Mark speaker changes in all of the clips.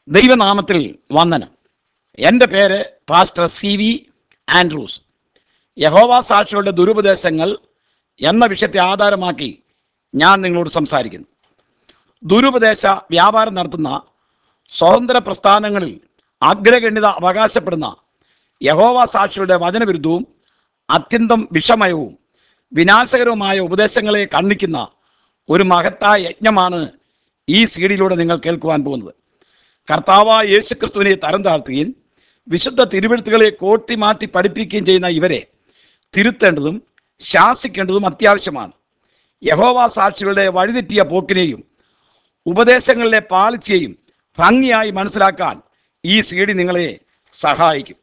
Speaker 1: ദൈവനാമത്തിൽ വന്ദനം എൻ്റെ പേര് പാസ്റ്റർ സി വി ആൻഡ്രൂസ് യഹോവ സാക്ഷികളുടെ ദുരുപദേശങ്ങൾ എന്ന വിഷയത്തെ ആധാരമാക്കി ഞാൻ നിങ്ങളോട് സംസാരിക്കുന്നു ദുരുപദേശ വ്യാപാരം നടത്തുന്ന സ്വതന്ത്ര പ്രസ്ഥാനങ്ങളിൽ അഗ്രഗണ്യത അവകാശപ്പെടുന്ന യഹോവ സാക്ഷികളുടെ വചനവിരുദ്ധവും അത്യന്തം വിഷമയവും വിനാശകരവുമായ ഉപദേശങ്ങളെ കണ്ണിക്കുന്ന ഒരു മഹത്തായ യജ്ഞമാണ് ഈ സീഡിയിലൂടെ നിങ്ങൾ കേൾക്കുവാൻ പോകുന്നത് കർത്താവായ യേശുക്രിസ്തുവിനെ തരം താഴ്ത്തുകയും വിശുദ്ധ തിരുവെഴുത്തുകളെ കോട്ടി മാറ്റി പഠിപ്പിക്കുകയും ചെയ്യുന്ന ഇവരെ തിരുത്തേണ്ടതും ശാസിക്കേണ്ടതും അത്യാവശ്യമാണ് യഹോവ സാക്ഷികളുടെ വഴിതെറ്റിയ പോക്കിനെയും ഉപദേശങ്ങളിലെ പാളിച്ചയും ഭംഗിയായി മനസ്സിലാക്കാൻ ഈ സീഡി നിങ്ങളെ സഹായിക്കും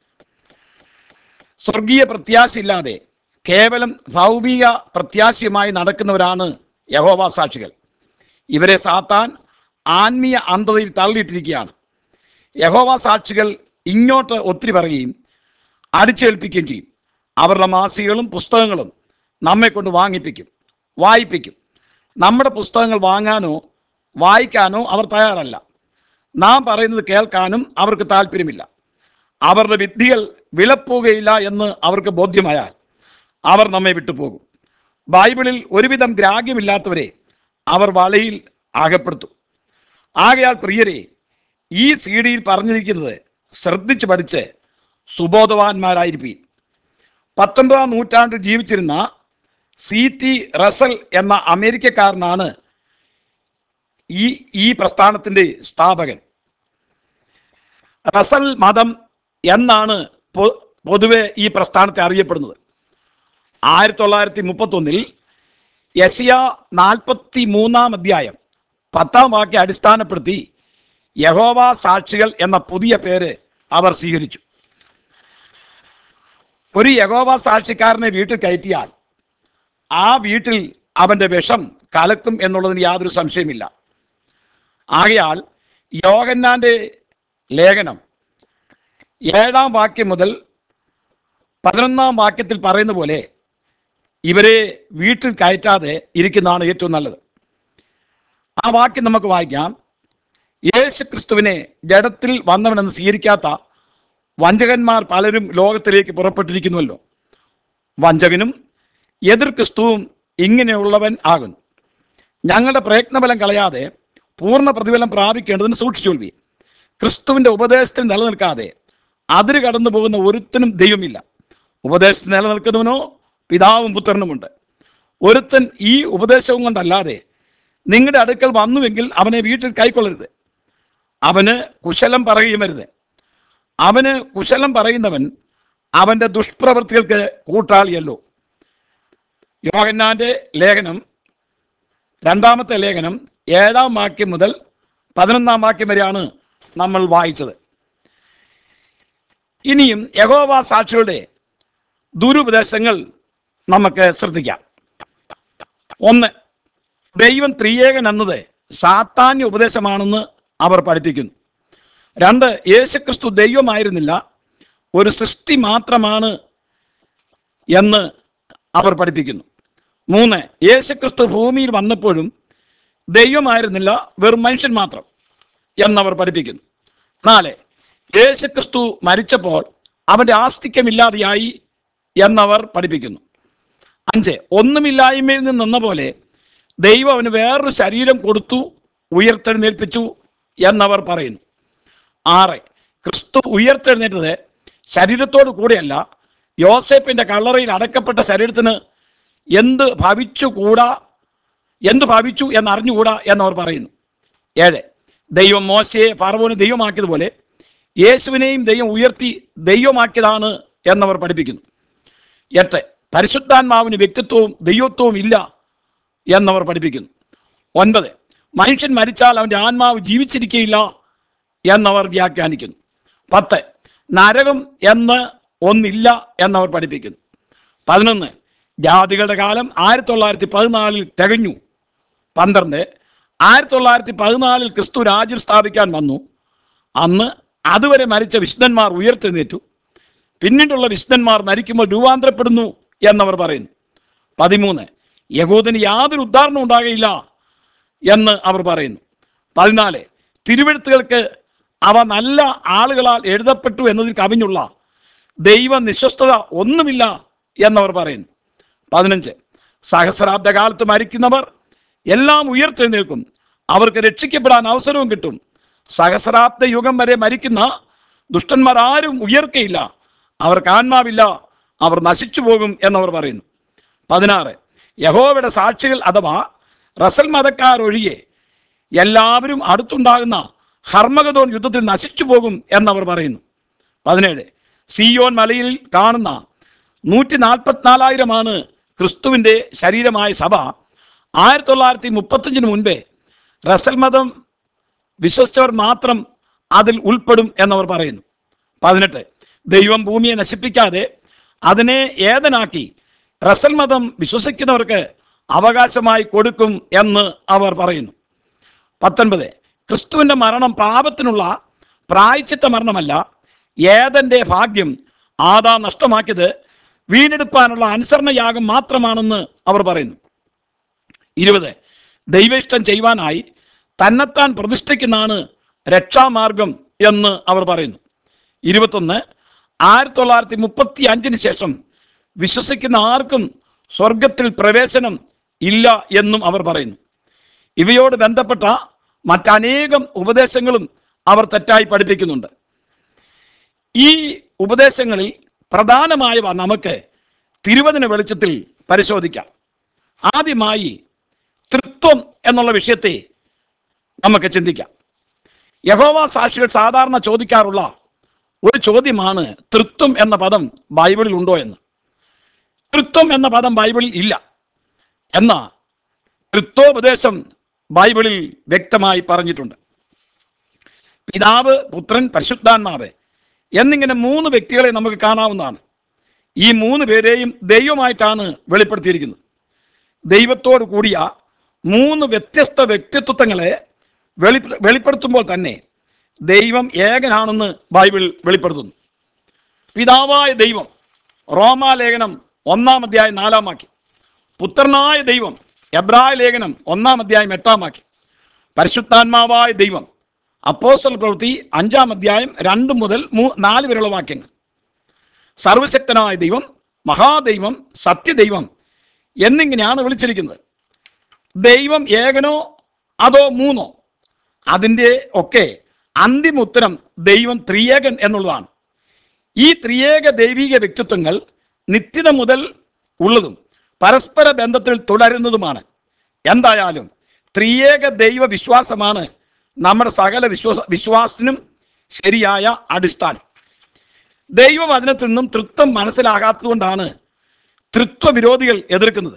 Speaker 1: സ്വർഗീയ പ്രത്യാശയില്ലാതെ കേവലം ഭൗമിക പ്രത്യാശയുമായി നടക്കുന്നവരാണ് യഹോവ സാക്ഷികൾ ഇവരെ സാത്താൻ ആത്മീയ അന്ധതയിൽ തള്ളിയിട്ടിരിക്കുകയാണ് യഹോവ സാക്ഷികൾ ഇങ്ങോട്ട് ഒത്തിരി പറയുകയും അടിച്ചേൽപ്പിക്കുകയും ചെയ്യും അവരുടെ മാസികകളും പുസ്തകങ്ങളും നമ്മെ കൊണ്ട് വാങ്ങിപ്പിക്കും വായിപ്പിക്കും നമ്മുടെ പുസ്തകങ്ങൾ വാങ്ങാനോ വായിക്കാനോ അവർ തയ്യാറല്ല നാം പറയുന്നത് കേൾക്കാനും അവർക്ക് താല്പര്യമില്ല അവരുടെ വിദ്യകൾ വിലപ്പോവുകയില്ല എന്ന് അവർക്ക് ബോധ്യമായാൽ അവർ നമ്മെ വിട്ടുപോകും ബൈബിളിൽ ഒരുവിധം ഗ്രാഹ്യമില്ലാത്തവരെ അവർ വലയിൽ അകപ്പെടുത്തും ആകയാൽ പ്രിയരെ ഈ സി ഡിയിൽ പറഞ്ഞിരിക്കുന്നത് ശ്രദ്ധിച്ച് പഠിച്ച് സുബോധവാന്മാരായിരിക്കും പത്തൊൻപതാം നൂറ്റാണ്ടിൽ ജീവിച്ചിരുന്ന സി ടി റസൽ എന്ന അമേരിക്കക്കാരനാണ് ഈ ഈ പ്രസ്ഥാനത്തിൻ്റെ സ്ഥാപകൻ റസൽ മതം എന്നാണ് പൊ- പൊതുവെ ഈ പ്രസ്ഥാനത്തെ അറിയപ്പെടുന്നത് ആയിരത്തി തൊള്ളായിരത്തി മുപ്പത്തൊന്നിൽ യസിയ നാൽപ്പത്തി മൂന്നാം അധ്യായം പത്താം വാക്യം അടിസ്ഥാനപ്പെടുത്തി യഹോവ സാക്ഷികൾ എന്ന പുതിയ പേര് അവർ സ്വീകരിച്ചു ഒരു യഹോവ സാക്ഷിക്കാരനെ വീട്ടിൽ കയറ്റിയാൽ ആ വീട്ടിൽ അവൻ്റെ വിഷം കലക്കും എന്നുള്ളതിന് യാതൊരു സംശയമില്ല ആകയാൽ യോഹന്നാൻ്റെ ലേഖനം ഏഴാം വാക്യം മുതൽ പതിനൊന്നാം വാക്യത്തിൽ പറയുന്ന പോലെ ഇവരെ വീട്ടിൽ കയറ്റാതെ ഇരിക്കുന്നതാണ് ഏറ്റവും നല്ലത് ആ വാക്യം നമുക്ക് വായിക്കാം യേശു ക്രിസ്തുവിനെ ജഡത്തിൽ വന്നവനെന്ന് സ്വീകരിക്കാത്ത വഞ്ചകന്മാർ പലരും ലോകത്തിലേക്ക് പുറപ്പെട്ടിരിക്കുന്നുവല്ലോ വഞ്ചകനും എതിർ ക്രിസ്തുവും ഇങ്ങനെയുള്ളവൻ ആകുന്നു ഞങ്ങളുടെ പ്രയത്നബലം കളയാതെ പൂർണ്ണ പ്രതിഫലം പ്രാപിക്കേണ്ടതിന് സൂക്ഷിച്ചുകൊള്ളി ക്രിസ്തുവിൻ്റെ ഉപദേശത്തിൽ നിലനിൽക്കാതെ അതിര് കടന്നു പോകുന്ന ഒരുത്തനും ദൈവമില്ല ഉപദേശത്തിൽ നിലനിൽക്കുന്നവനോ പിതാവും പുത്രനുമുണ്ട് ഒരുത്തൻ ഈ ഉപദേശവും കൊണ്ടല്ലാതെ നിങ്ങളുടെ അടുക്കൽ വന്നുവെങ്കിൽ അവനെ വീട്ടിൽ കൈക്കൊള്ളരുത് അവന് കുശലം പറയുമരുത് അവന് കുശലം പറയുന്നവൻ അവൻ്റെ ദുഷ്പ്രവൃത്തികൾക്ക് കൂട്ടാളിയല്ലോ യോഹന്നാന്റെ ലേഖനം രണ്ടാമത്തെ ലേഖനം ഏഴാം വാക്യം മുതൽ പതിനൊന്നാം വാക്യം വരെയാണ് നമ്മൾ വായിച്ചത് ഇനിയും യഹോവ സാക്ഷികളുടെ ദുരുപദേശങ്ങൾ നമുക്ക് ശ്രദ്ധിക്കാം ഒന്ന് ദൈവം ത്രിയേകൻ എന്നത് സാത്താന്യ ഉപദേശമാണെന്ന് അവർ പഠിപ്പിക്കുന്നു രണ്ട് യേശുക്രിസ്തു ദൈവമായിരുന്നില്ല ഒരു സൃഷ്ടി മാത്രമാണ് എന്ന് അവർ പഠിപ്പിക്കുന്നു മൂന്ന് യേശുക്രിസ്തു ഭൂമിയിൽ വന്നപ്പോഴും ദൈവമായിരുന്നില്ല വെറും മനുഷ്യൻ മാത്രം എന്നവർ പഠിപ്പിക്കുന്നു നാല് യേശുക്രിസ്തു മരിച്ചപ്പോൾ അവൻ്റെ ആസ്തിക്യമില്ലാതെയായി എന്നവർ പഠിപ്പിക്കുന്നു അഞ്ച് ഒന്നുമില്ലായ്മയിൽ നിന്ന് നിന്ന പോലെ ദൈവം അവന് വേറൊരു ശരീരം കൊടുത്തു ഉയർത്തെഴുന്നേൽപ്പിച്ചു എന്നവർ പറയുന്നു ആറ് ക്രിസ്തു ഉയർത്തെഴുന്നേറ്റത് ശരീരത്തോടു കൂടെയല്ല യോസേപ്പിൻ്റെ കള്ളറയിൽ അടക്കപ്പെട്ട ശരീരത്തിന് എന്ത് ഭവിച്ചുകൂടാ എന്ത് ഭവിച്ചു എന്നറിഞ്ഞുകൂടാ എന്നവർ പറയുന്നു ഏഴ് ദൈവം മോശയെ ഫറവോന് ദൈവമാക്കിയതുപോലെ യേശുവിനെയും ദൈവം ഉയർത്തി ദൈവമാക്കിയതാണ് എന്നവർ പഠിപ്പിക്കുന്നു എട്ട് പരിശുദ്ധാത്മാവിന് വ്യക്തിത്വവും ദൈവത്വവും ഇല്ല എന്നവർ പഠിപ്പിക്കുന്നു ഒൻപത് മനുഷ്യൻ മരിച്ചാൽ അവൻ്റെ ആത്മാവ് ജീവിച്ചിരിക്കുകയില്ല എന്നവർ വ്യാഖ്യാനിക്കുന്നു പത്ത് നരകം എന്ന് ഒന്നില്ല എന്നവർ പഠിപ്പിക്കുന്നു പതിനൊന്ന് ജാതികളുടെ കാലം ആയിരത്തി തൊള്ളായിരത്തി പതിനാലിൽ തികഞ്ഞു പന്ത്രണ്ട് ആയിരത്തി തൊള്ളായിരത്തി പതിനാലിൽ ക്രിസ്തു രാജ്യം സ്ഥാപിക്കാൻ വന്നു അന്ന് അതുവരെ മരിച്ച വിശുദ്ധന്മാർ ഉയർത്തെഴുന്നേറ്റു പിന്നീടുള്ള വിശുദ്ധന്മാർ മരിക്കുമ്പോൾ രൂപാന്തരപ്പെടുന്നു എന്നവർ പറയുന്നു പതിമൂന്ന് യഹൂദന് യാതൊരു ഉദ്ധാരണം ഉണ്ടാകയില്ല എന്ന് അവർ പറയുന്നു പതിനാല് തിരുവെഴുത്തുകൾക്ക് അവ നല്ല ആളുകളാൽ എഴുതപ്പെട്ടു എന്നതിൽ കവിഞ്ഞുള്ള ദൈവ നിശ്വസ്തത ഒന്നുമില്ല എന്നവർ പറയുന്നു പതിനഞ്ച് സഹസ്രാബ്ദ കാലത്ത് മരിക്കുന്നവർ എല്ലാം ഉയർത്തെഴുന്നേൽക്കും അവർക്ക് രക്ഷിക്കപ്പെടാൻ അവസരവും കിട്ടും സഹസ്രാബ്ദ യുഗം വരെ മരിക്കുന്ന ദുഷ്ടന്മാർ ആരും ഉയർക്കയില്ല അവർക്ക് ആത്മാവില്ല അവർ നശിച്ചു പോകും എന്നവർ പറയുന്നു പതിനാറ് യഹോവയുടെ സാക്ഷികൾ അഥവാ റസൽ മതക്കാർ ഒഴികെ എല്ലാവരും അടുത്തുണ്ടാകുന്ന ഹർമഗതോൻ യുദ്ധത്തിൽ നശിച്ചു പോകും എന്നവർ പറയുന്നു പതിനേഴ് സിയോൻ മലയിൽ കാണുന്ന നൂറ്റി നാൽപ്പത്തിനാലായിരമാണ് ക്രിസ്തുവിൻ്റെ ശരീരമായ സഭ ആയിരത്തി തൊള്ളായിരത്തി മുപ്പത്തഞ്ചിന് മുൻപേ റസൽ മതം വിശ്വസിച്ചവർ മാത്രം അതിൽ ഉൾപ്പെടും എന്നവർ പറയുന്നു പതിനെട്ട് ദൈവം ഭൂമിയെ നശിപ്പിക്കാതെ അതിനെ ഏതനാക്കി റസൽ മതം വിശ്വസിക്കുന്നവർക്ക് അവകാശമായി കൊടുക്കും എന്ന് അവർ പറയുന്നു പത്തൊൻപത് ക്രിസ്തുവിൻ്റെ മരണം പാപത്തിനുള്ള പ്രായച്ചിത്ത മരണമല്ല ഏതൻ്റെ ഭാഗ്യം ആദാ നഷ്ടമാക്കിയത് വീണ്ടെടുപ്പാനുള്ള അനുസരണയാഗം മാത്രമാണെന്ന് അവർ പറയുന്നു ഇരുപത് ദൈവേഷ്ടം ചെയ്യുവാനായി തന്നെത്താൻ പ്രതിഷ്ഠിക്കുന്നതാണ് രക്ഷാമാർഗം എന്ന് അവർ പറയുന്നു ഇരുപത്തൊന്ന് ആയിരത്തി തൊള്ളായിരത്തി മുപ്പത്തി അഞ്ചിന് ശേഷം വിശ്വസിക്കുന്ന ആർക്കും സ്വർഗത്തിൽ പ്രവേശനം ഇല്ല എന്നും അവർ പറയുന്നു ഇവയോട് ബന്ധപ്പെട്ട മറ്റനേകം ഉപദേശങ്ങളും അവർ തെറ്റായി പഠിപ്പിക്കുന്നുണ്ട് ഈ ഉപദേശങ്ങളിൽ പ്രധാനമായവ നമുക്ക് തിരുവചന വെളിച്ചത്തിൽ പരിശോധിക്കാം ആദ്യമായി തൃത്വം എന്നുള്ള വിഷയത്തെ നമുക്ക് ചിന്തിക്കാം യഹോവ സാക്ഷികൾ സാധാരണ ചോദിക്കാറുള്ള ഒരു ചോദ്യമാണ് തൃത്വം എന്ന പദം ബൈബിളിൽ ഉണ്ടോ എന്ന് തൃത്വം എന്ന പദം ബൈബിളിൽ ഇല്ല എന്ന തൃത്വോപദേശം ബൈബിളിൽ വ്യക്തമായി പറഞ്ഞിട്ടുണ്ട് പിതാവ് പുത്രൻ പരിശുദ്ധാത്മാവ് എന്നിങ്ങനെ മൂന്ന് വ്യക്തികളെ നമുക്ക് കാണാവുന്നതാണ് ഈ മൂന്ന് പേരെയും ദൈവമായിട്ടാണ് വെളിപ്പെടുത്തിയിരിക്കുന്നത് ദൈവത്തോട് കൂടിയ മൂന്ന് വ്യത്യസ്ത വ്യക്തിത്വങ്ങളെ വെളി വെളിപ്പെടുത്തുമ്പോൾ തന്നെ ദൈവം ഏകനാണെന്ന് ബൈബിൾ വെളിപ്പെടുത്തുന്നു പിതാവായ ദൈവം റോമാലേഖനം ഒന്നാം അധ്യായം നാലാം വാക്യം പുത്രനായ ദൈവം എബ്രായ ലേഖനം ഒന്നാം അധ്യായം എട്ടാം വാക്യം പരിശുദ്ധാത്മാവായ ദൈവം അപ്പോസ്തല പ്രവൃത്തി അഞ്ചാം അധ്യായം രണ്ട് മുതൽ മൂ നാല് വരെയുള്ള വാക്യങ്ങൾ സർവശക്തനായ ദൈവം മഹാദൈവം സത്യദൈവം എന്നിങ്ങനെയാണ് വിളിച്ചിരിക്കുന്നത് ദൈവം ഏകനോ അതോ മൂന്നോ അതിൻ്റെ ഒക്കെ അന്തിമ ഉത്തരം ദൈവം ത്രിയേകൻ എന്നുള്ളതാണ് ഈ ത്രിയേക ദൈവിക വ്യക്തിത്വങ്ങൾ നിത്യത മുതൽ ഉള്ളതും പരസ്പര ബന്ധത്തിൽ തുടരുന്നതുമാണ് എന്തായാലും ത്രിയേക ദൈവ വിശ്വാസമാണ് നമ്മുടെ സകല വിശ്വാസ വിശ്വാസത്തിനും ശരിയായ അടിസ്ഥാനം ദൈവവചനത്തിൽ നിന്നും തൃത്വം മനസ്സിലാകാത്തതുകൊണ്ടാണ് തൃത്വ വിരോധികൾ എതിർക്കുന്നത്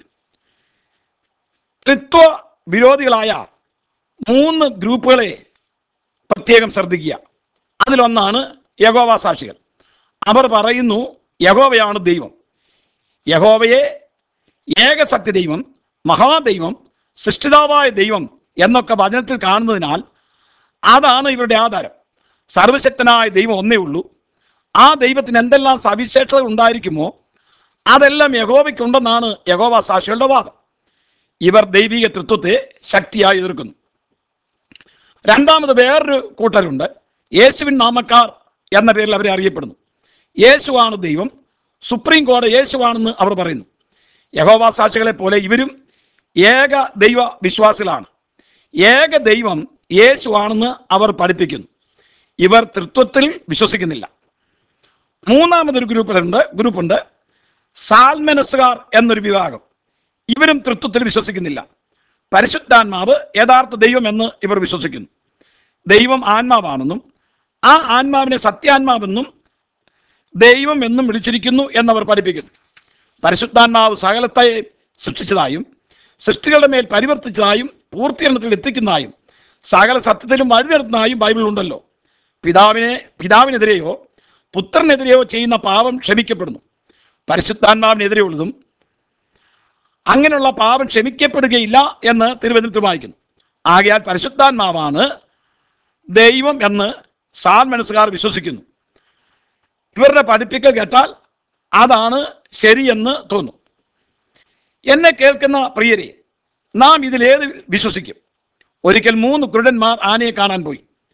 Speaker 1: തൃത്വ വിരോധികളായ മൂന്ന് ഗ്രൂപ്പുകളെ പ്രത്യേകം ശ്രദ്ധിക്കുക അതിലൊന്നാണ് യഹോവ സാക്ഷികൾ അവർ പറയുന്നു യഹോവയാണ് ദൈവം യഹോവയെ ഏകസത്യ ദൈവം മഹാദൈവം സൃഷ്ടിതാവായ ദൈവം എന്നൊക്കെ വചനത്തിൽ കാണുന്നതിനാൽ അതാണ് ഇവരുടെ ആധാരം സർവശക്തനായ ദൈവം ഒന്നേ ഉള്ളൂ ആ ദൈവത്തിന് എന്തെല്ലാം സവിശേഷത ഉണ്ടായിരിക്കുമോ അതെല്ലാം യഹോവയ്ക്കുണ്ടെന്നാണ് യഹോവ സാക്ഷികളുടെ വാദം ഇവർ ദൈവിക തൃത്വത്തെ ശക്തിയായി എതിർക്കുന്നു രണ്ടാമത് വേറൊരു കൂട്ടരുണ്ട് യേശുവിൻ നാമക്കാർ എന്ന പേരിൽ അവരെ അറിയപ്പെടുന്നു യേശുവാണ് ദൈവം സുപ്രീം കോടതി യേശുവാണെന്ന് അവർ പറയുന്നു യഹോവ സാക്ഷികളെ പോലെ ഇവരും ഏക ദൈവ വിശ്വാസികളാണ് ഏക ദൈവം യേശുവാണെന്ന് അവർ പഠിപ്പിക്കുന്നു ഇവർ തൃത്വത്തിൽ വിശ്വസിക്കുന്നില്ല മൂന്നാമതൊരു ഗ്രൂപ്പുണ്ട് ഗ്രൂപ്പുണ്ട് സാൽമെനസുകാർ എന്നൊരു വിഭാഗം ഇവരും തൃത്വത്തിൽ വിശ്വസിക്കുന്നില്ല പരിശുദ്ധാത്മാവ് യഥാർത്ഥ ദൈവം എന്ന് ഇവർ വിശ്വസിക്കുന്നു ദൈവം ആത്മാവാണെന്നും ആ ആത്മാവിനെ സത്യാത്മാവെന്നും ദൈവം എന്നും വിളിച്ചിരിക്കുന്നു എന്നവർ പഠിപ്പിക്കുന്നു പരിശുദ്ധാത്മാവ് സകലത്തെ സൃഷ്ടിച്ചതായും സൃഷ്ടികളുടെ മേൽ പരിവർത്തിച്ചതായും പൂർത്തീകരണത്തിൽ എത്തിക്കുന്നതായും സകല സത്യത്തിലും വഴിനിർത്തുന്നതായും ബൈബിൾ ഉണ്ടല്ലോ പിതാവിനെ പിതാവിനെതിരെയോ പുത്രനെതിരെയോ ചെയ്യുന്ന പാപം ക്ഷമിക്കപ്പെടുന്നു പരിശുദ്ധാത്മാവിനെതിരെയുള്ളതും അങ്ങനെയുള്ള പാപം ക്ഷമിക്കപ്പെടുകയില്ല എന്ന് തിരുവനന്തപുരത്ത് വായിക്കുന്നു ആകയാൽ പരിശുദ്ധാത്മാവാണ് ദൈവം എന്ന് സാൽ മനസ്സുകാർ വിശ്വസിക്കുന്നു ഇവരുടെ പഠിപ്പിക്കൽ കേട്ടാൽ അതാണ് ശരിയെന്ന് തോന്നും എന്നെ കേൾക്കുന്ന പ്രിയരെ നാം ഇതിലേത് വിശ്വസിക്കും ഒരിക്കൽ മൂന്ന് കുരുടന്മാർ ആനയെ കാണാൻ പോയി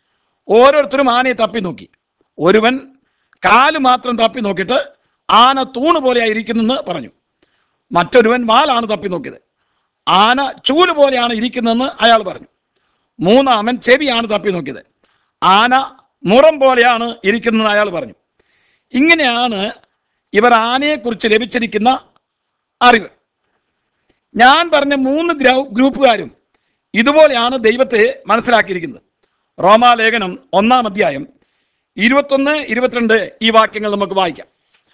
Speaker 1: ഓരോരുത്തരും ആനയെ തപ്പി നോക്കി ഒരുവൻ കാല് മാത്രം തപ്പി നോക്കിയിട്ട് ആന തൂണ് പോലെയായിരിക്കുന്നെന്ന് പറഞ്ഞു മറ്റൊരുവൻ വാലാണ് തപ്പി നോക്കിയത് ആന ചൂല് പോലെയാണ് ഇരിക്കുന്നതെന്ന് അയാൾ പറഞ്ഞു മൂന്നാമൻ ചെവിയാണ് തപ്പി നോക്കിയത് ആന മുറം പോലെയാണ് ഇരിക്കുന്നതെന്ന് അയാൾ പറഞ്ഞു ഇങ്ങനെയാണ് ഇവർ ആനയെക്കുറിച്ച് ലഭിച്ചിരിക്കുന്ന അറിവ് ഞാൻ പറഞ്ഞ മൂന്ന് ഗ്രൂ- ഗ്രൂപ്പുകാരും ഇതുപോലെയാണ് ദൈവത്തെ മനസ്സിലാക്കിയിരിക്കുന്നത് റോമാലേഖനം ഒന്നാം അധ്യായം ഇരുപത്തൊന്ന് ഇരുപത്തിരണ്ട് ഈ വാക്യങ്ങൾ നമുക്ക് വായിക്കാം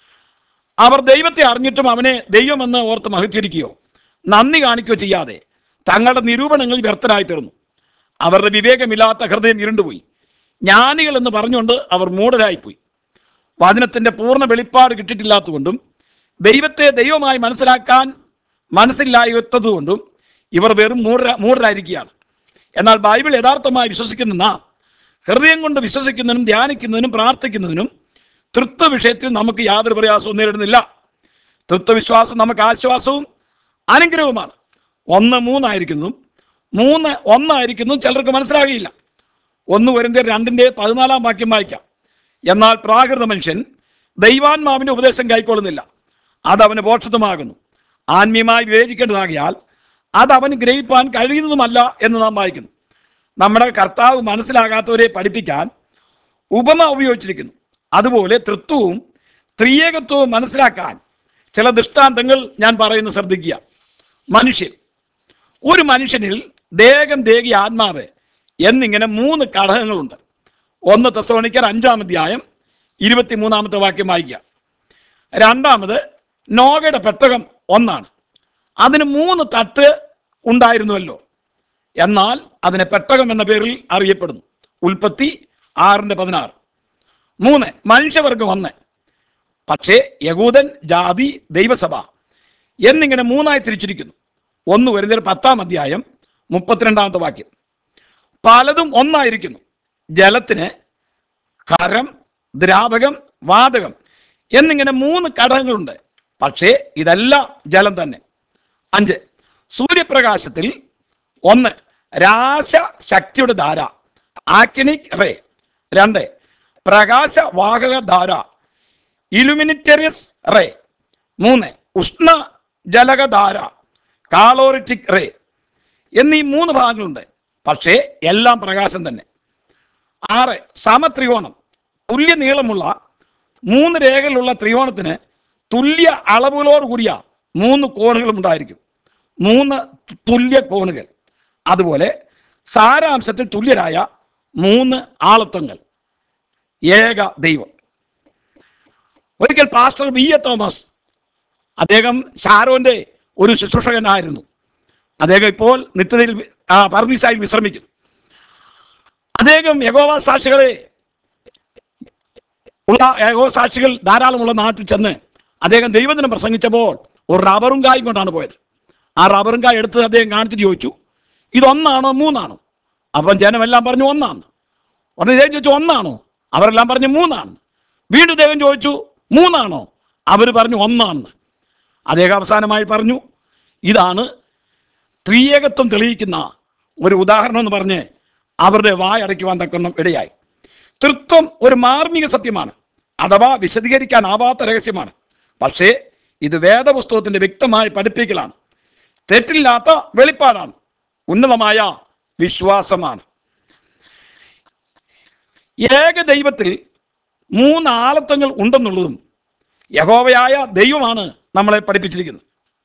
Speaker 1: അവർ ദൈവത്തെ അറിഞ്ഞിട്ടും അവനെ ദൈവമെന്ന് ഓർത്ത് മഹത്വരിക്കുകയോ നന്ദി കാണിക്കുകയോ ചെയ്യാതെ തങ്ങളുടെ നിരൂപണങ്ങളിൽ വ്യർത്ഥരായി തീർന്നു അവരുടെ വിവേകമില്ലാത്ത ഹൃദയം ഇരുണ്ടുപോയി ജ്ഞാനികൾ എന്ന് പറഞ്ഞുകൊണ്ട് അവർ മൂഢരായിപ്പോയി വചനത്തിന്റെ പൂർണ്ണ വെളിപ്പാട് കിട്ടിയിട്ടില്ലാത്തതുകൊണ്ടും ദൈവത്തെ ദൈവമായി മനസ്സിലാക്കാൻ മനസ്സില്ലാത്തതുകൊണ്ടും ഇവർ വെറും മൂഢര മൂഢരായിരിക്കുകയാണ് എന്നാൽ ബൈബിൾ യഥാർത്ഥമായി വിശ്വസിക്കുന്ന നാം ഹൃദയം കൊണ്ട് വിശ്വസിക്കുന്നതിനും ധ്യാനിക്കുന്നതിനും പ്രാർത്ഥിക്കുന്നതിനും തൃത്വ വിഷയത്തിൽ നമുക്ക് യാതൊരു പ്രയാസവും നേരിടുന്നില്ല തൃത്വവിശ്വാസം നമുക്ക് ആശ്വാസവും അനുഗ്രഹവുമാണ് ഒന്ന് മൂന്നായിരിക്കുന്നതും മൂന്ന് ഒന്നായിരിക്കുന്നതും ചിലർക്ക് മനസ്സിലാകില്ല ഒന്ന് വരുന്ന രണ്ടിൻ്റെ പതിനാലാം വാക്യം വായിക്കാം എന്നാൽ പ്രാകൃത മനുഷ്യൻ ദൈവാത്മാവിന്റെ ഉപദേശം കൈക്കൊള്ളുന്നില്ല അത് അവന് ബോക്ഷത്വമാകുന്നു ആത്മീയമായി വിവേചിക്കേണ്ടതാകിയാൽ അത് അവന് ഗ്രഹിപ്പാൻ കഴിയുന്നതുമല്ല എന്ന് നാം വായിക്കുന്നു നമ്മുടെ കർത്താവ് മനസ്സിലാകാത്തവരെ പഠിപ്പിക്കാൻ ഉപമ ഉപയോഗിച്ചിരിക്കുന്നു അതുപോലെ തൃത്വവും ത്രിയേകത്വവും മനസ്സിലാക്കാൻ ചില ദൃഷ്ടാന്തങ്ങൾ ഞാൻ പറയുന്നത് ശ്രദ്ധിക്കുക മനുഷ്യൻ ഒരു മനുഷ്യനിൽ ദേഹം ദേഹി ആത്മാവ് എന്നിങ്ങനെ മൂന്ന് ഘടകങ്ങളുണ്ട് ഒന്ന് തെസോണിക്കർ അഞ്ചാം അധ്യായം ഇരുപത്തിമൂന്നാമത്തെ വാക്യം വായിക്കുക രണ്ടാമത് നോഗയുടെ പെട്ടകം ഒന്നാണ് അതിന് മൂന്ന് തട്ട് ഉണ്ടായിരുന്നുവല്ലോ എന്നാൽ അതിനെ പെട്ടകം എന്ന പേരിൽ അറിയപ്പെടുന്നു ഉൽപ്പത്തി ആറിന്റെ പതിനാറ് മൂന്ന് മനുഷ്യവർഗം ഒന്ന് പക്ഷേ യഹൂദൻ ജാതി ദൈവസഭ എന്നിങ്ങനെ മൂന്നായി തിരിച്ചിരിക്കുന്നു ഒന്ന് വരുന്ന പത്താം അധ്യായം മുപ്പത്തിരണ്ടാമത്തെ വാക്യം പലതും ഒന്നായിരിക്കുന്നു ജലത്തിന് ഖരം ദ്രാവകം വാതകം എന്നിങ്ങനെ മൂന്ന് ഘടകങ്ങളുണ്ട് പക്ഷേ ഇതെല്ലാം ജലം തന്നെ അഞ്ച് സൂര്യപ്രകാശത്തിൽ ഒന്ന് രാസശക്തിയുടെ ധാര ആക്ടിനിക് റേ രണ്ട് പ്രകാശവാഹക ധാര ഇലുമിനിറ്ററിയസ് റേ മൂന്ന് ഉഷ്ണ ജലകധാര കാളോറിറ്റിക് റേ എന്നീ മൂന്ന് ഭാഗങ്ങളുണ്ട് പക്ഷേ എല്ലാം പ്രകാശം തന്നെ ആറ് സമത്രികോണം തുല്യ നീളമുള്ള മൂന്ന് രേഖകളുള്ള ത്രികോണത്തിന് തുല്യ അളവുകളോട് കൂടിയ മൂന്ന് കോണുകളും ഉണ്ടായിരിക്കും മൂന്ന് തുല്യ കോണുകൾ അതുപോലെ സാരാംശത്തിൽ തുല്യരായ മൂന്ന് ആളത്വങ്ങൾ ഏക ദൈവം ഒരിക്കൽ പാസ്റ്റർ വി എ തോമസ് അദ്ദേഹം ഷാരോന്റെ ഒരു ശുശ്രൂഷകനായിരുന്നു അദ്ദേഹം ഇപ്പോൾ നിത്യതയിൽ വി- ആ, പർദീസായി വിശ്രമിക്കുന്നു അദ്ദേഹം യഗോവ സാക്ഷികളെ ഉള്ള യഗോവ സാക്ഷികൾ ധാരാളമുള്ള നാട്ടിൽ ചെന്ന് അദ്ദേഹം ദൈവദിനം പ്രസംഗിച്ചപ്പോൾ ഒരു റബ്ബറും കായും കൊണ്ടാണ് പോയത് ആ റബ്ബറും കായ എടുത്ത് അദ്ദേഹം കാണിച്ചിട്ട് ചോദിച്ചു ഇതൊന്നാണോ മൂന്നാണോ അപ്പം ജനമെല്ലാം പറഞ്ഞു ഒന്നാണ് ഉടനെ ഇദ്ദേഹം ചോദിച്ചു ഒന്നാണോ അവരെല്ലാം പറഞ്ഞു മൂന്നാണ് വീണ്ടും ഇദ്ദേഹം ചോദിച്ചു മൂന്നാണോ അവർ പറഞ്ഞു ഒന്നാണെന്ന് അദ്ദേഹം അവസാനമായി പറഞ്ഞു ഇതാണ് ത്രിയേകത്വം തെളിയിക്കുന്ന ഒരു ഉദാഹരണം എന്ന് പറഞ്ഞ് അവരുടെ വായടയ്ക്കുവാൻ തക്കണം ഇടയായി തൃത്വം ഒരു മാർമിക സത്യമാണ് അഥവാ വിശദീകരിക്കാനാവാത്ത രഹസ്യമാണ് പക്ഷേ ഇത് വേദപുസ്തകത്തിന്റെ വ്യക്തമായ പഠിപ്പിക്കലാണ് തെറ്റില്ലാത്ത വെളിപ്പാടാണ് ഉന്നതമായ വിശ്വാസമാണ് ഏക ദൈവത്തിൽ മൂന്ന് ആളത്വങ്ങൾ ഉണ്ടെന്നുള്ളതും യഹോവയായ ദൈവമാണ് നമ്മളെ പഠിപ്പിച്ചിരിക്കുന്നത്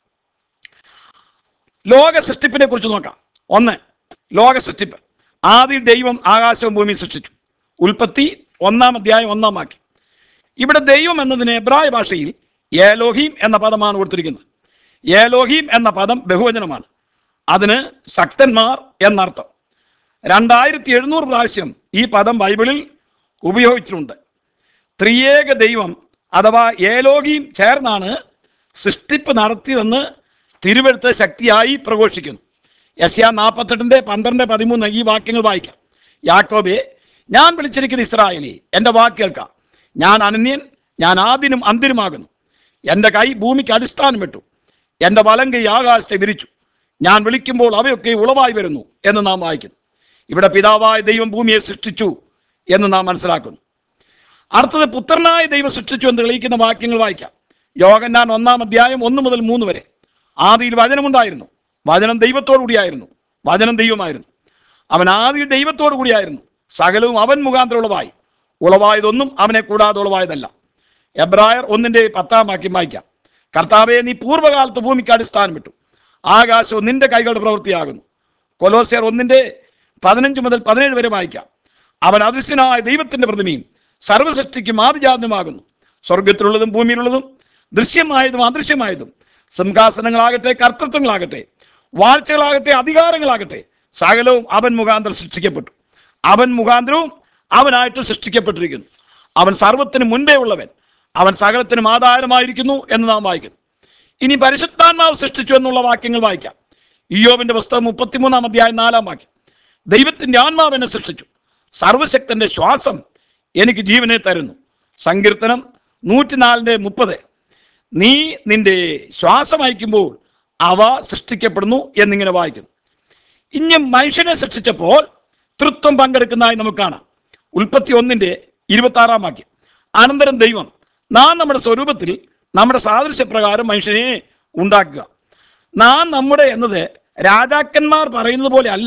Speaker 1: ലോക സൃഷ്ടിപ്പിനെ കുറിച്ച് നോക്കാം ഒന്ന് ലോക സൃഷ്ടിപ്പ് ആദ്യം ദൈവം ആകാശവും ഭൂമിയും സൃഷ്ടിച്ചു ഉൽപ്പത്തി ഒന്നാം അധ്യായം ഒന്നാം വാക്യം ഇവിടെ ദൈവം എന്നതിന് എബ്രായ ഭാഷയിൽ ഏലോഹീം എന്ന പദമാണ് കൊടുത്തിരിക്കുന്നത് ഏലോഹീം എന്ന പദം ബഹുവചനമാണ് അതിന് ശക്തന്മാർ എന്നർത്ഥം രണ്ടായിരത്തി എഴുന്നൂറ് പ്രാവശ്യം ഈ പദം ബൈബിളിൽ ഉപയോഗിച്ചിട്ടുണ്ട് ത്രിയേക ദൈവം അഥവാ ഏലോകിയും ചേർന്നാണ് സൃഷ്ടിപ്പ് നടത്തിയതെന്ന് തിരുവെടുത്ത് ശക്തിയായി പ്രഘോഷിക്കുന്നു യസ്യ നാൽപ്പത്തെട്ടിൻ്റെ പന്ത്രണ്ട് പതിമൂന്ന് ഈ വാക്യങ്ങൾ വായിക്കാം യാക്കോബെ ഞാൻ വിളിച്ചിരിക്കുന്ന ഇസ്രായേലി എൻ്റെ വാക്ക് കേൾക്കാം ഞാൻ അനന്യൻ ഞാൻ ആദ്യനും അന്തിനുമാകുന്നു എൻ്റെ കൈ ഭൂമിക്ക് അടിസ്ഥാനം വിട്ടു എൻ്റെ വലം കൈ ആകാശത്തെ വിരിച്ചു ഞാൻ വിളിക്കുമ്പോൾ അവയൊക്കെ ഉളവായി വരുന്നു എന്ന് നാം വായിക്കുന്നു ഇവിടെ പിതാവായ ദൈവം ഭൂമിയെ സൃഷ്ടിച്ചു എന്ന് നാം മനസ്സിലാക്കുന്നു അടുത്തത് പുത്രനായ ദൈവം സൃഷ്ടിച്ചു എന്ന് തെളിയിക്കുന്ന വാക്യങ്ങൾ വായിക്കാം യോഗന്നാൻ ഒന്നാം അധ്യായം ഒന്ന് മുതൽ മൂന്ന് വരെ ആദിയിൽ വചനമുണ്ടായിരുന്നു വചനം ദൈവത്തോടു കൂടിയായിരുന്നു വചനം ദൈവമായിരുന്നു അവൻ ആദിയിൽ ദൈവത്തോടു കൂടിയായിരുന്നു സകലവും അവൻ മുഖാന്തരം ഉളവായി ഉളവായതൊന്നും അവനെ കൂടാതെ ഉളവായതല്ല എബ്രായർ ഒന്നിന്റെ പത്താം വാക്യം വായിക്കാം കർത്താവെ നീ പൂർവ്വകാലത്ത് ഭൂമിക്ക് അടിസ്ഥാനം വിട്ടു ആകാശവും നിന്റെ കൈകളുടെ പ്രവൃത്തിയാകുന്നു കൊലോസിയർ ഒന്നിന്റെ പതിനഞ്ച് മുതൽ പതിനേഴ് വരെ വായിക്കാം അവൻ അദൃശ്യനായ ദൈവത്തിന്റെ പ്രതിമയും സർവസൃഷ്ടിക്കും ആദിജാതനുമാകുന്നു സ്വർഗത്തിലുള്ളതും ഭൂമിയിലുള്ളതും ദൃശ്യമായതും അദൃശ്യമായതും സിംഹാസനങ്ങളാകട്ടെ കർത്തൃത്വങ്ങളാകട്ടെ വാഴ്ചകളാകട്ടെ അധികാരങ്ങളാകട്ടെ സകലവും അവൻ മുഖാന്തരം സൃഷ്ടിക്കപ്പെട്ടു അവൻ മുഖാന്തരവും അവനായിട്ട് സൃഷ്ടിക്കപ്പെട്ടിരിക്കുന്നു അവൻ സർവത്തിന് മുൻപേ ഉള്ളവൻ അവൻ സകലത്തിനും ആധാരമായിരിക്കുന്നു എന്ന് നാം വായിക്കുന്നു ഇനി പരിശുദ്ധാത്മാവ് സൃഷ്ടിച്ചു എന്നുള്ള വാക്യങ്ങൾ വായിക്കാം ഇയോബിന്റെ പുസ്തകം മുപ്പത്തിമൂന്നാം അധ്യായം നാലാം വാക്യം ദൈവത്തിന്റെ ആത്മാവ് എന്നെ സൃഷ്ടിച്ചു സർവശക്തന്റെ ശ്വാസം എനിക്ക് ജീവനെ തരുന്നു സങ്കീർത്തനം നൂറ്റിനാലിന്റെ മുപ്പത് നീ നിന്റെ ശ്വാസം അയക്കുമ്പോൾ അവ സൃഷ്ടിക്കപ്പെടുന്നു എന്നിങ്ങനെ വായിക്കുന്നു ഇനി മനുഷ്യനെ സൃഷ്ടിച്ചപ്പോൾ തൃത്വം പങ്കെടുക്കുന്നതായി നമുക്ക് കാണാം ഉൽപ്പത്തി ഒന്നിന്റെ ഇരുപത്തി ആറാം വാക്യം അനന്തരം ദൈവം നാം നമ്മുടെ സ്വരൂപത്തിൽ നമ്മുടെ സാദൃശ്യപ്രകാരം മനുഷ്യനെ ഉണ്ടാക്കുക നാം നമ്മുടെ എന്നത് രാജാക്കന്മാർ പറയുന്നത് പോലെ അല്ല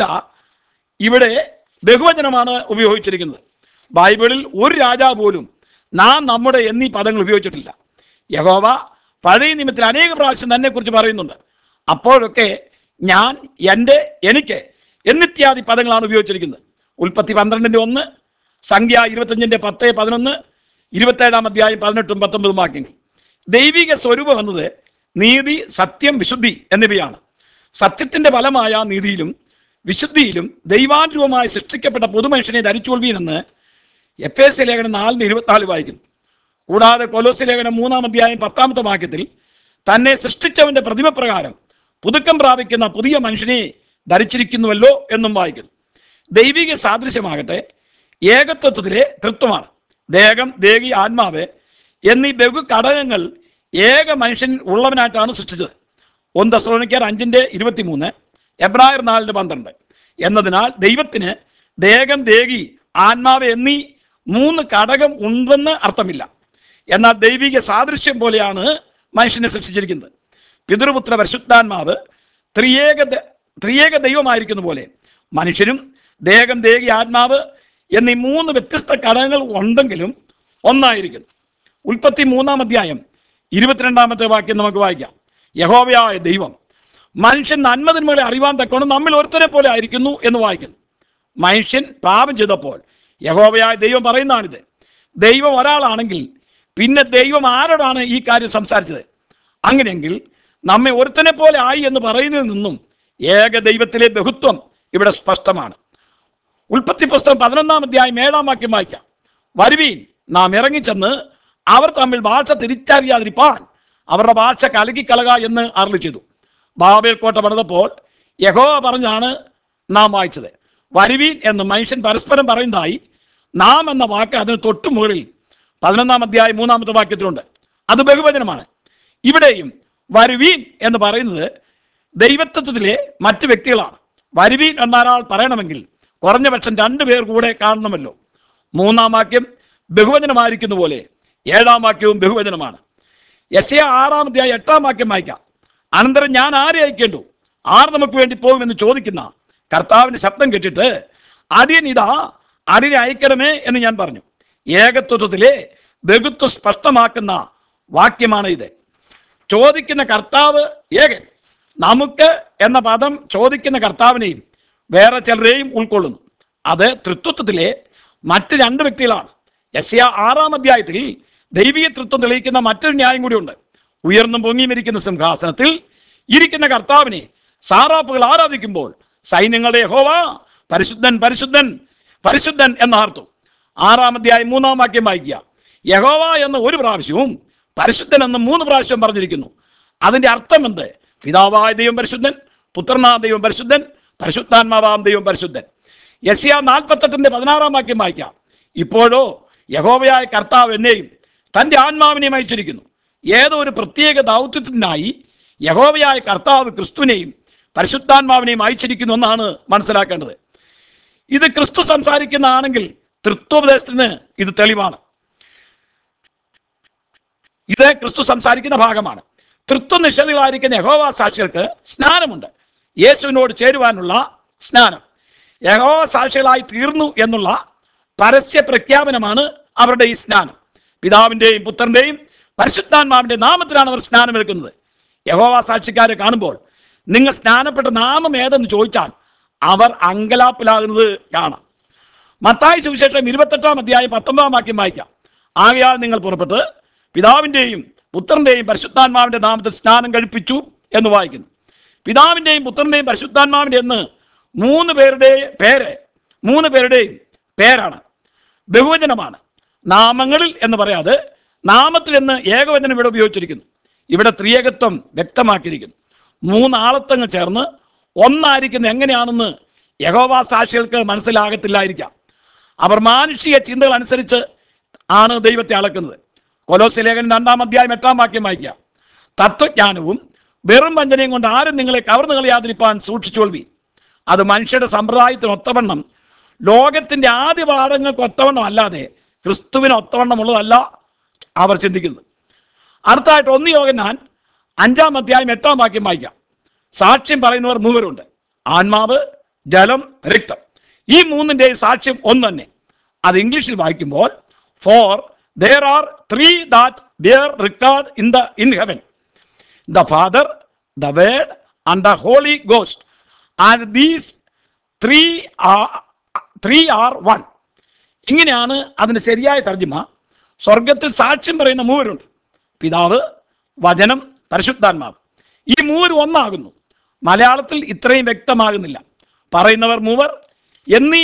Speaker 1: ഇവിടെ ബഹുവചനമാണ് ഉപയോഗിച്ചിരിക്കുന്നത് ബൈബിളിൽ ഒരു രാജാവ് പോലും നാം നമ്മുടെ എന്നീ പദങ്ങൾ ഉപയോഗിച്ചിട്ടില്ല യഹോവ പഴയ നിയമത്തിൽ അനേക പ്രാവശ്യം തന്നെ കുറിച്ച് പറയുന്നുണ്ട് അപ്പോഴൊക്കെ ഞാൻ എൻ്റെ എനിക്ക് എന്നിത്യാദി പദങ്ങളാണ് ഉപയോഗിച്ചിരിക്കുന്നത് ഉൽപ്പത്തി പന്ത്രണ്ടിൻ്റെ ഒന്ന് സംഖ്യ ഇരുപത്തഞ്ചിൻ്റെ പത്ത് പതിനൊന്ന് ഇരുപത്തേഴാം അധ്യായം പതിനെട്ടും പത്തൊമ്പതും വാക്യങ്ങൾ ദൈവിക സ്വരൂപം എന്നത് നീതി സത്യം വിശുദ്ധി എന്നിവയാണ് സത്യത്തിന്റെ ഫലമായ നീതിയിലും വിശുദ്ധിയിലും ദൈവാനുരൂപമായി സൃഷ്ടിക്കപ്പെട്ട പുതുമനുഷ്യനെ ധരിച്ചുകൊള്ളുവീനെന്ന് എഫ് എസ് ലേഖനം നാലിന് ഇരുപത്തിനാല് വായിക്കുന്നു കൂടാതെ കൊലോസ് ലേഖനം മൂന്നാം അധ്യായം പത്താമത്തെ വാക്യത്തിൽ തന്നെ സൃഷ്ടിച്ചവന്റെ പ്രതിമപ്രകാരം പുതുക്കം പ്രാപിക്കുന്ന പുതിയ മനുഷ്യനെ ധരിച്ചിരിക്കുന്നുവല്ലോ എന്നും വായിക്കുന്നു ദൈവിക സാദൃശ്യമാകട്ടെ ഏകത്വത്തിലെ തൃത്വമാണ് ദേഹം ദേഹി ആത്മാവ് എന്നീ ബഹു ഘടകങ്ങൾ ഏക മനുഷ്യൻ ഉള്ളവനായിട്ടാണ് സൃഷ്ടിച്ചത് ഒന്ന് ദസ്രോണിക്കാർ അഞ്ചിന്റെ ഇരുപത്തിമൂന്ന് എബ്രായർ നാലിന്റെ പന്ത്രണ്ട് എന്നതിനാൽ ദൈവത്തിന് ദേഹം ദേഹി ആത്മാവ് എന്നീ മൂന്ന് ഘടകം ഉണ്ടെന്ന് അർത്ഥമില്ല എന്നാൽ ദൈവിക സാദൃശ്യം പോലെയാണ് മനുഷ്യനെ സൃഷ്ടിച്ചിരിക്കുന്നത് പിതൃപുത്ര പരിശുദ്ധാത്മാവ് ത്രിയേക ദ- ത്രിയേക ദൈവമായിരിക്കുന്ന പോലെ മനുഷ്യനും ദേഹം ദേഹി ആത്മാവ് എന്നീ മൂന്ന് വ്യത്യസ്ത ഘടകങ്ങൾ ഉണ്ടെങ്കിലും ഒന്നായിരിക്കുന്നു ഉൽപ്പത്തി മൂന്നാം അധ്യായം ഇരുപത്തിരണ്ടാമത്തെ വാക്യം നമുക്ക് വായിക്കാം യഹോവയായ ദൈവം മനുഷ്യൻ നന്മതിന്മകളെ അറിവാൻ തക്കോണം നമ്മിൽ ഒരുത്തനെ പോലെ ആയിരിക്കുന്നു എന്ന് വായിക്കുന്നു മനുഷ്യൻ പാപം ചെയ്തപ്പോൾ യഹോവയായ ദൈവം പറയുന്നതാണിത് ദൈവം ഒരാളാണെങ്കിൽ പിന്നെ ദൈവം ആരോടാണ് ഈ കാര്യം സംസാരിച്ചത് അങ്ങനെയെങ്കിൽ നമ്മെ ഒരുത്തനെ പോലെ ആയി എന്ന് പറയുന്നതിൽ നിന്നും ഏക ദൈവത്തിലെ ബഹുത്വം ഇവിടെ സ്പഷ്ടമാണ് ഉൽപ്പത്തി പുസ്തകം പതിനൊന്നാം അധ്യായം ഏഴാം വാക്യം വായിക്കാം വരുവീൻ നാം ഇറങ്ങിച്ചെന്ന് അവർ തമ്മിൽ ഭാഷ തിരിച്ചറിയാതിരിപ്പാൻ അവരുടെ ഭാഷ കലകിക്കളക എന്ന് അരളി ചെയ്തു ബാബേൽ കോട്ട പണിതപ്പോൾ യഹോവ പറഞ്ഞാണ് നാം വായിച്ചത് വരുവീൻ എന്ന് മനുഷ്യൻ പരസ്പരം പറയുന്നതായി നാം എന്ന വാക്ക് അതിന് തൊട്ടു മുകളിൽ പതിനൊന്നാം അധ്യായം മൂന്നാമത്തെ വാക്യത്തിലുണ്ട് അത് ബഹുവചനമാണ് ഇവിടെയും വരുവീൻ എന്ന് പറയുന്നത് ദൈവത്വത്തിലെ മറ്റ് വ്യക്തികളാണ് വരുവീൻ എന്നൊരാൾ പറയണമെങ്കിൽ കുറഞ്ഞ പക്ഷം രണ്ടു പേർ കൂടെ കാണണമല്ലോ മൂന്നാം വാക്യം ബഹുവചനമായിരിക്കുന്ന പോലെ ഏഴാം വാക്യവും ബഹുവചനമാണ് എസ് എ ആറാം അധ്യായം എട്ടാം വാക്യം വായിക്കാം അനന്തരം ഞാൻ ആരെ അയക്കേണ്ടു ആർ നമുക്ക് വേണ്ടി പോകുമെന്ന് ചോദിക്കുന്ന കർത്താവിന്റെ ശബ്ദം കേട്ടിട്ട് അടിയൻ ഇതാ അടിനെ അയക്കണമേ എന്ന് ഞാൻ പറഞ്ഞു ഏകത്വത്തിലെ ബഹുത്വം സ്പഷ്ടമാക്കുന്ന വാക്യമാണ് ഇത് ചോദിക്കുന്ന കർത്താവ് ഏകൻ നമുക്ക് എന്ന പദം ചോദിക്കുന്ന കർത്താവിനെയും വേറെ ചിലരെയും ഉൾക്കൊള്ളുന്നു അത് തൃത്വത്തിലെ മറ്റ് രണ്ട് വ്യക്തികളാണ് യസ്യ ആറാം അധ്യായത്തിൽ ദൈവീയ തൃത്വം തെളിയിക്കുന്ന മറ്റൊരു ന്യായം കൂടിയുണ്ട് ഉയർന്നും പൊങ്ങിയും ഇരിക്കുന്ന സിംഹാസനത്തിൽ ഇരിക്കുന്ന കർത്താവിനെ സാറാപ്പുകൾ ആരാധിക്കുമ്പോൾ സൈന്യങ്ങളുടെ ഹോവ പരിശുദ്ധൻ പരിശുദ്ധൻ പരിശുദ്ധൻ എന്നാർത്തു ആറാം അധ്യായം മൂന്നാം വാക്യം വായിക്കുക യഹോവ എന്ന് ഒരു പ്രാവശ്യവും പരിശുദ്ധൻ എന്ന് മൂന്ന് പ്രാവശ്യം പറഞ്ഞിരിക്കുന്നു അതിന്റെ അർത്ഥം എന്ത് പിതാവായ ദൈവം പരിശുദ്ധൻ പുത്രനായ ദൈവം പരിശുദ്ധൻ പരിശുദ്ധാത്മാവാം ദൈവം പരിശുദ്ധൻ യസ്യ നാൽപ്പത്തെട്ടിന്റെ പതിനാറാം വാക്യം വായിക്കാം ഇപ്പോഴോ യഹോവയായ കർത്താവ് എന്നെയും തന്റെ ആത്മാവിനെയും അയച്ചിരിക്കുന്നു ഏതോ ഒരു പ്രത്യേക ദൗത്യത്തിനായി യഹോവയായ കർത്താവ് ക്രിസ്തുവിനെയും പരിശുദ്ധാത്മാവിനെയും അയച്ചിരിക്കുന്നു എന്നാണ് മനസ്സിലാക്കേണ്ടത് ഇത് ക്രിസ്തു സംസാരിക്കുന്നതാണെങ്കിൽ തൃത്വോപദേശത്തിന് ഇത് തെളിവാണ് ഇത് ക്രിസ്തു സംസാരിക്കുന്ന ഭാഗമാണ് തൃത്വ നിഷേധികളായിരിക്കുന്ന യഹോവ സാക്ഷികൾക്ക് സ്നാനമുണ്ട് യേശുവിനോട് ചേരുവാനുള്ള സ്നാനം യഹോവ സാക്ഷികളായി തീർന്നു എന്നുള്ള പരസ്യ പ്രഖ്യാപനമാണ് അവരുടെ ഈ സ്നാനം പിതാവിൻ്റെയും പുത്രൻ്റെയും പരിശുദ്ധാത്മാവിൻ്റെ നാമത്തിലാണ് അവർ സ്നാനമെടുക്കുന്നത് യഹോവ സാക്ഷിക്കാരെ കാണുമ്പോൾ നിങ്ങൾ സ്നാനപ്പെട്ട നാമം ഏതെന്ന് ചോദിച്ചാൽ അവർ അങ്കലാപ്പിലാകുന്നത് കാണാം മത്തായി സുവിശേഷം ഇരുപത്തെട്ടാം അധ്യായം പത്തൊമ്പതാം വാക്യം വായിക്കാം ആകയാൽ നിങ്ങൾ പുറപ്പെട്ട് പിതാവിൻ്റെയും പുത്രൻ്റെയും പരിശുദ്ധാത്മാവിൻ്റെ നാമത്തിൽ സ്നാനം കഴിപ്പിച്ചു എന്ന് വായിക്കുന്നു പിതാവിൻ്റെയും പുത്രൻ്റെയും പരിശുദ്ധാത്മാവിൻ്റെ എന്ന് മൂന്ന് പേരുടെ പേര് മൂന്ന് പേരുടെയും പേരാണ് ബഹുവചനമാണ് നാമങ്ങളിൽ എന്ന് പറയാതെ നാമത്തിൽ എന്ന് ഏകവചനം ഇവിടെ ഉപയോഗിച്ചിരിക്കുന്നു ഇവിടെ ത്രിയേകത്വം വ്യക്തമാക്കിയിരിക്കുന്നു മൂന്നാളത്വങ്ങൾ ചേർന്ന് ഒന്നായിരിക്കുന്നത് എങ്ങനെയാണെന്ന് യഹോവ സാക്ഷികൾക്ക് മനസ്സിലാകത്തില്ലായിരിക്കാം അവർ മാനുഷിക ചിന്തകൾ അനുസരിച്ച് ആണ് ദൈവത്തെ അളക്കുന്നത് കൊലോസ് ലേഖനം രണ്ടാം അധ്യായം എട്ടാം വാക്യം വായിക്കാം തത്വജ്ഞാനവും വെറും വഞ്ചനയും കൊണ്ട് ആരും നിങ്ങളെ കവർന്നു കളയാതിരിപ്പാൻ സൂക്ഷിച്ചുകൊള്ളി അത് മനുഷ്യരുടെ സമ്പ്രദായത്തിന് ഒത്തവണ്ണം ലോകത്തിന്റെ ആദ്യ പാഠങ്ങൾക്ക് ഒത്തവണ്ണം അല്ലാതെ ക്രിസ്തുവിന് ഒത്തവണ്ണമുള്ളതല്ല അവർ ചിന്തിക്കുന്നത് അടുത്തായിട്ട് ഒന്ന് യോഗനാൻ അഞ്ചാം അധ്യായം എട്ടാം വാക്യം വായിക്കാം സാക്ഷ്യം പറയുന്നവർ മൂവരുണ്ട് ആത്മാവ് ജലം രക്തം ഈ മൂന്നിൻ്റെ സാക്ഷ്യം ഒന്ന് തന്നെ അത് ഇംഗ്ലീഷിൽ വായിക്കുമ്പോൾ for there are three that bear record in the in heaven the Father the Word and the Holy Ghost and these three three are one ഇങ്ങനെയാണ് അതിന് ശരിയായ തർജ്ജിമ സ്വർഗത്തിൽ സാക്ഷ്യം പറയുന്ന മൂവരുണ്ട് പിതാവ് വചനം പരിശുദ്ധാത്മാവ് ഈ മൂവരും ഒന്നാകുന്നു മലയാളത്തിൽ ഇത്രയും വ്യക്തമാകുന്നില്ല പറയുന്നവർ മൂവർ എന്നീ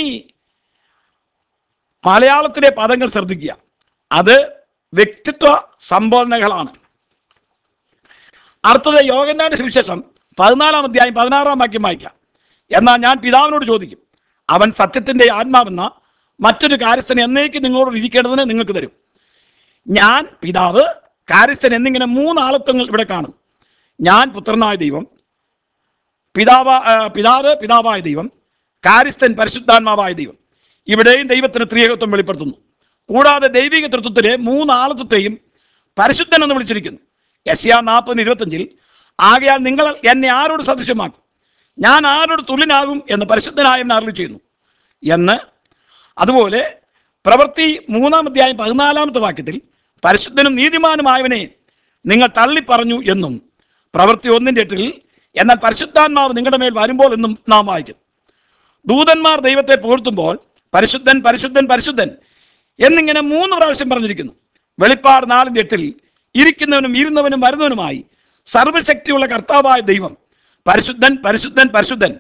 Speaker 1: മലയാളത്തിലെ പദങ്ങൾ ശ്രദ്ധിക്കുക അത് വ്യക്തിത്വ സംബോധനകളാണ് അടുത്തത് യോഗന്നാന്റെ സുവിശേഷം പതിനാലാം അധ്യായം പതിനാറാം വാക്യം വായിക്കാം എന്നാൽ ഞാൻ പിതാവിനോട് ചോദിക്കും അവൻ സത്യത്തിന്റെ ആത്മാവെന്ന മറ്റൊരു കാര്യസ്ഥൻ എന്നേക്ക് നിങ്ങളോട് ഇരിക്കേണ്ടതിന് നിങ്ങൾക്ക് തരും ഞാൻ പിതാവ് കാര്യസ്ഥൻ എന്നിങ്ങനെ മൂന്നാളത്വങ്ങൾ ഇവിടെ കാണും ഞാൻ പുത്രനായ ദൈവം പിതാവ ആ, പിതാവ് പിതാവായ ദൈവം കാര്യസ്ഥൻ പരിശുദ്ധാത്മാവായ ദൈവം ഇവിടെയും ദൈവത്തിന് ത്രിയേകത്വം വെളിപ്പെടുത്തുന്നു കൂടാതെ ദൈവിക തൃത്വത്തിലെ മൂന്നാളത്വത്തെയും പരിശുദ്ധൻ എന്ന് വിളിച്ചിരിക്കുന്നു യസ്യ നാൽപ്പതിന് ഇരുപത്തഞ്ചിൽ ആകയാൽ നിങ്ങൾ എന്നെ ആരോട് സദൃശ്യമാക്കും ഞാൻ ആരോട് തുല്യനാകും എന്ന് പരിശുദ്ധനായ എന്നെ അരുളി ചെയ്യുന്നു എന്ന് അതുപോലെ പ്രവൃത്തി മൂന്നാം അധ്യായം പതിനാലാമത്തെ വാക്യത്തിൽ പരിശുദ്ധനും നീതിമാനുമായവനെ നിങ്ങൾ തള്ളിപ്പറഞ്ഞു എന്നും പ്രവൃത്തി ഒന്നിൻ്റെ എട്ടിൽ എന്നാൽ പരിശുദ്ധാത്മാവ് നിങ്ങളുടെ മേൽ വരുമ്പോൾ എന്നും നാം വായിക്കും ദൂതന്മാർ ദൈവത്തെ പുകഴ്ത്തുമ്പോൾ പരിശുദ്ധൻ പരിശുദ്ധൻ പരിശുദ്ധൻ എന്നിങ്ങനെ മൂന്ന് പ്രാവശ്യം പറഞ്ഞിരിക്കുന്നു വെളിപ്പാട് നാലിൻ്റെ എട്ടിൽ ഇരിക്കുന്നവനും ഇരുന്നവനും വരുന്നവനുമായി സർവശക്തിയുള്ള കർത്താവായ ദൈവം പരിശുദ്ധൻ പരിശുദ്ധൻ പരിശുദ്ധൻ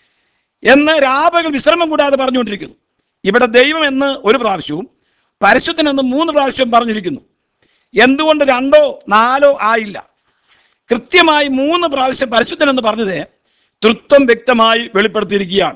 Speaker 1: എന്ന് രാപകൽ വിശ്രമം കൂടാതെ പറഞ്ഞുകൊണ്ടിരിക്കുന്നു ഇവിടെ ദൈവം എന്ന് ഒരു പ്രാവശ്യവും പരിശുദ്ധൻ എന്ന് മൂന്ന് പ്രാവശ്യം പറഞ്ഞിരിക്കുന്നു എന്തുകൊണ്ട് രണ്ടോ നാലോ ആയില്ല കൃത്യമായി മൂന്ന് പ്രാവശ്യം പരിശുദ്ധൻ എന്ന് പറഞ്ഞത് തൃത്വം വ്യക്തമായി വെളിപ്പെടുത്തിയിരിക്കുകയാണ്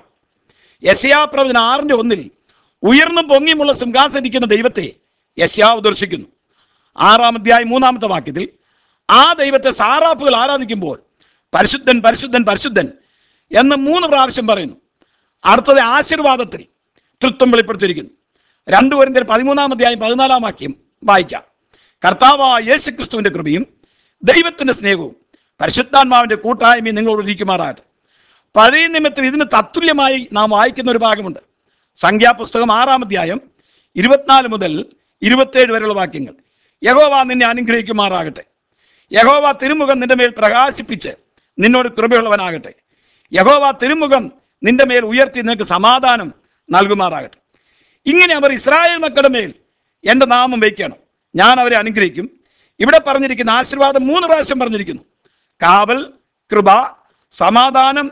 Speaker 1: യശയാപ്രവചന ആറിന്റെ ഒന്നിൽ ഉയർന്നും പൊങ്ങിയുമുള്ള സിംഹാസനിക്കുന്ന ദൈവത്തെ യശയാവ് ദർശിക്കുന്നു ആറാം അധ്യായം മൂന്നാമത്തെ വാക്യത്തിൽ ആ ദൈവത്തെ സാറാഫുകൾ ആരാധിക്കുമ്പോൾ പരിശുദ്ധൻ പരിശുദ്ധൻ പരിശുദ്ധൻ എന്ന് മൂന്ന് പ്രാവശ്യം പറയുന്നു അടുത്തത് ആശീർവാദത്തിൽ തൃത്വം വെളിപ്പെടുത്തിയിരിക്കുന്നു രണ്ടു പേരിൻ്റെ പതിമൂന്നാം അധ്യായം പതിനാലാം വാക്യം വായിക്കാം കർത്താവായ യേശു ക്രിസ്തുവിൻ്റെ കൃപയും ദൈവത്തിൻ്റെ സ്നേഹവും പരിശുദ്ധാത്മാവിൻ്റെ കൂട്ടായ്മയും നിങ്ങളോട് ഇരിക്കുമാറാകട്ടെ പഴയ നിമിത്തം ഇതിന് തത്തുല്യമായി നാം വായിക്കുന്ന ഒരു ഭാഗമുണ്ട് സംഖ്യാപുസ്തകം ആറാം അധ്യായം ഇരുപത്തിനാല് മുതൽ ഇരുപത്തേഴ് വരെയുള്ള വാക്യങ്ങൾ യഹോവ നിന്നെ അനുഗ്രഹിക്കുമാറാകട്ടെ യഹോവ തിരുമുഖം നിന്റെ മേൽ പ്രകാശിപ്പിച്ച് നിന്നോട് കൃപയുള്ളവനാകട്ടെ യഹോവ തിരുമുഖം നിന്റെ മേൽ ഉയർത്തി നിനക്ക് സമാധാനം നൽകുമാറാകട്ടെ ഇങ്ങനെ അവർ ഇസ്രായേൽ മക്കളുടെ മേൽ എൻ്റെ നാമം വയ്ക്കണം ഞാൻ അവരെ അനുഗ്രഹിക്കും ഇവിടെ പറഞ്ഞിരിക്കുന്ന ആശീർവാദം മൂന്ന് പ്രാവശ്യം പറഞ്ഞിരിക്കുന്നു കാവൽ കൃപ സമാധാനം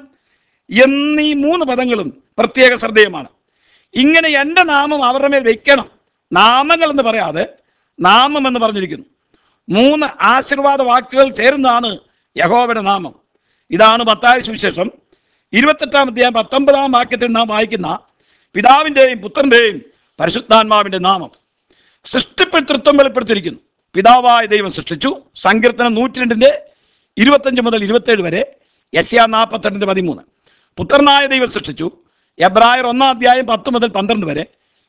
Speaker 1: എന്നീ മൂന്ന് പദങ്ങളും പ്രത്യേക ശ്രദ്ധേയമാണ് ഇങ്ങനെ എൻ്റെ നാമം അവരുടെ മേൽ വയ്ക്കണം നാമങ്ങൾ എന്ന് പറയാതെ നാമം എന്ന് പറഞ്ഞിരിക്കുന്നു മൂന്ന് ആശീർവാദ വാക്കുകൾ ചേരുന്നതാണ് യഹോവയുടെ നാമം ഇതാണ് മത്തായ സുവിശേഷം ഇരുപത്തെട്ടാം അധ്യായം പത്തൊമ്പതാം വാക്യത്തിൽ നാം വായിക്കുന്ന പിതാവിൻ്റെയും പുത്രൻ്റെയും പരിശുദ്ധാത്മാവിൻ്റെ നാമം സൃഷ്ടിപ്പിതൃത്വം വെളിപ്പെടുത്തിയിരിക്കുന്നു പിതാവായ ദൈവം സൃഷ്ടിച്ചു സങ്കീർത്തനം നൂറ്റി രണ്ടിൻ്റെ ഇരുപത്തഞ്ച് മുതൽ ഇരുപത്തേഴ് വരെ യസ്യ നാൽപ്പത്തെട്ടിൻ്റെ പതിമൂന്ന് പുത്രനായ ദൈവം സൃഷ്ടിച്ചു എബ്രായർ ഒന്നാം അധ്യായം പത്ത് മുതൽ പന്ത്രണ്ട് വരെ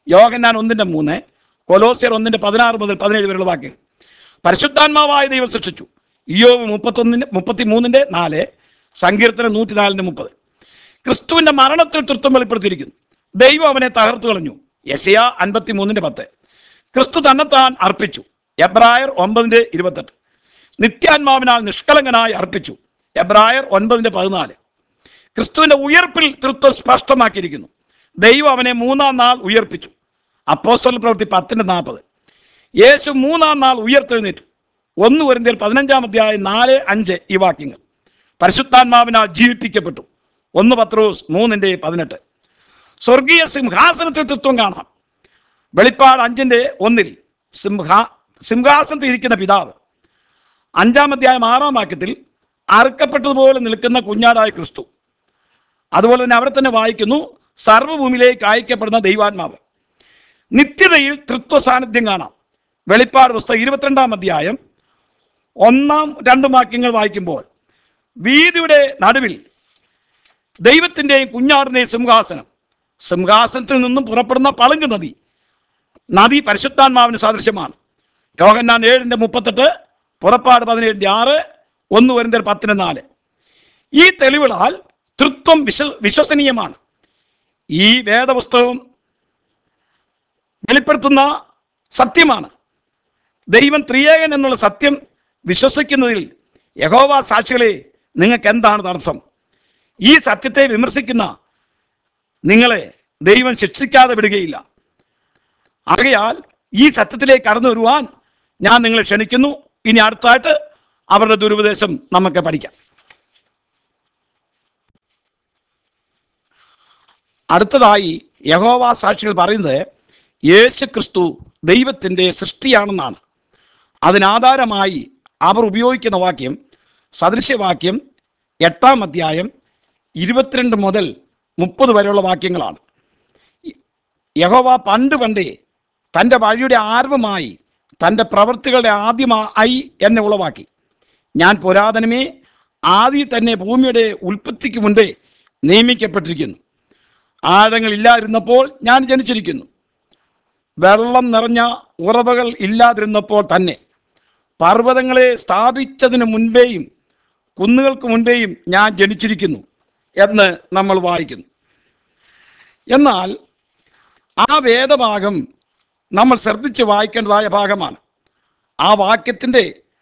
Speaker 1: യോഹന്നാൻ ഒന്നിൻ്റെ മൂന്ന് കൊലോസിയർ ഒന്നിൻ്റെ പതിനാറ് മുതൽ പതിനേഴ് വരെയുള്ള വാക്യങ്ങൾ പരിശുദ്ധാത്മാവായ ദൈവം സൃഷ്ടിച്ചു ഇയോവ് മുപ്പത്തൊന്നിൻ്റെ മുപ്പത്തി മൂന്നിൻ്റെ നാല് സങ്കീർത്തനം നൂറ്റിനാലിൻ്റെ മുപ്പത് ക്രിസ്തുവിന്റെ മരണത്തിൽ തൃത്വം വെളിപ്പെടുത്തിയിരിക്കുന്നു ദൈവം അവനെ തകർത്തു കളഞ്ഞു യശയ അൻപത്തി മൂന്നിന്റെ പത്ത് ക്രിസ്തു തന്നെത്താൻ അർപ്പിച്ചു എബ്രായർ ഒമ്പതിന്റെ ഇരുപത്തെട്ട് നിത്യാത്മാവിനാൽ നിഷ്കളങ്കനായി അർപ്പിച്ചു എബ്രായർ ഒൻപതിന്റെ പതിനാല് ക്രിസ്തുവിന്റെ ഉയർപ്പിൽ തൃത്വം സ്പഷ്ടമാക്കിയിരിക്കുന്നു ദൈവം അവനെ മൂന്നാം നാൾ ഉയർപ്പിച്ചു അപ്പോസ്തല പ്രവൃത്തി പത്തിന്റെ നാൽപ്പത് യേശു മൂന്നാം നാൾ ഉയർത്തെഴുന്നേറ്റു ഒന്ന് വരുന്നതിൽ പതിനഞ്ചാം അധ്യായം നാല് അഞ്ച് ഈ വാക്യങ്ങൾ പരിശുദ്ധാത്മാവിനാൽ ജീവിപ്പിക്കപ്പെട്ടു ഒന്ന് പത്രോസ് മൂന്നിന്റെ പതിനെട്ട് സ്വർഗീയ സിംഹാസനത്തിൽ തൃത്വം കാണാം വെളിപ്പാട് അഞ്ചിന്റെ ഒന്നിൽ സിംഹാ സിംഹാസനത്തിൽ ഇരിക്കുന്ന പിതാവ് അഞ്ചാം അധ്യായം ആറാം വാക്യത്തിൽ അറുക്കപ്പെട്ടതുപോലെ നിൽക്കുന്ന കുഞ്ഞാടായ ക്രിസ്തു അതുപോലെ തന്നെ അവിടെ തന്നെ വായിക്കുന്നു സർവ്വഭൂമിയിലേക്ക് അയക്കപ്പെടുന്ന ദൈവാത്മാവ് നിത്യതയിൽ തൃത്വ സാന്നിധ്യം കാണാം വെളിപ്പാട് പുസ്തകം ഇരുപത്തിരണ്ടാം അധ്യായം ഒന്നാം രണ്ടും വാക്യങ്ങൾ വായിക്കുമ്പോൾ വീതിയുടെ നടുവിൽ ദൈവത്തിൻ്റെയും കുഞ്ഞാടിൻ്റെയും സിംഹാസനം സിംഹാസനത്തിൽ നിന്നും പുറപ്പെടുന്ന പളുങ്ക് നദി നദി പരിശുദ്ധാത്മാവിന് സദൃശ്യമാണ് യോഹന്നാൻ ഏഴിൻ്റെ മുപ്പത്തെട്ട് പുറപ്പാട് പതിനേഴിൻ്റെ ആറ് ഒന്ന് വരുന്ന പത്തിന് നാല് ഈ തെളിവുകളാൽ തൃത്വം വിശ്വ വിശ്വസനീയമാണ് ഈ വേദപുസ്തകം വെളിപ്പെടുത്തുന്ന സത്യമാണ് ദൈവം ത്രിയേകൻ എന്നുള്ള സത്യം വിശ്വസിക്കുന്നതിൽ യഹോവ സാക്ഷികളെ നിങ്ങൾക്ക് എന്താണ് തടസ്സം ഈ സത്യത്തെ വിമർശിക്കുന്ന നിങ്ങളെ ദൈവം ശിക്ഷിക്കാതെ വിടുകയില്ല ആകയാൽ ഈ സത്യത്തിലേക്ക് കടന്നു വരുവാൻ ഞാൻ നിങ്ങളെ ക്ഷണിക്കുന്നു ഇനി അടുത്തായിട്ട് അവരുടെ ദുരുപദേശം നമുക്ക് പഠിക്കാം അടുത്തതായി യഹോവ സാക്ഷികൾ പറയുന്നത് യേശു ക്രിസ്തു ദൈവത്തിൻ്റെ സൃഷ്ടിയാണെന്നാണ് അതിനാധാരമായി അവർ ഉപയോഗിക്കുന്ന വാക്യം സദൃശ്യവാക്യം എട്ടാം അധ്യായം ഇരുപത്തിരണ്ട് മുതൽ മുപ്പത് വരെയുള്ള വാക്യങ്ങളാണ് യഹോവ പണ്ട് പണ്ടേ തൻ്റെ വഴിയുടെ ആരംഭമായി തൻ്റെ പ്രവൃത്തികളുടെ ആദ്യമായി എന്നെ ഉളവാക്കി ഞാൻ പുരാതനമേ ആദ്യം തന്നെ ഭൂമിയുടെ ഉൽപ്പത്തിക്ക് മുൻപേ നിയമിക്കപ്പെട്ടിരിക്കുന്നു ആഴങ്ങളില്ലാതിരുന്നപ്പോൾ ഞാൻ ജനിച്ചിരിക്കുന്നു വെള്ളം നിറഞ്ഞ ഉറവകൾ ഇല്ലാതിരുന്നപ്പോൾ തന്നെ പർവ്വതങ്ങളെ സ്ഥാപിച്ചതിന് മുൻപേയും കുന്നുകൾക്ക് മുൻപേയും ഞാൻ ജനിച്ചിരിക്കുന്നു എന്ന് നമ്മൾ വായിക്കുന്നു എന്നാൽ ആ വേദഭാഗം നമ്മൾ ശ്രദ്ധിച്ച് വായിക്കേണ്ടതായ ഭാഗമാണ് ആ വാക്യത്തിൻ്റെ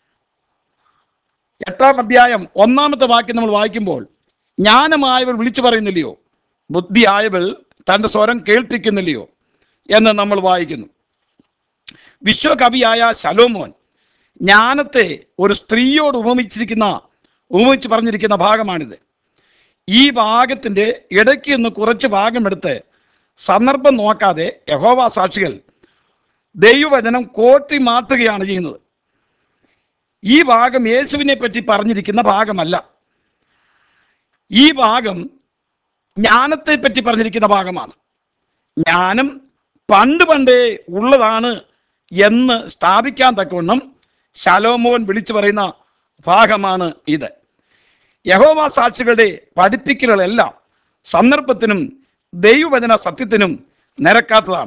Speaker 1: എട്ടാം അധ്യായം ഒന്നാമത്തെ വാക്യം നമ്മൾ വായിക്കുമ്പോൾ ജ്ഞാനമായവൾ വിളിച്ചു പറയുന്നില്ലയോ ബുദ്ധിയായവൾ തൻ്റെ സ്വരം കേൾപ്പിക്കുന്നില്ലയോ എന്ന് നമ്മൾ വായിക്കുന്നു വിശ്വകവിയായ ശലോമോൻ ജ്ഞാനത്തെ ഒരു സ്ത്രീയോട് ഉപമിച്ചിരിക്കുന്ന ഉപമിച്ച് പറഞ്ഞിരിക്കുന്ന ഭാഗമാണിത് ഈ ഭാഗത്തിൻ്റെ ഇടയ്ക്ക് നിന്ന് കുറച്ച് ഭാഗമെടുത്ത് സന്ദർഭം നോക്കാതെ യഹോവ സാക്ഷികൾ ദൈവവചനം കോട്ടി മാറ്റുകയാണ് ചെയ്യുന്നത് ഈ ഭാഗം യേശുവിനെ പറ്റി പറഞ്ഞിരിക്കുന്ന ഭാഗമല്ല ഈ ഭാഗം ജ്ഞാനത്തെ പറ്റി പറഞ്ഞിരിക്കുന്ന ഭാഗമാണ് ജ്ഞാനം പണ്ട് പണ്ടേ ഉള്ളതാണ് എന്ന് സ്ഥാപിക്കാൻ തക്കവണ്ണം ശലോമോൻ വിളിച്ചു പറയുന്ന ഭാഗമാണ് ഇത് യഹോവ സാക്ഷികളുടെ പഠിപ്പിക്കലുകളെല്ലാം സന്ദർഭത്തിനും ദൈവവചന സത്യത്തിനും നിരക്കാത്തതാണ്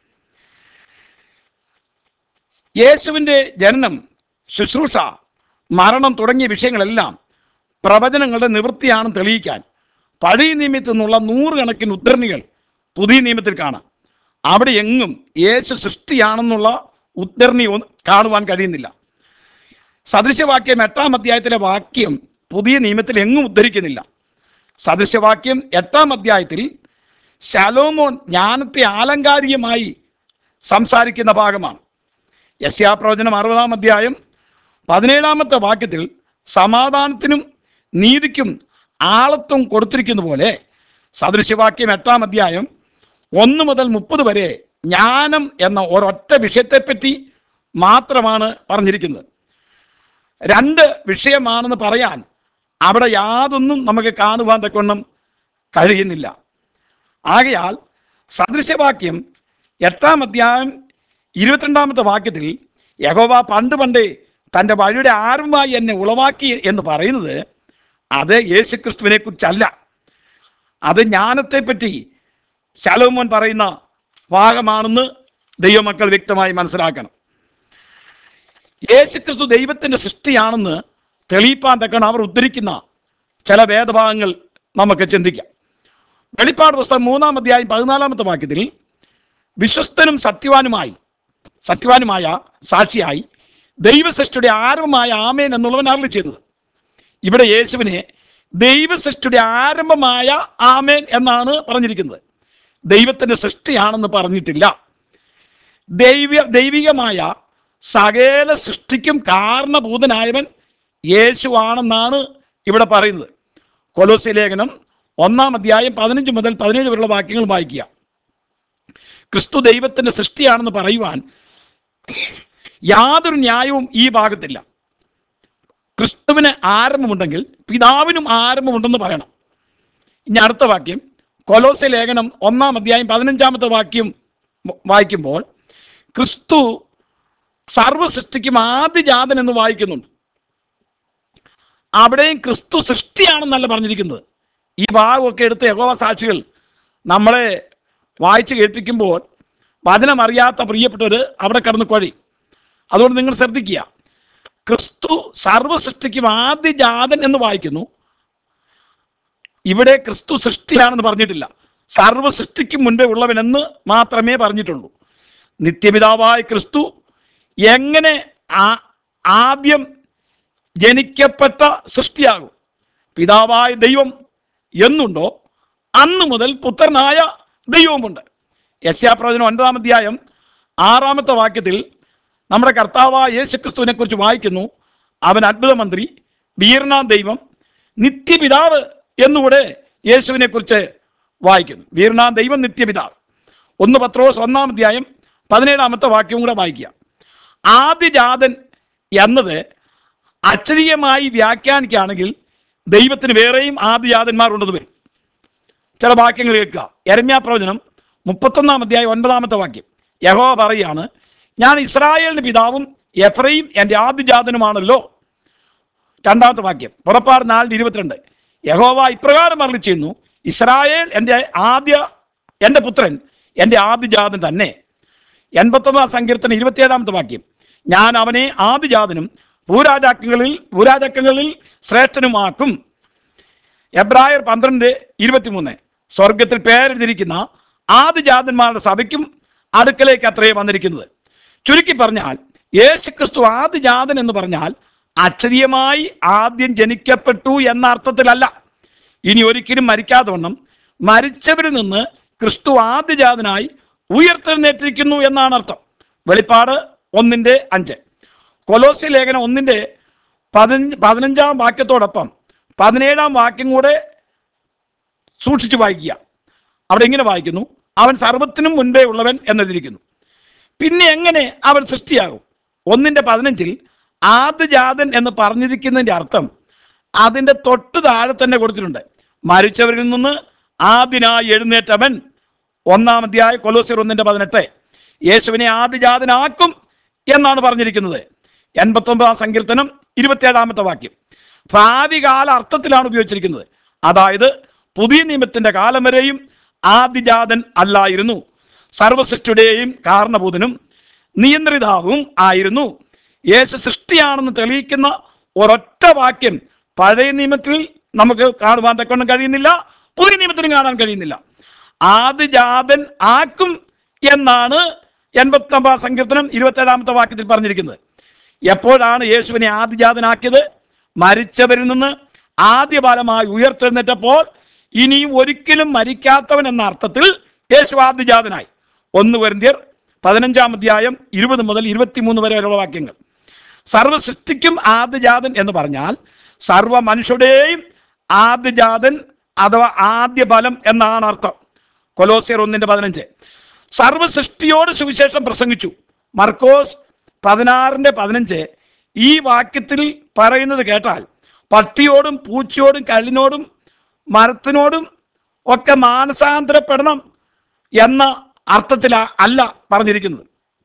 Speaker 1: യേശുവിൻ്റെ ജനനം ശുശ്രൂഷ മരണം തുടങ്ങിയ വിഷയങ്ങളെല്ലാം പ്രവചനങ്ങളുടെ നിവൃത്തിയാണെന്ന് തെളിയിക്കാൻ പഴയ നിയമത്തിൽ നിന്നുള്ള നൂറുകണക്കിന് ഉദ്ധരണികൾ പുതിയ നിയമത്തിൽ കാണാം അവിടെ എങ്ങും യേശു സൃഷ്ടിയാണെന്നുള്ള ഉദ്ധരണി ഒന്ന് കാണുവാൻ കഴിയുന്നില്ല സദൃശവാക്യം എട്ടാം അധ്യായത്തിലെ വാക്യം പുതിയ നിയമത്തിൽ എങ്ങും ഉദ്ധരിക്കുന്നില്ല സദൃശവാക്യം എട്ടാം അധ്യായത്തിൽ ശലോമോൻ ജ്ഞാനത്തെ ആലങ്കാരികമായി സംസാരിക്കുന്ന ഭാഗമാണ് യസ്യാപ്രവചനം അറുപതാം അധ്യായം പതിനേഴാമത്തെ വാക്യത്തിൽ സമാധാനത്തിനും നീതിക്കും ആളത്വം കൊടുത്തിരിക്കുന്ന പോലെ സദൃശവാക്യം എട്ടാം അധ്യായം ഒന്ന് മുതൽ മുപ്പത് വരെ ജ്ഞാനം എന്ന ഒരൊറ്റ വിഷയത്തെപ്പറ്റി മാത്രമാണ് പറഞ്ഞിരിക്കുന്നത് രണ്ട് വിഷയമാണെന്ന് പറയാൻ അവിടെ യാതൊന്നും നമുക്ക് കാണുവാൻ തക്കൊന്നും കഴിയുന്നില്ല ആകയാൽ സദൃശവാക്യം എട്ടാം അധ്യായം ഇരുപത്തിരണ്ടാമത്തെ വാക്യത്തിൽ യഹോവ പണ്ട് പണ്ടേ തൻ്റെ വഴിയുടെ ആരംഭമായി എന്നെ ഉളവാക്കി എന്ന് പറയുന്നത് അത് യേശുക്രിസ്തുവിനെ കുറിച്ചല്ല അത് ജ്ഞാനത്തെപ്പറ്റി ശലോമോൻ പറയുന്ന ഭാഗമാണെന്ന് ദൈവമക്കൾ വ്യക്തമായി മനസ്സിലാക്കണം യേശുക്രിസ്തു ദൈവത്തിന്റെ സൃഷ്ടിയാണെന്ന് തെളിയിപ്പാൻ തക്കണം അവർ ഉദ്ധരിക്കുന്ന ചില വേദഭാഗങ്ങൾ നമുക്ക് ചിന്തിക്കാം വെളിപ്പാട് പുസ്തകം മൂന്നാം അധ്യായം പതിനാലാമത്തെ വാക്യത്തിൽ വിശ്വസ്തനും സത്യവാനുമായി സത്യവാനുമായ സാക്ഷിയായി ദൈവസൃഷ്ടിയുടെ ആരംഭമായ ആമേൻ എന്നുള്ളവൻ അരളി ചെയ്തത് ഇവിടെ യേശുവിനെ ദൈവസൃഷ്ടിയുടെ ആരംഭമായ ആമേൻ എന്നാണ് പറഞ്ഞിരിക്കുന്നത് ദൈവത്തിന്റെ സൃഷ്ടിയാണെന്ന് പറഞ്ഞിട്ടില്ല ദൈവ ദൈവികമായ സകല സൃഷ്ടിക്കും കാരണഭൂതനായവൻ യേശുവാണെന്നാണ് ഇവിടെ പറയുന്നത് കൊലോസി ലേഖനം ഒന്നാം അധ്യായം പതിനഞ്ച് മുതൽ പതിനേഴ് വരെയുള്ള വാക്യങ്ങൾ വായിക്കുക ക്രിസ്തു ദൈവത്തിന്റെ സൃഷ്ടിയാണെന്ന് പറയുവാൻ യാതൊരു ന്യായവും ഈ ഭാഗത്തില്ല ക്രിസ്തുവിന് ആരംഭമുണ്ടെങ്കിൽ പിതാവിനും ആരംഭമുണ്ടെന്ന് പറയണം ഇനി അടുത്ത വാക്യം കൊലോസ ലേഖനം ഒന്നാം അധ്യായം പതിനഞ്ചാമത്തെ വാക്യം വായിക്കുമ്പോൾ ക്രിസ്തു സർവ്വ സൃഷ്ടിക്കും ആദ്യജാതൻ എന്ന് വായിക്കുന്നുണ്ട് അവിടെയും ക്രിസ്തു സൃഷ്ടിയാണെന്നല്ല പറഞ്ഞിരിക്കുന്നത് ഈ ഭാഗമൊക്കെ എടുത്ത് യഹോവ സാക്ഷികൾ നമ്മളെ വായിച്ച് കേൾപ്പിക്കുമ്പോൾ വചനം അറിയാത്ത പ്രിയപ്പെട്ടവർ അവിടെ കിടന്ന് കുഴി അതുകൊണ്ട് നിങ്ങൾ ശ്രദ്ധിക്കുക ക്രിസ്തു സർവ്വ സൃഷ്ടിക്കും ആദ്യജാതൻ എന്ന് വായിക്കുന്നു ഇവിടെ ക്രിസ്തു സൃഷ്ടിയാണെന്ന് പറഞ്ഞിട്ടില്ല സർവ്വ സൃഷ്ടിക്കും മുൻപേ ഉള്ളവനെന്ന് മാത്രമേ പറഞ്ഞിട്ടുള്ളൂ നിത്യപിതാവായ ക്രിസ്തു എങ്ങനെ ആ- ആദ്യം ജനിക്കപ്പെട്ട സൃഷ്ടിയാകും പിതാവായ ദൈവം എന്നുണ്ടോ അന്ന് മുതൽ പുത്രനായ ദൈവവുമുണ്ട് യസ്യാപ്രവചനം ഒൻപതാം അധ്യായം ആറാമത്തെ വാക്യത്തിൽ നമ്മുടെ കർത്താവായ യേശുക്രിസ്തുവിനെ കുറിച്ച് വായിക്കുന്നു അവൻ അത്ഭുത മന്ത്രി വീരനാം ദൈവം നിത്യപിതാവ് എന്നുകൂടെ യേശുവിനെ കുറിച്ച് വായിക്കുന്നു വീരനാം ദൈവം നിത്യപിതാവ് ഒന്ന് പത്രോസ് ഒന്നാം അധ്യായം പതിനേഴാമത്തെ വാക്യവും കൂടെ വായിക്കുക ആദ്യജാതൻ എന്നത് അക്ഷരീയമായി വ്യാഖ്യാനിക്കുകയാണെങ്കിൽ ദൈവത്തിന് വേറെയും ആദ്യജാതന്മാരുണ്ടെന്ന് വരും ചില വാക്യങ്ങൾ കേൾക്കുക എരമ്യാ പ്രവചനം മുപ്പത്തൊന്നാം അധ്യായം ഒൻപതാമത്തെ വാക്യം യഹോവ പറയുകയാണ് ഞാൻ ഇസ്രായേലിന് പിതാവും എഫ്രയും എൻ്റെ ആദ്യജാതനുമാണല്ലോ രണ്ടാമത്തെ വാക്യം പുറപ്പാട് നാലിന് ഇരുപത്തിരണ്ട് യഹോവ ഇപ്രകാരം അരളി ചെയ്യുന്നു ഇസ്രായേൽ എൻ്റെ ആദ്യ എൻ്റെ പുത്രൻ എൻ്റെ ആദ്യജാതൻ തന്നെ എൺപത്തൊമ്പതാം സങ്കീർത്തനം ഇരുപത്തിയേഴാമത്തെ വാക്യം ഞാൻ അവനെ ആദിജാതനും ഭൂരാജാക്കങ്ങളിൽ ഭൂരാജാക്കങ്ങളിൽ ശ്രേഷ്ഠനുമാക്കും എബ്രായർ പന്ത്രണ്ട് ഇരുപത്തിമൂന്ന് സ്വർഗത്തിൽ പേരെഴുതിയിരിക്കുന്ന ആദിജാതന്മാരുടെ സഭയ്ക്കും അടുക്കലേക്ക് അത്രേ വന്നിരിക്കുന്നത് ചുരുക്കി പറഞ്ഞാൽ യേശുക്രിസ്തു ആദിജാതൻ എന്ന് പറഞ്ഞാൽ അക്ഷരീയമായി ആദ്യം ജനിക്കപ്പെട്ടു എന്ന അർത്ഥത്തിലല്ല ഇനി ഒരിക്കലും മരിക്കാതെ വണ്ണം മരിച്ചവരിൽ നിന്ന് ക്രിസ്തു ആദ്യജാതനായി ഉയർത്തെഴുന്നേറ്റിരിക്കുന്നു എന്നാണ് അർത്ഥം വെളിപ്പാട് ഒന്നിന്റെ അഞ്ച് കൊലോസി ലേഖനം ഒന്നിന്റെ പതിനഞ്ച് പതിനഞ്ചാം വാക്യത്തോടൊപ്പം പതിനേഴാം വാക്യം കൂടെ സൂക്ഷിച്ചു വായിക്കുക അവിടെ ഇങ്ങനെ വായിക്കുന്നു അവൻ സർവത്തിനും മുൻപേ ഉള്ളവൻ എന്നെഴുതിയിരിക്കുന്നു പിന്നെ എങ്ങനെ അവൻ സൃഷ്ടിയാകും ഒന്നിന്റെ പതിനഞ്ചിൽ ആദ്യജാതൻ എന്ന് പറഞ്ഞിരിക്കുന്നതിന്റെ അർത്ഥം അതിന്റെ തൊട്ട് താഴെ തന്നെ കൊടുത്തിട്ടുണ്ട് മരിച്ചവരിൽ നിന്ന് ആദ്യനായി എഴുന്നേറ്റവൻ ഒന്നാം അധ്യായ കൊലോസിയർ ഒന്നിന്റെ പതിനെട്ട് യേശുവിനെ ആദ്യജാതനാക്കും എന്നാണ് പറഞ്ഞിരിക്കുന്നത് എൺപത്തൊമ്പതാം സങ്കീർത്തനം ഇരുപത്തിയേഴാമത്തെ വാക്യം ഭാവികാല അർത്ഥത്തിലാണ് ഉപയോഗിച്ചിരിക്കുന്നത് അതായത് പുതിയ നിയമത്തിന്റെ കാലം വരെയും ആദിജാതൻ അല്ലായിരുന്നു സർവസൃഷ്ടിയുടെയും കാരണഭൂതനും നിയന്ത്രിതാവും ആയിരുന്നു യേശു സൃഷ്ടിയാണെന്ന് തെളിയിക്കുന്ന ഒരൊറ്റ വാക്യം പഴയ നിയമത്തിൽ നമുക്ക് കാണുവാൻ തക്കൊണ്ട് കഴിയുന്നില്ല പുതിയ നിയമത്തിലും കാണാൻ കഴിയുന്നില്ല ആദിജാതൻ ആക്കും എന്നാണ് എൺപത്തി ഒമ്പതാം സങ്കീർത്തനം ഇരുപത്തേഴാമത്തെ വാക്യത്തിൽ പറഞ്ഞിരിക്കുന്നത് എപ്പോഴാണ് യേശുവിനെ ആദിജാതനാക്കിയത് മരിച്ചവരിൽ നിന്ന് ആദ്യഫലമായി ഉയർത്തെഴുന്നേറ്റപ്പോൾ ഇനിയും ഒരിക്കലും മരിക്കാത്തവൻ എന്ന അർത്ഥത്തിൽ യേശു ആദ്യജാതനായി ഒന്ന് വരുന്തിയർ പതിനഞ്ചാം അധ്യായം ഇരുപത് മുതൽ ഇരുപത്തിമൂന്ന് വരെയുള്ള വാക്യങ്ങൾ സർവ്വ സൃഷ്ടിക്കും ആദ്യജാതൻ എന്ന് പറഞ്ഞാൽ സർവ മനുഷ്യരുടെയും ആദ്യജാതൻ അഥവാ ആദ്യ ഫലം എന്നാണ് അർത്ഥം കൊലോസിയർ ഒന്നിന്റെ പതിനഞ്ച് സർവ സൃഷ്ടിയോട് സുവിശേഷം പ്രസംഗിച്ചു മർക്കോസ് പതിനാറിന്റെ പതിനഞ്ച് ഈ വാക്യത്തിൽ പറയുന്നത് കേട്ടാൽ പട്ടിയോടും പൂച്ചയോടും കല്ലിനോടും മരത്തിനോടും ഒക്കെ മാനസാന്തരപ്പെടണം എന്ന അർത്ഥത്തിൽ അല്ല പറഞ്ഞിരിക്കുന്നത്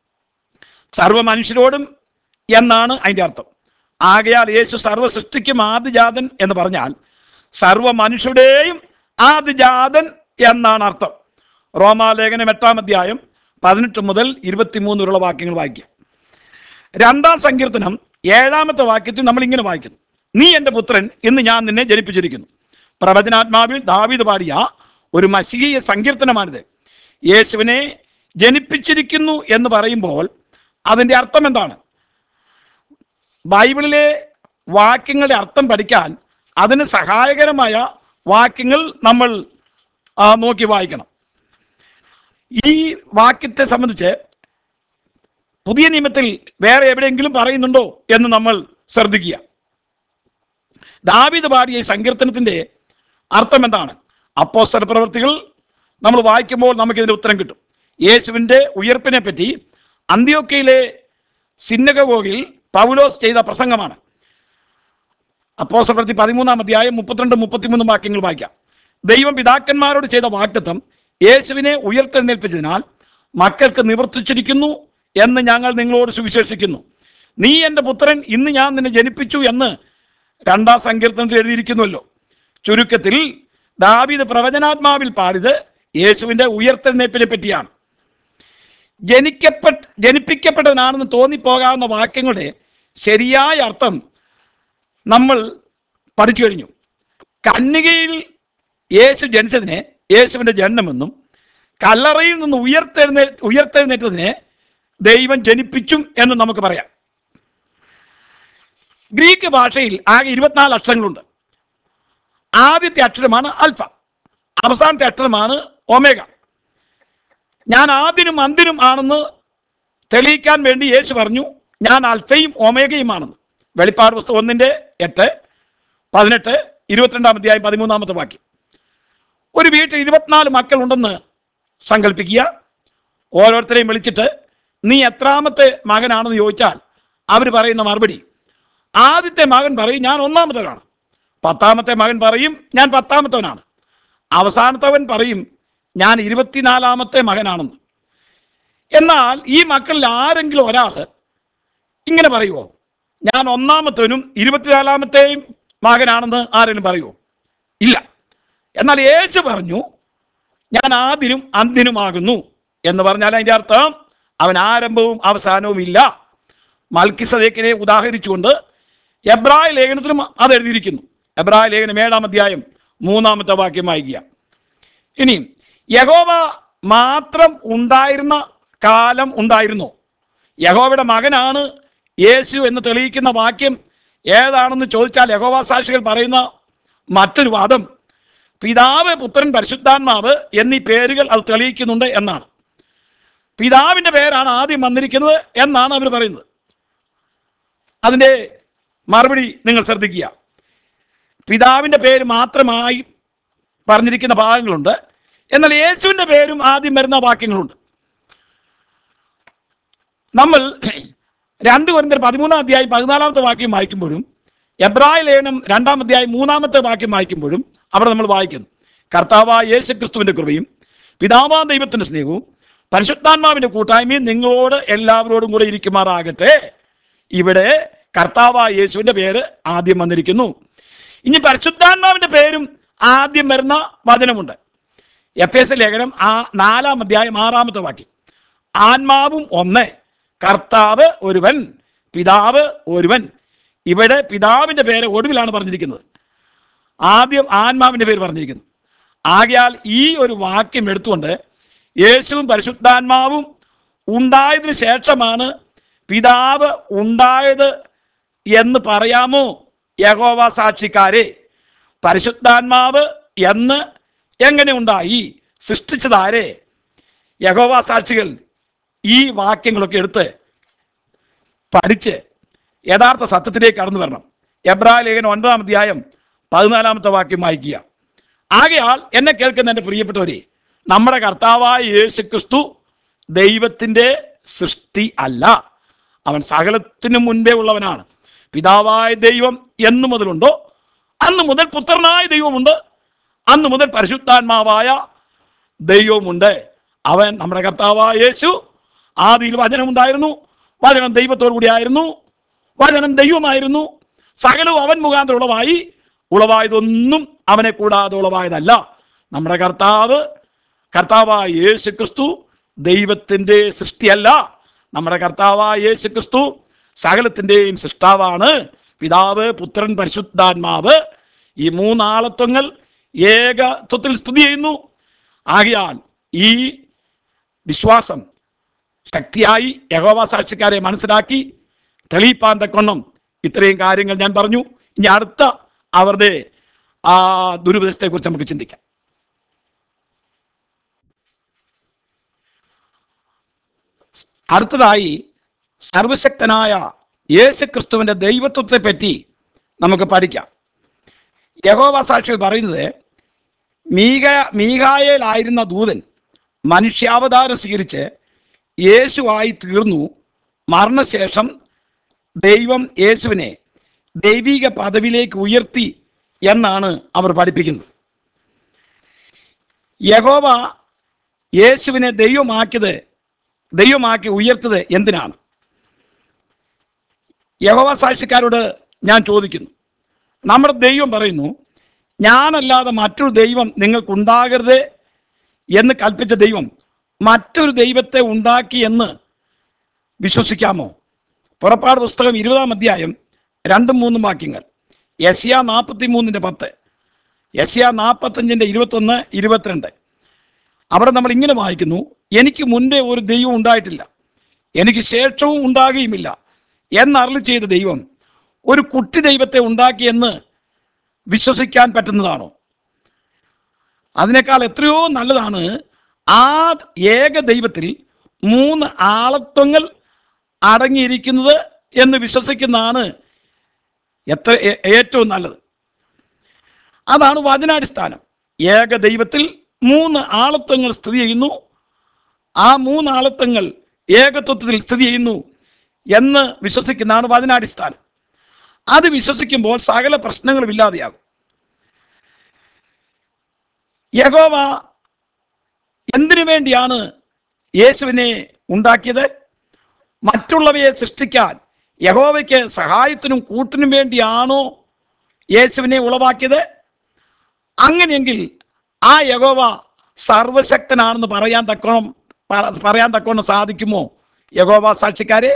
Speaker 1: സർവ മനുഷ്യരോടും എന്നാണ് അതിൻ്റെ അർത്ഥം ആകയാൽ യേശു സർവ സൃഷ്ടിക്കും ആദിജാതൻ എന്ന് പറഞ്ഞാൽ സർവ മനുഷ്യരുടെയും ആദിജാതൻ എന്നാണ് അർത്ഥം റോമാലേഖനം എട്ടാം അധ്യായം പതിനെട്ട് മുതൽ ഇരുപത്തിമൂന്ന് വരെയുള്ള വാക്യങ്ങൾ വായിക്കുക രണ്ടാം സങ്കീർത്തനം ഏഴാമത്തെ വാക്യത്തിൽ നമ്മൾ ഇങ്ങനെ വായിക്കുന്നു നീ എൻ്റെ പുത്രൻ ഇന്ന് ഞാൻ നിന്നെ ജനിപ്പിച്ചിരിക്കുന്നു പ്രവചനാത്മാവിൽ ദാവീദ് പാടിയ ഒരു മസീയ സങ്കീർത്തനമാണിത് യേശുവിനെ ജനിപ്പിച്ചിരിക്കുന്നു എന്ന് പറയുമ്പോൾ അതിൻ്റെ അർത്ഥം എന്താണ് ബൈബിളിലെ വാക്യങ്ങളുടെ അർത്ഥം പഠിക്കാൻ അതിന് സഹായകരമായ വാക്യങ്ങൾ നമ്മൾ ആ, നോക്കി വായിക്കണം ഈ വാക്യത്തെ സംബന്ധിച്ച് പുതിയ നിയമത്തിൽ വേറെ എവിടെയെങ്കിലും പറയുന്നുണ്ടോ എന്ന് നമ്മൾ ശ്രദ്ധിക്കുക ദാവീദ് പാടിയ ഈ സങ്കീർത്തനത്തിന്റെ അർത്ഥം എന്താണ് അപ്പോസ്തല പ്രവൃത്തികൾ നമ്മൾ വായിക്കുമ്പോൾ നമുക്കിതിന്റെ ഉത്തരം കിട്ടും യേശുവിൻ്റെ ഉയർപ്പിനെ പറ്റി അന്ത്യോക്കയിലെ സിന്നഗോഗിൽ പൗലോസ് ചെയ്ത പ്രസംഗമാണ് അപ്പോസ്തല പ്രവൃത്തി പതിമൂന്നാം അധ്യായം മുപ്പത്തിരണ്ട് മുപ്പത്തിമൂന്ന് വാക്യങ്ങൾ വായിക്കാം ദൈവം പിതാക്കന്മാരോട് ചെയ്ത വാക്തത്വം യേശുവിനെ ഉയർത്തെഴുന്നേൽപ്പിച്ചതിനാൽ മക്കൾക്ക് നിവർത്തിച്ചിരിക്കുന്നു എന്ന് ഞങ്ങൾ നിങ്ങളോട് സുവിശേഷിക്കുന്നു നീ എൻ്റെ പുത്രൻ ഇന്ന് ഞാൻ നിന്നെ ജനിപ്പിച്ചു എന്ന് രണ്ടാം സങ്കീർത്തനത്തിൽ എഴുതിയിരിക്കുന്നുവല്ലോ ചുരുക്കത്തിൽ ദാവീദ് പ്രവചനാത്മാവിൽ പാടിയത് യേശുവിൻ്റെ ഉയർത്തെഴുന്നേൽപ്പിനെ പറ്റിയാണ് ജനിക്കപ്പെട്ട ജനിപ്പിക്കപ്പെട്ടവനാണെന്ന് തോന്നിപ്പോകാവുന്ന വാക്യങ്ങളുടെ ശരിയായ അർത്ഥം നമ്മൾ പഠിച്ചു കഴിഞ്ഞു കന്യകയിൽ യേശു ജനിച്ചതിനെ യേശുവിൻ്റെ ജനനമെന്നും കല്ലറയിൽ നിന്ന് ഉയർത്തെഴുന്നേ ഉയർത്തെഴുന്നേറ്റതിനെ ദൈവം ജനിപ്പിച്ചും എന്ന് നമുക്ക് പറയാം ഗ്രീക്ക് ഭാഷയിൽ ആകെ ഇരുപത്തിനാല് അക്ഷരങ്ങളുണ്ട് ആദ്യത്തെ അക്ഷരമാണ് അൽഫ അവസാനത്തെ അക്ഷരമാണ് ഒമേഗ ഞാൻ ആദ്യനും അന്തിനും ആണെന്ന് തെളിയിക്കാൻ വേണ്ടി യേശു പറഞ്ഞു ഞാൻ അൽഫയും ഒമേഗയുമാണെന്ന് വെളിപ്പാട് പുസ്തകം ഒന്നിൻ്റെ എട്ട് പതിനെട്ട് ഇരുപത്തിരണ്ടാം അധ്യായം പതിമൂന്നാമത്തെ വാക്യം ഒരു വീട്ടിൽ ഇരുപത്തിനാല് മക്കളുണ്ടെന്ന് സങ്കല്പിക്കുക ഓരോരുത്തരെയും വിളിച്ചിട്ട് നീ എത്രാമത്തെ മകനാണെന്ന് ചോദിച്ചാൽ അവർ പറയുന്ന മറുപടി ആദ്യത്തെ മകൻ പറയും ഞാൻ ഒന്നാമത്തവനാണ് പത്താമത്തെ മകൻ പറയും ഞാൻ പത്താമത്തവനാണ് അവസാനത്തവൻ പറയും ഞാൻ ഇരുപത്തിനാലാമത്തെ മകനാണെന്ന് എന്നാൽ ഈ മക്കളിൽ ആരെങ്കിലും ഒരാൾ ഇങ്ങനെ പറയുമോ ഞാൻ ഒന്നാമത്തവനും ഇരുപത്തിനാലാമത്തെയും മകനാണെന്ന് ആരെങ്കിലും പറയുമോ ഇല്ല എന്നാൽ യേശു പറഞ്ഞു ഞാൻ ആദ്യനും അന്തിനുമാകുന്നു എന്ന് പറഞ്ഞാൽ അതിൻ്റെ അർത്ഥം അവൻ ആരംഭവും അവസാനവും ഇല്ല മൽക്കിസദേക്കിനെ ഉദാഹരിച്ചുകൊണ്ട് എബ്രായ ലേഖനത്തിലും അത് എഴുതിയിരിക്കുന്നു എബ്രായ ലേഖനം ഏഴാം അധ്യായം മൂന്നാമത്തെ വാക്യം വായിക്കുക ഇനി യഹോവ മാത്രം ഉണ്ടായിരുന്ന കാലം ഉണ്ടായിരുന്നു യഹോവയുടെ മകനാണ് യേശു എന്ന് തെളിയിക്കുന്ന വാക്യം ഏതാണെന്ന് ചോദിച്ചാൽ യഹോവ സാക്ഷികൾ പറയുന്ന മറ്റൊരു വാദം പിതാവ് പുത്രൻ പരിശുദ്ധാത്മാവ് എന്നീ പേരുകൾ അത് തെളിയിക്കുന്നുണ്ട് എന്നാണ് പിതാവിൻ്റെ പേരാണ് ആദ്യം വന്നിരിക്കുന്നത് എന്നാണ് അവർ പറയുന്നത് അതിൻ്റെ മറുപടി നിങ്ങൾ ശ്രദ്ധിക്കുക പിതാവിൻ്റെ പേര് മാത്രമായി പറഞ്ഞിരിക്കുന്ന ഭാഗങ്ങളുണ്ട് എന്നാൽ യേശുവിൻ്റെ പേരും ആദ്യം വരുന്ന വാക്യങ്ങളുണ്ട് നമ്മൾ രണ്ട് കൊരിന്തർ പതിമൂന്നാം അധ്യായം പതിനാലാമത്തെ വാക്യം വായിക്കുമ്പോഴും എബ്രായ ലേഖനം രണ്ടാം അധ്യായം മൂന്നാമത്തെ വാക്യം വായിക്കുമ്പോഴും അവിടെ നമ്മൾ വായിക്കുന്നു കർത്താവായ യേശു ക്രിസ്തുവിൻ്റെ കൃപയും പിതാവാ ദൈവത്തിൻ്റെ സ്നേഹവും പരിശുദ്ധാത്മാവിൻ്റെ കൂട്ടായ്മയും നിങ്ങളോട് എല്ലാവരോടും കൂടെ ഇരിക്കുമാറാകട്ടെ ഇവിടെ കർത്താവായ യേശുവിൻ്റെ പേര് ആദ്യം വന്നിരിക്കുന്നു ഇനി പരിശുദ്ധാത്മാവിൻ്റെ പേരും ആദ്യം വരുന്ന വചനമുണ്ട് എഫ് എസ് ലേഖനം ആ നാലാം അധ്യായം ആറാമത്തെ വാക്യം ആത്മാവും ഒന്ന് കർത്താവ് ഒരുവൻ പിതാവ് ഒരുവൻ ഇവിടെ പിതാവിൻ്റെ പേര് ഒടുവിലാണ് പറഞ്ഞിരിക്കുന്നത് ആദ്യം ആത്മാവിൻ്റെ പേര് പറഞ്ഞിരിക്കുന്നു ആകയാൽ ഈ ഒരു വാക്യം എടുത്തുകൊണ്ട് യേശുവും പരിശുദ്ധാത്മാവും ഉണ്ടായതിനു ശേഷമാണ് പിതാവ് ഉണ്ടായത് എന്ന് പറയാമോ യഹോവ സാക്ഷിക്കാരെ പരിശുദ്ധാത്മാവ് എന്ന് എങ്ങനെ ഉണ്ടായി സൃഷ്ടിച്ചതാരെ യഹോവ സാക്ഷികൾ ഈ വാക്യങ്ങളൊക്കെ എടുത്ത് പഠിച്ച് യഥാർത്ഥ സത്യത്തിലേക്ക് കടന്നു വരണം എബ്രാ ലേഖനം ഒൻപതാം അധ്യായം പതിനാലാമത്തെ വാക്യം വായിക്കുക ആകയാൽ എന്നെ കേൾക്കുന്ന എൻ്റെ പ്രിയപ്പെട്ടവരെ നമ്മുടെ കർത്താവായ യേശു ക്രിസ്തു ദൈവത്തിൻ്റെ സൃഷ്ടി അല്ല അവൻ സകലത്തിനു മുൻപേ ഉള്ളവനാണ് പിതാവായ ദൈവം എന്നു മുതലുണ്ടോ അന്ന് മുതൽ പുത്രനായ ദൈവമുണ്ട് അന്ന് മുതൽ പരിശുദ്ധാത്മാവായ ദൈവമുണ്ട് അവൻ നമ്മുടെ കർത്താവായ യേശു ആദിയിൽ വചനമുണ്ടായിരുന്നു വചനം ദൈവത്തോടു കൂടിയായിരുന്നു വചനം ദൈവമായിരുന്നു സകലവും അവൻ മുഖാന്തരം ഉളവായി ഉളവായതൊന്നും അവനെ കൂടാതെ ഉളവായതല്ല നമ്മുടെ കർത്താവ് കർത്താവായ യേശു ക്രിസ്തു ദൈവത്തിൻ്റെ സൃഷ്ടിയല്ല നമ്മുടെ കർത്താവായ യേശു ക്രിസ്തു സകലത്തിൻ്റെയും സൃഷ്ടാവാണ് പിതാവ് പുത്രൻ പരിശുദ്ധാത്മാവ് ഈ മൂന്നാളത്വങ്ങൾ ഏകത്വത്തിൽ സ്ഥിതി ചെയ്യുന്നു ആകയാൽ ഈ വിശ്വാസം ശക്തിയായി യഹോവ സാക്ഷിക്കാരെ മനസ്സിലാക്കി തെളിയിപ്പാൻ തക്കൊണ്ണം ഇത്രയും കാര്യങ്ങൾ ഞാൻ പറഞ്ഞു ഇനി അടുത്ത അവരുടെ ആ ദുരുപദേശത്തെക്കുറിച്ച് നമുക്ക് ചിന്തിക്കാം അടുത്തതായി സർവശക്തനായ യേശുക്രിസ്തുവിൻ്റെ ദൈവത്വത്തെ പറ്റി നമുക്ക് പഠിക്കാം യഹോവ സാക്ഷികൾ പറയുന്നത് മീക മീകായേലായിരുന്ന ദൂതൻ മനുഷ്യാവതാരം സ്വീകരിച്ച് യേശുവായി തീർന്നു മരണശേഷം ദൈവം യേശുവിനെ ദൈവിക പദവിയിലേക്ക് ഉയർത്തി എന്നാണ് അവർ പഠിപ്പിക്കുന്നത് യഹോവ യേശുവിനെ ദൈവമാക്കിയത് ദൈവമാക്കി ഉയർത്തത് എന്തിനാണ് യഹോവ സാക്ഷിക്കാരോട് ഞാൻ ചോദിക്കുന്നു നമ്മുടെ ദൈവം പറയുന്നു ഞാനല്ലാതെ മറ്റൊരു ദൈവം നിങ്ങൾക്കുണ്ടാകരുത് എന്ന് കൽപ്പിച്ച ദൈവം മറ്റൊരു ദൈവത്തെ ഉണ്ടാക്കി എന്ന് വിശ്വസിക്കാമോ പുറപ്പാട് പുസ്തകം ഇരുപതാം അധ്യായം രണ്ടും മൂന്നും വാക്യങ്ങൾ യസിയ നാൽപ്പത്തി മൂന്നിൻ്റെ പത്ത് യസിയ നാൽപ്പത്തഞ്ചിൻ്റെ ഇരുപത്തൊന്ന് ഇരുപത്തിരണ്ട് അവിടെ നമ്മൾ ഇങ്ങനെ വായിക്കുന്നു എനിക്ക് മുൻപേ ഒരു ദൈവം ഉണ്ടായിട്ടില്ല എനിക്ക് ശേഷവും ഉണ്ടാകുകയുമില്ല എന്നറിളി ചെയ്ത ദൈവം ഒരു കുട്ടി ദൈവത്തെ ഉണ്ടാക്കിയെന്ന് വിശ്വസിക്കാൻ പറ്റുന്നതാണോ അതിനേക്കാൾ എത്രയോ നല്ലതാണ് ആ ഏക ദൈവത്തിൽ മൂന്ന് ആളത്വങ്ങൾ അടങ്ങിയിരിക്കുന്നത് എന്ന് വിശ്വസിക്കുന്നതാണ് എത്ര ഏ- ഏറ്റവും നല്ലത് അതാണ് വചനാടിസ്ഥാനം ഏക ദൈവത്തിൽ മൂന്ന് ആളത്വങ്ങൾ സ്ഥിതി ചെയ്യുന്നു ആ മൂന്ന് ആളത്വങ്ങൾ ഏകത്വത്തിൽ സ്ഥിതി ചെയ്യുന്നു എന്ന് വിശ്വസിക്കുന്നതാണ് വചനാടിസ്ഥാനം അത് വിശ്വസിക്കുമ്പോൾ സകല പ്രശ്നങ്ങളും ഇല്ലാതെയാകും യഹോവ എന്തിനു വേണ്ടിയാണ് യേശുവിനെ ഉണ്ടാക്കിയത് മറ്റുള്ളവയെ സൃഷ്ടിക്കാൻ യഹോവയ്ക്ക് സഹായത്തിനും കൂട്ടിനും വേണ്ടിയാണോ യേശുവിനെ ഉളവാക്കിയത് അങ്ങനെയെങ്കിൽ ആ യഹോവ സർവശക്തനാണെന്ന് പറയാൻ തക്കോണം പ- പറയാൻ തക്കോണം സാധിക്കുമോ യഹോവ സാക്ഷിക്കാരെ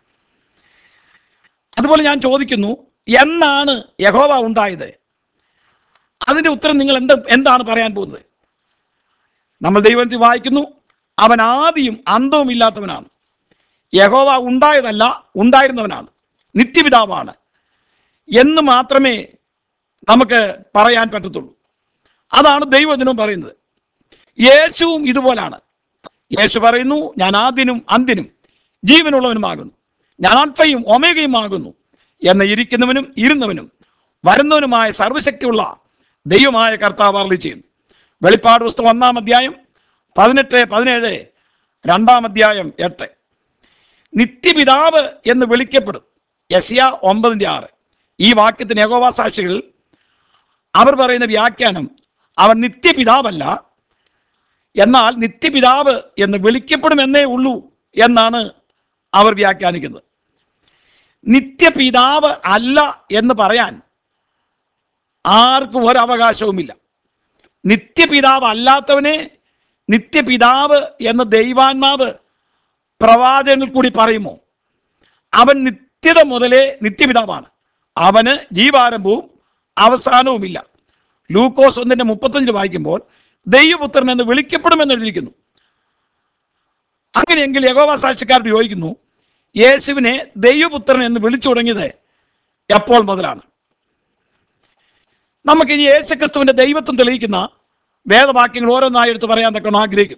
Speaker 1: അതുപോലെ ഞാൻ ചോദിക്കുന്നു എന്നാണ് യഹോവ ഉണ്ടായത് അതിൻ്റെ ഉത്തരം നിങ്ങൾ എന്ത് എന്താണ് പറയാൻ പോകുന്നത് നമ്മൾ ദൈവത്തിൽ വായിക്കുന്നു അവൻ ആദിയും അന്തവും ഇല്ലാത്തവനാണ് യഹോവ ഉണ്ടായതല്ല ഉണ്ടായിരുന്നവനാണ് നിത്യപിതാവാണ് എന്ന് മാത്രമേ നമുക്ക് പറയാൻ പറ്റത്തുള്ളൂ അതാണ് ദൈവജനം പറയുന്നത് യേശുവും ഇതുപോലാണ് യേശു പറയുന്നു ഞാൻ ആദ്യനും അന്ത്യനും ജീവനുള്ളവനുമാകുന്നു ഞാൻ അൽഫയും ഒമേഗയുമാകുന്നു എന്ന് ഇരിക്കുന്നവനും ഇരുന്നവനും വരുന്നവനുമായ സർവശക്തിയുള്ള ദൈവമായ കർത്താവ് അരുളി ചെയ്യുന്നു വെളിപ്പാട് പുസ്തകം ഒന്നാം അധ്യായം പതിനെട്ട് പതിനേഴ് രണ്ടാം അധ്യായം എട്ട് നിത്യപിതാവ് എന്ന് വിളിക്കപ്പെടും യസിയ ഒമ്പതിൻ്റെ ആറ് ഈ വാക്യത്തിന് യഹോവ സാക്ഷികൾ അവർ പറയുന്ന വ്യാഖ്യാനം അവൻ നിത്യപിതാവല്ല എന്നാൽ നിത്യപിതാവ് എന്ന് വിളിക്കപ്പെടുമെന്നേ ഉള്ളൂ എന്നാണ് അവർ വ്യാഖ്യാനിക്കുന്നത് നിത്യപിതാവ് അല്ല എന്ന് പറയാൻ ആർക്കും ഒരവകാശവുമില്ല നിത്യപിതാവ് അല്ലാത്തവനെ നിത്യപിതാവ് എന്ന് ദൈവാത്മാവ് പ്രവാചകനിൽ കൂടി പറയുമോ അവൻ നിത്യത മുതലേ നിത്യപിതാവാണ് അവന് ജീവാരംഭവും അവസാനവുമില്ല ലൂക്കോസ് ഒന്നിന്റെ മുപ്പത്തഞ്ചിൽ വായിക്കുമ്പോൾ ദൈവപുത്രൻ എന്ന് വിളിക്കപ്പെടുമെന്ന് എഴുതിയിരിക്കുന്നു അങ്ങനെയെങ്കിൽ യഹോവ സാക്ഷിക്കാരോട് ചോദിക്കുന്നു യേശുവിനെ ദൈവപുത്രൻ എന്ന് വിളിച്ചു തുടങ്ങിയത് എപ്പോൾ മുതലാണ് നമുക്ക് ഇനി യേശുക്രിസ്തുവിന്റെ ദൈവത്വം തെളിയിക്കുന്ന വേദവാക്യങ്ങൾ ഓരോന്നായി എടുത്ത് പറയാൻ തക്കണം ആഗ്രഹിക്കുന്നു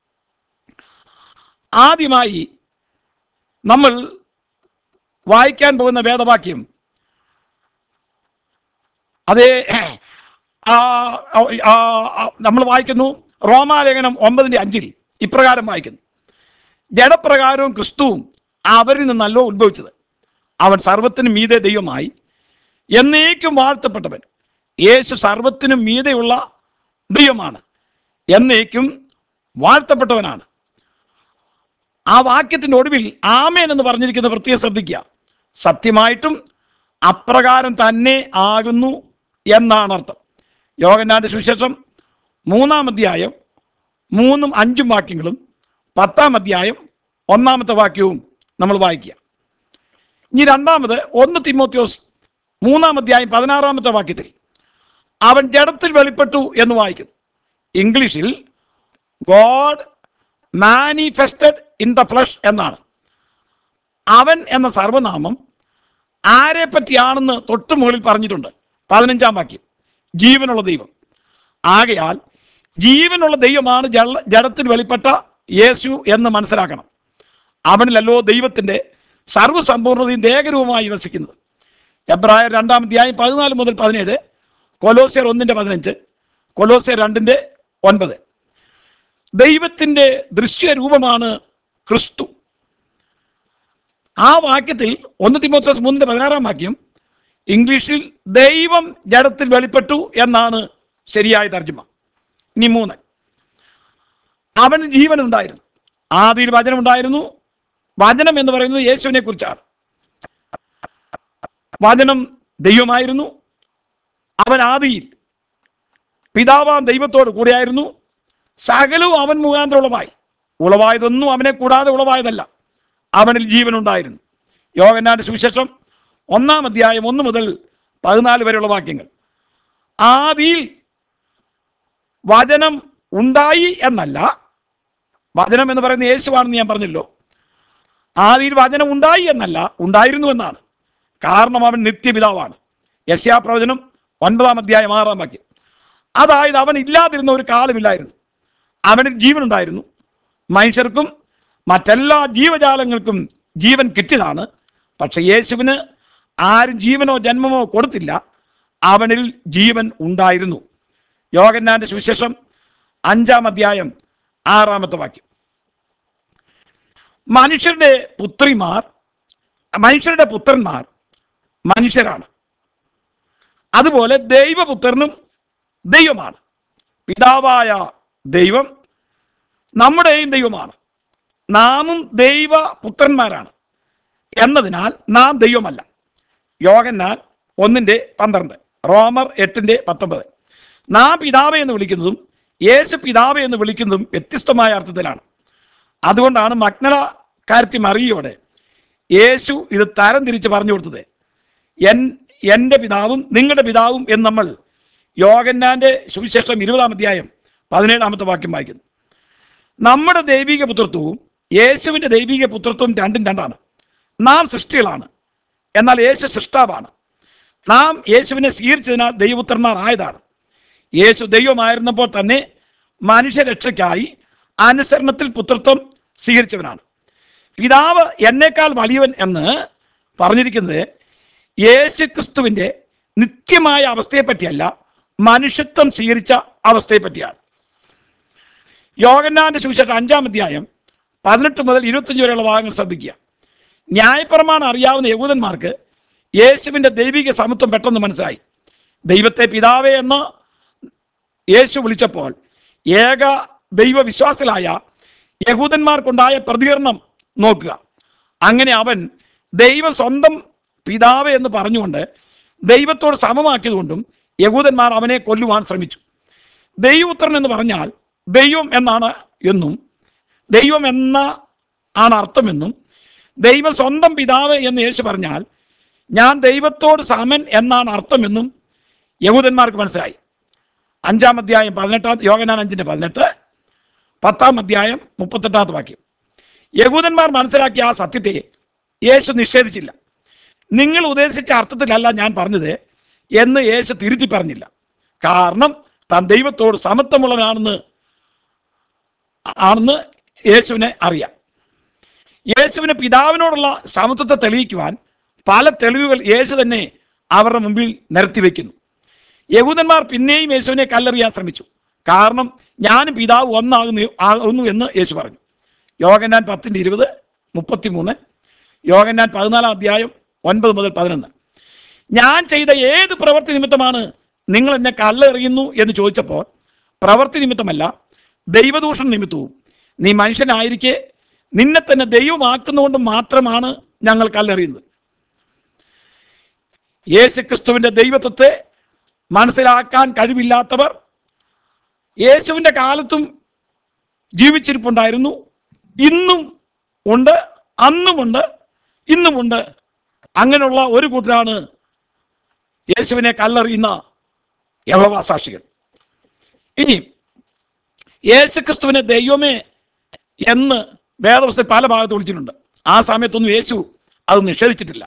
Speaker 1: ആദ്യമായി നമ്മൾ വായിക്കാൻ പോകുന്ന വേദവാക്യം അതേ ആ, ആ, ആ, നമ്മൾ വായിക്കുന്നു റോമാലേഖനം ഒമ്പതിൻ്റെ അഞ്ചിൽ ഇപ്രകാരം വായിക്കുന്നു ജഡപ്രകാരവും ക്രിസ്തുവും അവരിൽ നിന്നല്ലോ ഉത്ഭവിച്ചത് അവൻ സർവത്തിനും മീതെ ദൈവമായി എന്നേക്കും വാഴ്ത്തപ്പെട്ടവൻ യേശു സർവത്തിനും മീതെയുള്ള ദൈവമാണ് എന്നേക്കും വാഴ്ത്തപ്പെട്ടവനാണ് ആ വാക്യത്തിൻ്റെ ഒടുവിൽ ആമേൻ എന്ന് പറഞ്ഞിരിക്കുന്ന പ്രത്യേകം ശ്രദ്ധിക്കുക സത്യമായിട്ടും അപ്രകാരം തന്നെ ആകുന്നു എന്നാണ് അർത്ഥം യോഗനാന്റെ സുവിശേഷം മൂന്നാം അധ്യായം മൂന്നും അഞ്ചും വാക്യങ്ങളും പത്താം അധ്യായം ഒന്നാമത്തെ വാക്യവും നമ്മൾ വായിക്കുക ഇനി രണ്ടാമത് ഒന്ന് തിമോത്യോസ് മൂന്നാം അധ്യായം പതിനാറാമത്തെ വാക്യത്തിൽ അവൻ ജഡത്തിൽ വെളിപ്പെട്ടു എന്ന് വായിക്കുന്നു ഇംഗ്ലീഷിൽ God manifested in the flesh എന്നാണ് അവൻ എന്ന സർവനാമം ആരെ പറ്റിയാണെന്ന് തൊട്ട് മുകളിൽ പറഞ്ഞിട്ടുണ്ട് പതിനഞ്ചാം വാക്യം ജീവനുള്ള ദൈവം ആകയാൽ ജീവനുള്ള ദൈവമാണ് ജല ജഡത്തിൽ വെളിപ്പെട്ട യേശു എന്ന് മനസ്സിലാക്കണം അവനിലല്ലോ ദൈവത്തിൻ്റെ സർവ്വസമ്പൂർണ്ണതയും ദേഹരൂപമായി വസിക്കുന്നത് എബ്രായർ രണ്ടാം അധ്യായം പതിനാല് മുതൽ പതിനേഴ് കൊലോസിയർ ഒന്നിൻ്റെ പതിനഞ്ച് കൊലോസിയർ രണ്ടിൻ്റെ ഒൻപത് ദൈവത്തിൻ്റെ ദൃശ്യരൂപമാണ് ക്രിസ്തു ആ വാക്യത്തിൽ ഒന്ന് തിമോത്തോസ് മൂന്നിൻ്റെ പതിനാറാം വാക്യം ഇംഗ്ലീഷിൽ ദൈവം ജഡത്തിൽ വെളിപ്പെട്ടു എന്നാണ് ശരിയായ തർജ്ജമ ഇനി മൂന്ന് അവന് ജീവൻ ഉണ്ടായിരുന്നു ആദിയിൽ വചനം ഉണ്ടായിരുന്നു വചനം എന്ന് പറയുന്നത് യേശുവിനെ കുറിച്ചാണ് വചനം ദൈവമായിരുന്നു അവൻ ആദിയിൽ പിതാവാം ദൈവത്തോട് കൂടെയായിരുന്നു സകലവും അവൻ മുഖാന്തരം ഉളവായി ഉളവായതൊന്നും അവനെ കൂടാതെ ഉളവായതല്ല അവനിൽ ജീവനുണ്ടായിരുന്നു യോഗനാന്റെ സുവിശേഷം ഒന്നാം അധ്യായം ഒന്ന് മുതൽ പതിനാല് വരെയുള്ള വാക്യങ്ങൾ ആദിയിൽ വചനം ഉണ്ടായി എന്നല്ല വചനം എന്ന് പറയുന്ന യേശുവാണെന്ന് ഞാൻ പറഞ്ഞല്ലോ ആദിയിൽ വചനം ഉണ്ടായി എന്നല്ല ഉണ്ടായിരുന്നു എന്നാണ് കാരണം അവൻ നിത്യപിതാവാണ് യശ്യാപ്രവചനം ഒൻപതാം അധ്യായം ആറാം വാക്യം അതായത് അവൻ ഇല്ലാതിരുന്ന ഒരു കാലമില്ലായിരുന്നു അവനിൽ ജീവനുണ്ടായിരുന്നു മനുഷ്യർക്കും മറ്റെല്ലാ ജീവജാലങ്ങൾക്കും ജീവൻ കിട്ടിയതാണ് പക്ഷെ യേശുവിന് ആരും ജീവനോ ജന്മമോ കൊടുത്തില്ല അവനിൽ ജീവൻ ഉണ്ടായിരുന്നു യോഗന്നാന്റെ സുവിശേഷം അഞ്ചാം അധ്യായം ആറാമത്തെ വാക്യം മനുഷ്യരുടെ പുത്രിമാർ മനുഷ്യരുടെ പുത്രന്മാർ മനുഷ്യരാണ് അതുപോലെ ദൈവപുത്രനും ദൈവമാണ് പിതാവായ ദൈവം നമ്മുടെയും ദൈവമാണ് നാമും ദൈവപുത്രന്മാരാണ് എന്നതിനാൽ നാം ദൈവമല്ല യോഗന്നാൽ ഒന്നിൻ്റെ പന്ത്രണ്ട് റോമർ എട്ടിൻ്റെ പത്തൊമ്പത് നാം പിതാവെ എന്ന് വിളിക്കുന്നതും യേശു പിതാവെ എന്ന് വിളിക്കുന്നതും വ്യത്യസ്തമായ അർത്ഥത്തിലാണ് അതുകൊണ്ടാണ് മഗ്നല കാര്യത്തിൽ മറിയോടെ യേശു ഇത് തരം തിരിച്ച് പറഞ്ഞു കൊടുത്തത് എൻ എൻ്റെ പിതാവും നിങ്ങളുടെ പിതാവും എന്ന് നമ്മൾ യോഗന്നാൻ്റെ സുവിശേഷം ഇരുപതാം അധ്യായം പതിനേഴാമത്തെ വാക്യം വായിക്കുന്നു നമ്മുടെ ദൈവിക പുത്രത്വവും യേശുവിൻ്റെ ദൈവിക പുത്രത്വവും രണ്ടും രണ്ടാണ് നാം സൃഷ്ടികളാണ് എന്നാൽ യേശു സൃഷ്ടാവാണ് നാം യേശുവിനെ സ്വീകരിച്ചതിനാൽ ദൈവപുത്രന്മാർ ആയതാണ് യേശു ദൈവമായിരുന്നപ്പോൾ തന്നെ മനുഷ്യരക്ഷയ്ക്കായി അനുസരണത്തിൽ പുത്രത്വം സ്വീകരിച്ചവനാണ് പിതാവ് എന്നേക്കാൾ വലിയവൻ എന്ന് പറഞ്ഞിരിക്കുന്നത് യേശു ക്രിസ്തുവിൻ്റെ നിത്യമായ അവസ്ഥയെപ്പറ്റിയല്ല മനുഷ്യത്വം സ്വീകരിച്ച അവസ്ഥയെപ്പറ്റിയാണ് യോഗന്നാന്റെ സുവിശേഷം അഞ്ചാം അധ്യായം പതിനെട്ട് മുതൽ ഇരുപത്തഞ്ച് വരെയുള്ള ഭാഗങ്ങൾ ശ്രദ്ധിക്കുക ന്യായപ്രമാണം അറിയാവുന്ന യഹൂദന്മാർക്ക് യേശുവിൻ്റെ ദൈവിക സമത്വം പെട്ടെന്ന് മനസ്സിലായി ദൈവത്തെ പിതാവേ എന്ന് യേശു വിളിച്ചപ്പോൾ ഏക ദൈവവിശ്വാസികളായ യഹൂദന്മാർക്കുണ്ടായ പ്രതികരണം നോക്കുക അങ്ങനെ അവൻ ദൈവം സ്വന്തം പിതാവ് എന്ന് പറഞ്ഞുകൊണ്ട് ദൈവത്തോട് സമമാക്കിയതുകൊണ്ടും യഹൂദന്മാർ അവനെ കൊല്ലുവാൻ ശ്രമിച്ചു ദൈവപുത്രൻ എന്ന് പറഞ്ഞാൽ ദൈവം എന്നാണ് എന്നും ദൈവം എന്ന ആണ് അർത്ഥമെന്നും ദൈവം സ്വന്തം പിതാവ് എന്ന് യേശു പറഞ്ഞാൽ ഞാൻ ദൈവത്തോട് സമൻ എന്നാണ് അർത്ഥമെന്നും യഹൂദന്മാർക്ക് മനസ്സിലായി അഞ്ചാം അധ്യായം പതിനെട്ടാം യോഗനാൻ അഞ്ചിൻ്റെ പതിനെട്ട് പത്താം അധ്യായം മുപ്പത്തെട്ടാമത്തെ വാക്യം യഹൂദന്മാർ മനസ്സിലാക്കിയ ആ സത്യത്തെ യേശു നിഷേധിച്ചില്ല നിങ്ങൾ ഉദ്ദേശിച്ച അർത്ഥത്തിലല്ല ഞാൻ പറഞ്ഞത് എന്ന് യേശു തിരുത്തി പറഞ്ഞില്ല കാരണം താൻ ദൈവത്തോട് സമത്വമുള്ളവനാണെന്ന് ആണെന്ന് യേശുവിനെ അറിയാം യേശുവിന് പിതാവിനോടുള്ള സമത്വത്തെ തെളിയിക്കുവാൻ പല തെളിവുകൾ യേശു തന്നെ അവരുടെ മുമ്പിൽ നിരത്തി വയ്ക്കുന്നു യഹൂദന്മാർ പിന്നെയും യേശുവിനെ കല്ലെറിയാൻ ശ്രമിച്ചു കാരണം ഞാനും പിതാവ് ഒന്നാകുന്നു ആകുന്നു എന്ന് യേശു പറഞ്ഞു യോഗന്നാൻ പത്തിൻ്റെ ഇരുപത് മുപ്പത്തിമൂന്ന് യോഗന്നാൻ പതിനാലാം അധ്യായം ഒൻപത് മുതൽ പതിനൊന്ന് ഞാൻ ചെയ്ത ഏത് പ്രവൃത്തി നിമിത്തമാണ് നിങ്ങൾ എന്നെ കല്ലെറിയുന്നു എന്ന് ചോദിച്ചപ്പോൾ പ്രവൃത്തി നിമിത്തമല്ല ദൈവദൂഷണ നിമിത്തവും നീ മനുഷ്യനായിരിക്കെ നിന്നെ തന്നെ ദൈവമാക്കുന്നതുകൊണ്ട് മാത്രമാണ് ഞങ്ങൾ കല്ലെറിയുന്നത് യേശുക്രിസ്തുവിന്റെ ദൈവത്വത്തെ മനസ്സിലാക്കാൻ കഴിവില്ലാത്തവർ യേശുവിൻ്റെ കാലത്തും ജീവിച്ചിരിപ്പുണ്ടായിരുന്നു ഇന്നും ഉണ്ട് അന്നുമുണ്ട് ഇന്നുമുണ്ട് അങ്ങനെയുള്ള ഒരു കൂട്ടരാണ് യേശുവിനെ കല്ലെറിയുന്ന യഹോവാസാക്ഷികൾ ഇനി യേശുക്രിസ്തുവിനെ ദൈവമേ എന്ന് വേദപുസ്തകത്തിൽ പല ഭാഗത്ത് വിളിച്ചിട്ടുണ്ട് ആ സമയത്തൊന്നും യേശു അത് നിഷേധിച്ചിട്ടില്ല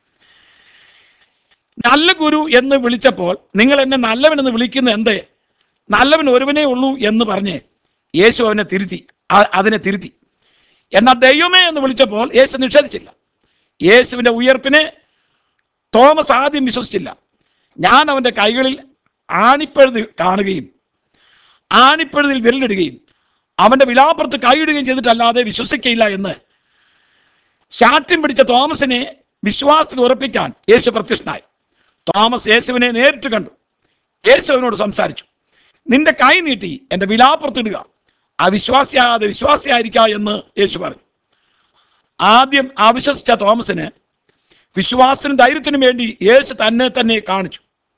Speaker 1: നല്ല ഗുരു എന്ന് വിളിച്ചപ്പോൾ നിങ്ങൾ എന്നെ നല്ലവനെന്ന് വിളിക്കുന്ന എന്തേ നല്ലവൻ ഒരുവനേ ഉള്ളൂ എന്ന് പറഞ്ഞ് യേശു അവനെ തിരുത്തി ആ- അതിനെ തിരുത്തി എന്നാൽ ദൈവമേ എന്ന് വിളിച്ചപ്പോൾ യേശു നിഷേധിച്ചില്ല യേശുവിൻ്റെ ഉയർപ്പിനെ തോമസ് ആദ്യം വിശ്വസിച്ചില്ല ഞാൻ അവൻ്റെ കൈകളിൽ ആണിപ്പഴുതി കാണുകയും ആണിപ്പഴുതിൽ വിരലിടുകയും അവൻ്റെ വിലാപ്പുറത്ത് കൈയിടുകയും ചെയ്തിട്ടല്ലാതെ വിശ്വസിക്കയില്ല എന്ന് ശാഠ്യം പിടിച്ച തോമസിനെ വിശ്വാസത്തിൽ ഉറപ്പിക്കാൻ യേശു പ്രത്യക്ഷനായി തോമസ് യേശുവിനെ നേരിട്ട് കണ്ടു യേശു അവനോട് സംസാരിച്ചു നിന്റെ കൈ നീട്ടി എൻ്റെ വിലാപ്പുറത്തിടുക അവിശ്വാസിയാകാതെ വിശ്വാസിയായിരിക്ക എന്ന് യേശു പറഞ്ഞു ആദ്യം അവിശ്വസിച്ച തോമസിന് വിശ്വാസത്തിനും ധൈര്യത്തിനും വേണ്ടി യേശു തന്നെ തന്നെ കാണിച്ചു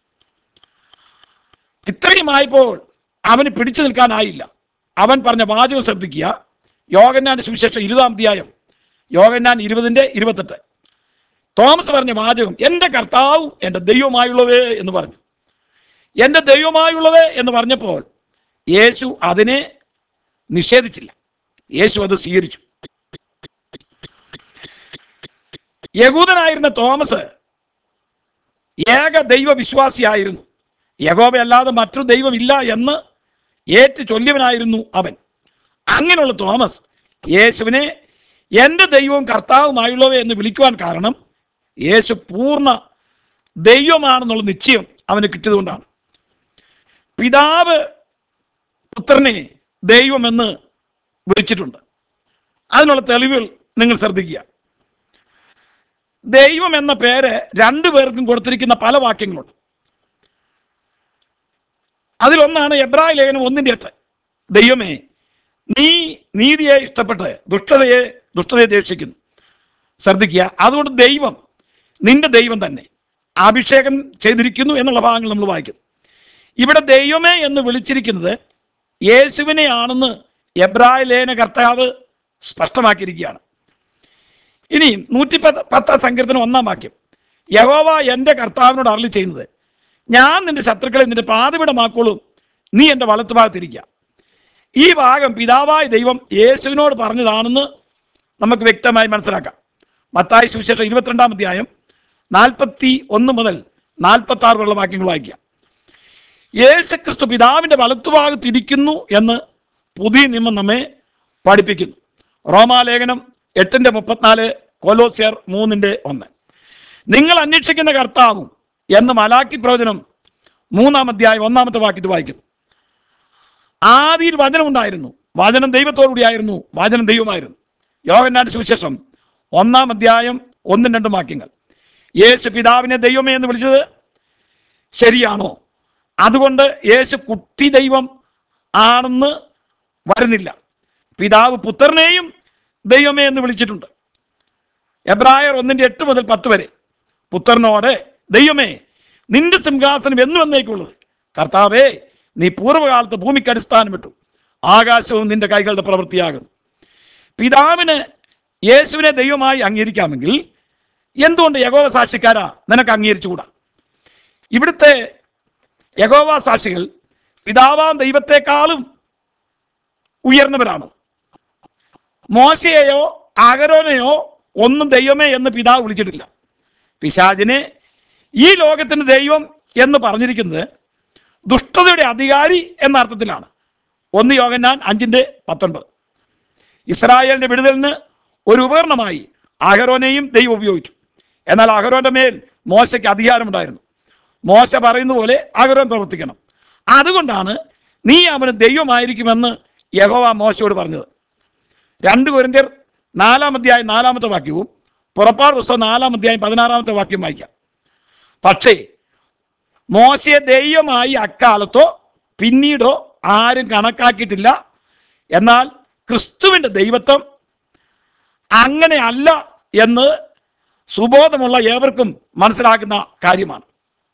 Speaker 1: ഇത്രയുമായപ്പോൾ അവന് പിടിച്ചു നിൽക്കാനായില്ല അവൻ പറഞ്ഞ വാചകം ശ്രദ്ധിക്കുക യോഗന്നാന്റെ സുവിശേഷം ഇരുപതാം അധ്യായം യോഗന്നാൻ ഇരുപതിൻ്റെ ഇരുപത്തെട്ട് തോമസ് പറഞ്ഞ വാചകം എൻ്റെ കർത്താവും എൻ്റെ ദൈവമായുള്ളവേ എന്ന് പറഞ്ഞു എൻ്റെ ദൈവമായുള്ളവേ എന്ന് പറഞ്ഞപ്പോൾ യേശു അതിനെ നിഷേധിച്ചില്ല യേശു അത് സ്വീകരിച്ചു യഹൂദനായിരുന്ന തോമസ് ഏക ദൈവവിശ്വാസിയായിരുന്നു യഹോവയല്ലാതെ മറ്റൊരു ദൈവമില്ല എന്ന് ഏറ്റു ചൊല്ലിയവനായിരുന്നു അവൻ അങ്ങനെയുള്ള തോമസ് യേശുവിനെ എൻ്റെ ദൈവവും കർത്താവുമായുള്ളവേ എന്ന് വിളിക്കുവാൻ കാരണം യേശു പൂർണ്ണ ദൈവമാണെന്നുള്ള നിശ്ചയം അവന് കിട്ടിയതുകൊണ്ടാണ് പിതാവ് പുത്രനെ ദൈവമെന്ന് വിളിച്ചിട്ടുണ്ട് അതിനുള്ള തെളിവുകൾ നിങ്ങൾ ശ്രദ്ധിക്കുക ദൈവം എന്ന പേര് രണ്ടു പേർക്കും കൊടുത്തിരിക്കുന്ന പല വാക്യങ്ങളുണ്ട് അതിലൊന്നാണ് എബ്രായ ലേഖനം ഒന്നിൻ്റെ എട്ട് ദൈവമേ നീ നീതിയെ ഇഷ്ടപ്പെട്ട് ദുഷ്ടതയെ ദുഷ്ടതയെ ദേഷിക്കുന്നു ശ്രദ്ധിക്കുക അതുകൊണ്ട് ദൈവം നിന്റെ ദൈവം തന്നെ അഭിഷേകം ചെയ്തിരിക്കുന്നു എന്നുള്ള ഭാഗങ്ങൾ നമ്മൾ വായിക്കുന്നു ഇവിടെ ദൈവമേ എന്ന് വിളിച്ചിരിക്കുന്നത് യേശുവിനെയാണെന്ന് എബ്രായ ലേഖന കർത്താവ് സ്പഷ്ടമാക്കിയിരിക്കുകയാണ് ഇനി നൂറ്റി പത്ത് പത്താം സങ്കീർത്തനം ഒന്നാം വാക്യം യഹോവ എൻ്റെ കർത്താവിനോട് അരളി ചെയ്യുന്നത് ഞാൻ നിന്റെ ശത്രുക്കളെ നിന്റെ പാതപിടമാക്കോളും നീ എൻ്റെ വലത്തുഭാഗത്തിരിക്കുക ഈ ഭാഗം പിതാവായ ദൈവം യേശുവിനോട് പറഞ്ഞതാണെന്ന് നമുക്ക് വ്യക്തമായി മനസ്സിലാക്കാം മത്തായി സുവിശേഷം ഇരുപത്തിരണ്ടാം അധ്യായം നാൽപ്പത്തി ഒന്ന് മുതൽ നാൽപ്പത്തി ആറ് വരെയുള്ള വാക്യങ്ങൾ വായിക്കുക യേശുക്രിസ്തു പിതാവിൻ്റെ വലത്തുഭാഗത്ത് ഇരിക്കുന്നു എന്ന് പുതിയ നിയമം നമ്മെ പഠിപ്പിക്കുന്നു റോമാലേഖനം എട്ടിൻ്റെ മുപ്പത്തിനാല് കൊലോസിയർ മൂന്നിൻ്റെ ഒന്ന് നിങ്ങൾ അന്വേഷിക്കുന്ന കർത്താവും എന്ന് മലാക്കി പ്രവചനം മൂന്നാം അധ്യായം ഒന്നാമത്തെ വാക്യത്തിൽ വായിക്കുന്നു ആദിയിൽ വചനം ഉണ്ടായിരുന്നു വചനം ദൈവത്തോടുകൂടിയായിരുന്നു വചനം ദൈവമായിരുന്നു യോഗന്നാന്റെ സുവിശേഷം ഒന്നാം അധ്യായം ഒന്നും രണ്ടും വാക്യങ്ങൾ യേശു പിതാവിനെ ദൈവമേ എന്ന് വിളിച്ചത് ശരിയാണോ അതുകൊണ്ട് യേശു കുട്ടി ദൈവം ആണെന്ന് വരുന്നില്ല പിതാവ് പുത്രനെയും ദൈവമേ എന്ന് വിളിച്ചിട്ടുണ്ട് എബ്രായർ ഒന്നിന്റെ എട്ട് മുതൽ പത്ത് വരെ പുത്രനോട് ദൈവമേ നിന്റെ സിംഹാസനം എന്നു വന്നേക്കുള്ളത് കർത്താവേ നീ പൂർവ്വകാലത്ത് ഭൂമിക്ക് അടിസ്ഥാനം വിട്ടു ആകാശവും നിന്റെ കൈകളുടെ പ്രവൃത്തിയാകുന്നു പിതാവിന് യേശുവിനെ ദൈവമായി അംഗീകരിക്കാമെങ്കിൽ എന്തുകൊണ്ട് യഗോവ സാക്ഷിക്കാരാ നിനക്ക് അംഗീകരിച്ചുകൂടാ ഇവിടുത്തെ യഗോവ സാക്ഷികൾ പിതാവാം ദൈവത്തെക്കാളും ഉയർന്നവരാണ് മോശയെയോ അഗരോനെയോ ഒന്നും ദൈവമേ എന്ന് പിതാവ് വിളിച്ചിട്ടില്ല പിശാചിനെ ഈ ലോകത്തിന് ദൈവം എന്ന് പറഞ്ഞിരിക്കുന്നത് ദുഷ്ടതയുടെ അധികാരി എന്ന അർത്ഥത്തിലാണ് ഒന്ന് യോഗന്നാൻ അഞ്ചിൻ്റെ പത്തൊൻപത് ഇസ്രായേലിന്റെ വിടുതലിന് ഒരു ഉപകരണമായി അഹരോനെയും ദൈവം ഉപയോഗിച്ചു എന്നാൽ അഹരോന്റെ മേൽ മോശയ്ക്ക് അധികാരമുണ്ടായിരുന്നു മോശ പറയുന്ന പോലെ അഹരോൻ പ്രവർത്തിക്കണം അതുകൊണ്ടാണ് നീ അവന് ദൈവമായിരിക്കുമെന്ന് യഹോവ മോശയോട് പറഞ്ഞത് രണ്ട് കുരിന്തിയർ നാലാം അധ്യായം നാലാമത്തെ വാക്യവും പുറപ്പാട് പുസ്തകം നാലാം അധ്യായം പതിനാറാമത്തെ വാക്യം വായിക്കാം പക്ഷേ മോശയെ ദൈവമായി അക്കാലത്തോ പിന്നീടോ ആരും കണക്കാക്കിയിട്ടില്ല എന്നാൽ ക്രിസ്തുവിൻ്റെ ദൈവത്വം അങ്ങനെയല്ല എന്ന് സുബോധമുള്ള ഏവർക്കും മനസ്സിലാക്കുന്ന കാര്യമാണ്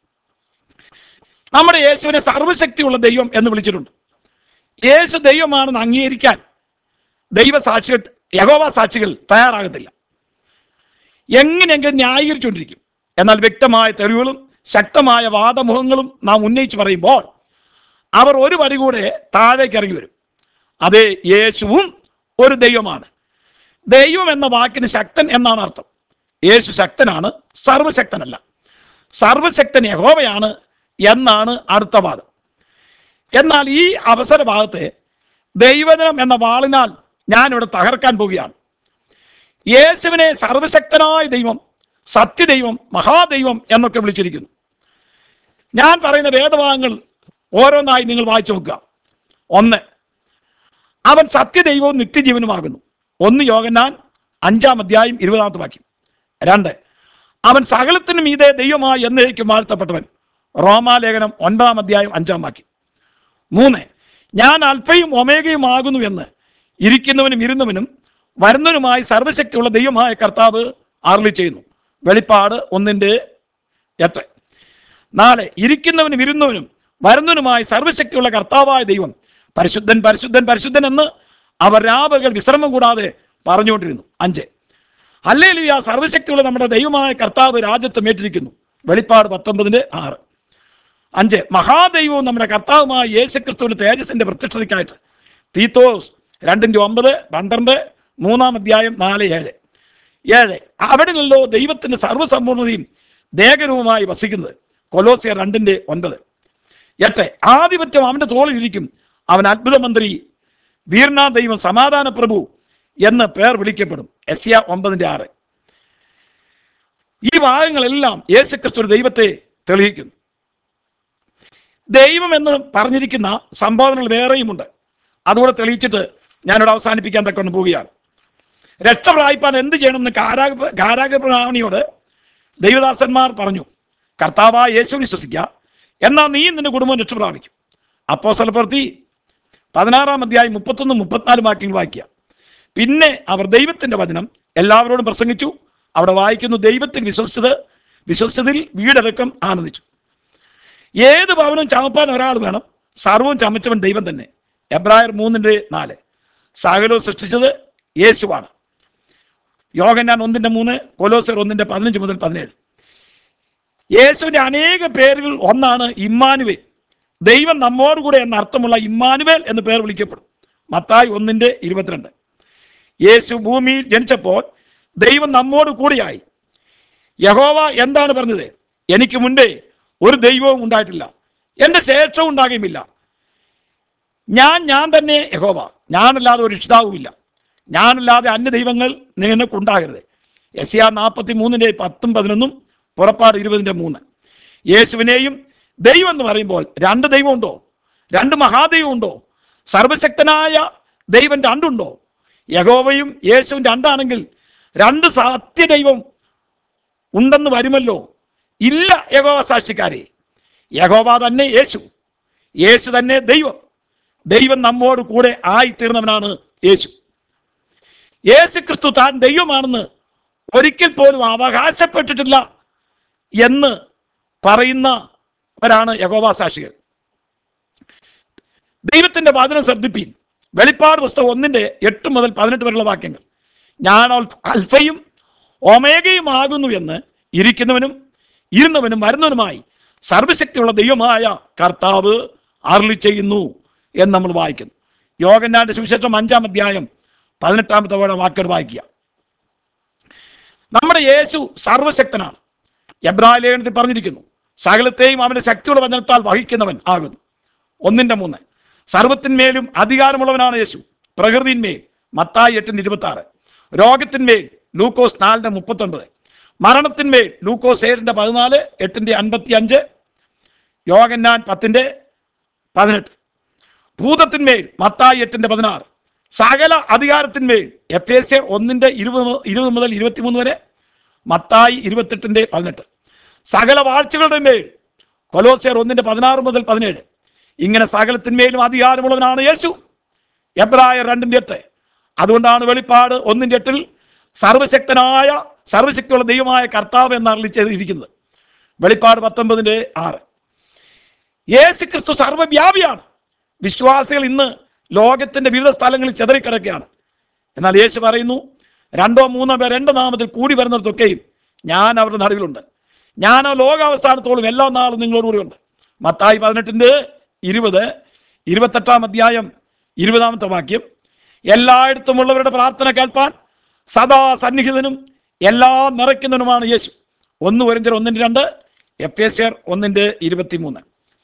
Speaker 1: നമ്മുടെ യേശുവിനെ സർവശക്തിയുള്ള ദൈവം എന്ന് വിളിച്ചിട്ടുണ്ട് യേശു ദൈവമാണെന്ന് അംഗീകരിക്കാൻ ദൈവസാക്ഷി യഹോവ സാക്ഷികൾ തയ്യാറാകത്തില്ല എങ്ങനെയെങ്കിലും ന്യായീകരിച്ചുകൊണ്ടിരിക്കും എന്നാൽ വ്യക്തമായ തെളിവുകളും ശക്തമായ വാദമുഖങ്ങളും നാം ഉന്നയിച്ച് പറയുമ്പോൾ അവർ ഒരു പടി കൂടെ താഴേക്ക് ഇറങ്ങി വരും അതെ യേശുവും ഒരു ദൈവമാണ് ദൈവം എന്ന വാക്കിന് ശക്തൻ എന്നാണ് അർത്ഥം യേശു ശക്തനാണ് സർവശക്തനല്ല സർവശക്തൻ യഹോവയാണ് എന്നാണ് അടുത്ത വാദം എന്നാൽ ഈ അവസര ഭാഗത്തെ ദൈവജനം എന്ന വാളിനാൽ ഞാനിവിടെ തകർക്കാൻ പോവുകയാണ് യേശുവിനെ സർവശക്തനായ ദൈവം സത്യദൈവം മഹാദൈവം എന്നൊക്കെ വിളിച്ചിരിക്കുന്നു ഞാൻ പറയുന്ന വേദഭാഗങ്ങൾ ഓരോന്നായി നിങ്ങൾ വായിച്ചു നോക്കുക ഒന്ന് അവൻ സത്യദൈവവും നിത്യജീവനുമാകുന്നു ഒന്ന് യോഗനാൻ അഞ്ചാം അധ്യായം ഇരുപതാമത്തെ വാക്യം രണ്ട് അവൻ സകലത്തിനും മീതെ ദൈവമായി എന്നേക്കും വാഴ്ത്തപ്പെട്ടവൻ റോമാലേഖനം ഒൻപതാം അധ്യായം അഞ്ചാം വാക്യം മൂന്ന് ഞാൻ അൽഫയും ഒമേഗയും ആകുന്നു എന്ന് ഇരിക്കുന്നവനും ഇരുന്നവനും വരുന്നവനുമായി സർവശക്തിയുള്ള ദൈവമായ കർത്താവ് അരുളി ചെയ്യുന്നു വെളിപ്പാട് ഒന്നിൻ്റെ എട്ട് നാല് ഇരിക്കുന്നവനും ഇരുന്നവനും വരുന്നവനുമായി സർവശക്തിയുള്ള കർത്താവായ ദൈവം പരിശുദ്ധൻ പരിശുദ്ധൻ പരിശുദ്ധൻ എന്ന് അവർ രാപകൽ വിശ്രമം കൂടാതെ പറഞ്ഞുകൊണ്ടിരുന്നു അഞ്ച് അല്ലേലുയ സർവശക്തിയുള്ള നമ്മുടെ ദൈവമായ കർത്താവ് രാജ്യത്വം ഏറ്റിരിക്കുന്നു വെളിപ്പാട് പത്തൊമ്പതിൻ്റെ ആറ് അഞ്ച് മഹാദൈവവും നമ്മുടെ കർത്താവുമായ യേശുക്രിസ്തുവിന്റെ തേജസ്സിന്റെ പ്രത്യക്ഷതയ്ക്കായിട്ട് തീത്തോസ് രണ്ടിൻ്റെ ഒമ്പത് പന്ത്രണ്ട് മൂന്നാം അധ്യായം നാല് ഏഴ് ഏഴ് അവിടെ നിന്നല്ലോ ദൈവത്തിന്റെ സർവ്വസമ്പൂർണതയും ദേഹരൂപമായി വസിക്കുന്നത് കൊലോസിയർ രണ്ടിൻ്റെ ഒൻപത് എട്ട് ആധിപത്യം അവന്റെ തോളിൽ ഇരിക്കും അവൻ അത്ഭുതമന്ത്രി വീർണാ ദൈവം സമാധാന പ്രഭു എന്ന് പേർ വിളിക്കപ്പെടും എസ്യ ഒമ്പതിൻ്റെ ആറ് ഈ ഭാഗങ്ങളെല്ലാം യേശുക്രിസ്തു ഒരു ദൈവത്തെ തെളിയിക്കുന്നു ദൈവം എന്ന് പറഞ്ഞിരിക്കുന്ന സംബോധനകൾ വേറെയുമുണ്ട് അതുകൂടെ തെളിയിച്ചിട്ട് ഞാനിവിടെ അവസാനിപ്പിക്കാൻ തക്കൊണ്ട് പോവുകയാണ് രക്ഷ പ്രാപിപ്പാൻ എന്ത് ചെയ്യണമെന്ന് കാരാഗ കാരാഗ്രഹണിയോട് ദൈവദാസന്മാർ പറഞ്ഞു കർത്താവായ യേശു വിശ്വസിക്കുക എന്നാൽ നീ നിന്റെ കുടുംബം രക്ഷ പ്രാപിക്കും അപ്പോ പ്രവൃത്തി പതിനാറാം അധ്യായം മുപ്പത്തൊന്ന് മുപ്പത്തിനാല് വാക്യങ്ങൾ വായിക്കുക പിന്നെ അവർ ദൈവത്തിന്റെ വചനം എല്ലാവരോടും പ്രസംഗിച്ചു അവിടെ വായിക്കുന്നു ദൈവത്തിൽ വിശ്വസിച്ചത് വിശ്വസിച്ചതിൽ വീടടക്കം ആനന്ദിച്ചു ഏത് ഭവനം ചമപ്പാൻ ഒരാൾ വേണം സർവവും ചമച്ചവൻ ദൈവം തന്നെ എബ്രായർ മൂന്നിൻ്റെ നാല് സകലവും സൃഷ്ടിച്ചത് യേശുവാണ് യോഗനാൻ ഒന്നിൻ്റെ മൂന്ന് കൊലോസർ ഒന്നിൻ്റെ പതിനഞ്ച് മുതൽ പതിനേഴ് യേശുവിൻ്റെ അനേക പേരുകൾ ഒന്നാണ് ഇമ്മാനുവേൽ ദൈവം നമ്മോടുകൂടെ എന്ന അർത്ഥമുള്ള ഇമ്മാനുവേൽ എന്ന് പേർ വിളിക്കപ്പെടും മത്തായി ഒന്നിൻ്റെ ഇരുപത്തിരണ്ട് യേശു ഭൂമിയിൽ ജനിച്ചപ്പോൾ ദൈവം നമ്മോട് കൂടെയായി യഹോവ എന്താണ് പറഞ്ഞത് എനിക്ക് മുൻപേ ഒരു ദൈവവും ഉണ്ടായിട്ടില്ല എൻ്റെ ശേഷവും ഉണ്ടാകുമില്ല ഞാൻ ഞാൻ തന്നെ യഹോവ ഞാനല്ലാതെ ഒരു രക്ഷിതാവുമില്ല ഞാനല്ലാതെ അന്യ ദൈവങ്ങൾ നിങ്ങൾക്കുണ്ടാകരുത് എസ് ആർ നാൽപ്പത്തി മൂന്നിൻ്റെ പത്തും പതിനൊന്നും പുറപ്പാട് ഇരുപതിൻ്റെ മൂന്ന് യേശുവിനെയും ദൈവം എന്ന് പറയുമ്പോൾ രണ്ട് ദൈവമുണ്ടോ രണ്ട് മഹാദൈവമുണ്ടോ സർവശക്തനായ ദൈവം രണ്ടുണ്ടോ യഹോവയും യേശുവും രണ്ടാണെങ്കിൽ രണ്ട് സത്യദൈവം ഉണ്ടെന്ന് വരുമല്ലോ ഇല്ല യഹോവ സാക്ഷിക്കാരെ യഹോവ തന്നെ യേശു യേശു തന്നെ ദൈവം ദൈവം നമ്മോട് കൂടെ ആയിത്തീർന്നവനാണ് യേശു യേശു ക്രിസ്തു താൻ ദൈവമാണെന്ന് ഒരിക്കൽ പോലും അവകാശപ്പെട്ടിട്ടില്ല എന്ന് പറയുന്നവരാണ് യഹോവ സാക്ഷികൾ ദൈവത്തിന്റെ വചനം ശ്രദ്ധിപ്പീൻ വെളിപ്പാട് പുസ്തകം ഒന്നിന്റെ എട്ട് മുതൽ പതിനെട്ട് വരെയുള്ള വാക്യങ്ങൾ ഞാൻ അൽ- അൽഫയും ഒമേഗയും ആകുന്നു എന്ന് ഇരിക്കുന്നവനും ഇരുന്നവനും വരുന്നവനുമായി സർവശക്തിയുള്ള ദൈവമായ കർത്താവ് അരുളി ചെയ്യുന്നു എന്ന് നമ്മൾ വായിക്കുന്നു യോഗന്നാന്റെ സുവിശേഷം അഞ്ചാം അധ്യായം പതിനെട്ടാമത്തെ വേണം വാക്കുകൾ വായിക്കുക നമ്മുടെ യേശു സർവശക്തനാണ് എബ്രായ ലേഖനത്തിൽ പറഞ്ഞിരിക്കുന്നു സകലത്തെയും അവന്റെ ശക്തിയുള്ള വചനത്താൽ വഹിക്കുന്നവൻ ആകുന്നു ഒന്നിന്റെ മൂന്ന് സർവത്തിന്മേലും അധികാരമുള്ളവനാണ് യേശു പ്രകൃതിന്മേൽ മത്തായി എട്ടിന്റെ ഇരുപത്തി ആറ് രോഗത്തിന്മേൽ ലൂക്കോസ് നാലിന്റെ മുപ്പത്തൊൻപത് മരണത്തിന്മേൽ ലൂക്കോസ് ഏഴിന്റെ പതിനാല് എട്ടിന്റെ അൻപത്തി അഞ്ച് യോഗന്നാൻ പത്തിന്റെ പതിനെട്ട് ഭൂതത്തിന്മേൽ മത്തായി എട്ടിന്റെ പതിനാറ് സകല അധികാരത്തിന്മേൽ എഫ് എസ് എ ഒന്നിന്റെ ഇരുപത് ഇരുപത് മുതൽ ഇരുപത്തിമൂന്ന് വരെ മത്തായി ഇരുപത്തെട്ടിന്റെ പതിനെട്ട് സകല വാഴ്ചകളുടെ മേൽ കൊലോസിയർ ഒന്നിന്റെ പതിനാറ് മുതൽ പതിനേഴ് ഇങ്ങനെ സകലത്തിന്മേലും അധികാരമുള്ളവനാണ് യേശു എബ്രായർ രണ്ടിന്റെ എട്ട് അതുകൊണ്ടാണ് വെളിപ്പാട് ഒന്നിന്റെ എട്ടിൽ സർവശക്തനായ സർവശക്തിയുള്ള ദൈവമായ കർത്താവ് എന്ന് അരളി ചെയ്തിരിക്കുന്നത് വെളിപ്പാട് പത്തൊമ്പതിന്റെ ആറ് യേശു ക്രിസ്തു സർവ്വവ്യാപിയാണ് വിശ്വാസികൾ ഇന്ന് ലോകത്തിന്റെ വിവിധ സ്ഥലങ്ങളിൽ ചെതറിക്കിടക്കുകയാണ് എന്നാൽ യേശു പറയുന്നു രണ്ടോ മൂന്നോ പേർ എൻ്റെ നാമത്തിൽ കൂടി വരുന്നിടത്തൊക്കെയും ഞാൻ അവരുടെ നടുവിലുണ്ട് ഞാൻ ആ ലോകാവസ്ഥാനത്തോളം എല്ലാ നാളും നിങ്ങളോട് കൂടി ഉണ്ട് മത്തായി പതിനെട്ടിൻ്റെ ഇരുപത് ഇരുപത്തെട്ടാം അധ്യായം ഇരുപതാമത്തെ വാക്യം എല്ലായിടത്തുമുള്ളവരുടെ പ്രാർത്ഥന കേൾപ്പാൻ സദാ സന്നിഹിതനും എല്ലാം നിറയ്ക്കുന്നവനുമാണ് യേശു ഒന്ന് വരിഞ്ചർ ഒന്നിൻ്റെ രണ്ട് എഫ് എസ് ആർ ഒന്നിൻ്റെ ഇരുപത്തിമൂന്ന്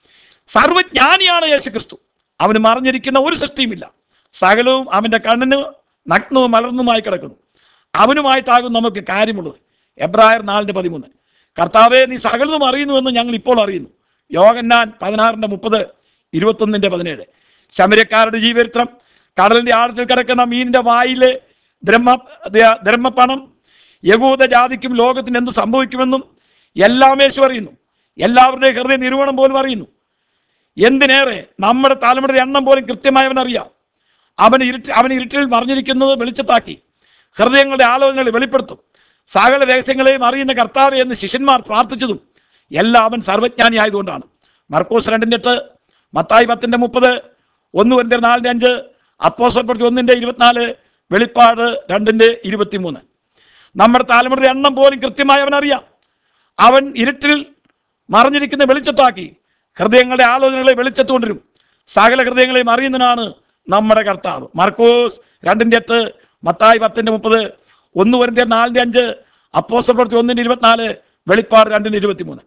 Speaker 1: സർവജ്ഞാനിയാണ് യേശു ക്രിസ്തു അവന് മറിഞ്ഞിരിക്കുന്ന ഒരു സൃഷ്ടിയുമില്ല സകലവും അവൻ്റെ കണ്ണിന് നഗ്നവും മലർന്നുമായി കിടക്കുന്നു അവനുമായിട്ടാകും നമുക്ക് കാര്യമുള്ളത് എബ്രായർ നാലിൻ്റെ പതിമൂന്ന് കർത്താവെ നീ സകലതും അറിയുന്നുവെന്ന് ഞങ്ങൾ ഇപ്പോൾ അറിയുന്നു യോഗന്നാൻ പതിനാറിൻ്റെ മുപ്പത് ഇരുപത്തൊന്നിൻ്റെ പതിനേഴ് ശമരക്കാരുടെ ജീവചരിത്രം കടലിൻ്റെ ആഴത്തിൽ കിടക്കുന്ന മീനിൻ്റെ വായിലെ ദ്രഹ്മ ദ- ദ്രഹ്മപ്പണം യഹൂദ ജാതിക്കും ലോകത്തിന് എന്ത് സംഭവിക്കുമെന്നും എല്ലാം യേശു അറിയുന്നു എല്ലാവരുടെയും ഹൃദയ നിരൂപണം പോലും അറിയുന്നു എന്തിനേറെ നമ്മുടെ തലമുറയുടെ എണ്ണം പോലും കൃത്യമായി അവൻ അറിയാം അവൻ ഇരുട്ട് അവൻ ഇരുട്ടിൽ മറിഞ്ഞിരിക്കുന്നത് വെളിച്ചത്താക്കി ഹൃദയങ്ങളുടെ ആലോചനകളെ വെളിപ്പെടുത്തും സകല രഹസ്യങ്ങളെയും അറിയുന്ന കർത്താവ് എന്ന് ശിഷ്യന്മാർ പ്രാർത്ഥിച്ചതും എല്ലാം അവൻ സർവജ്ഞാനി ആയതുകൊണ്ടാണ് മർക്കോസ് രണ്ടിൻ്റെ എട്ട് മത്തായി പത്തിൻ്റെ മുപ്പത് ഒന്ന് വരുന്ന നാലിൻ്റെ അഞ്ച് അപ്പോസൽ പ്രതി ഒന്നിൻ്റെ ഇരുപത്തിനാല് വെളിപ്പാട് രണ്ടിൻ്റെ ഇരുപത്തിമൂന്ന് നമ്മുടെ തലമുറയുടെ എണ്ണം പോലും കൃത്യമായി അവൻ അറിയാം അവൻ ഇരുട്ടിൽ മറിഞ്ഞിരിക്കുന്ന വെളിച്ചത്താക്കി ഹൃദയങ്ങളുടെ ആലോചനകളെ വെളിച്ചത്തുകൊണ്ടിരും സകല ഹൃദയങ്ങളെയും അറിയുന്നതിനാണ് നമ്മുടെ കർത്താവ് മാർക്കോസ് രണ്ടിൻ്റെ എട്ട് മത്തായി പത്തിൻ്റെ മുപ്പത് ഒന്ന് വരുന്ന നാലിൻ്റെ അഞ്ച് അപ്പോസ്റ്റൽ പ്രവൃത്തി ഒന്നിൻ്റെ ഇരുപത്തിനാല് വെളിപ്പാട് രണ്ടിൻ്റെ ഇരുപത്തിമൂന്ന്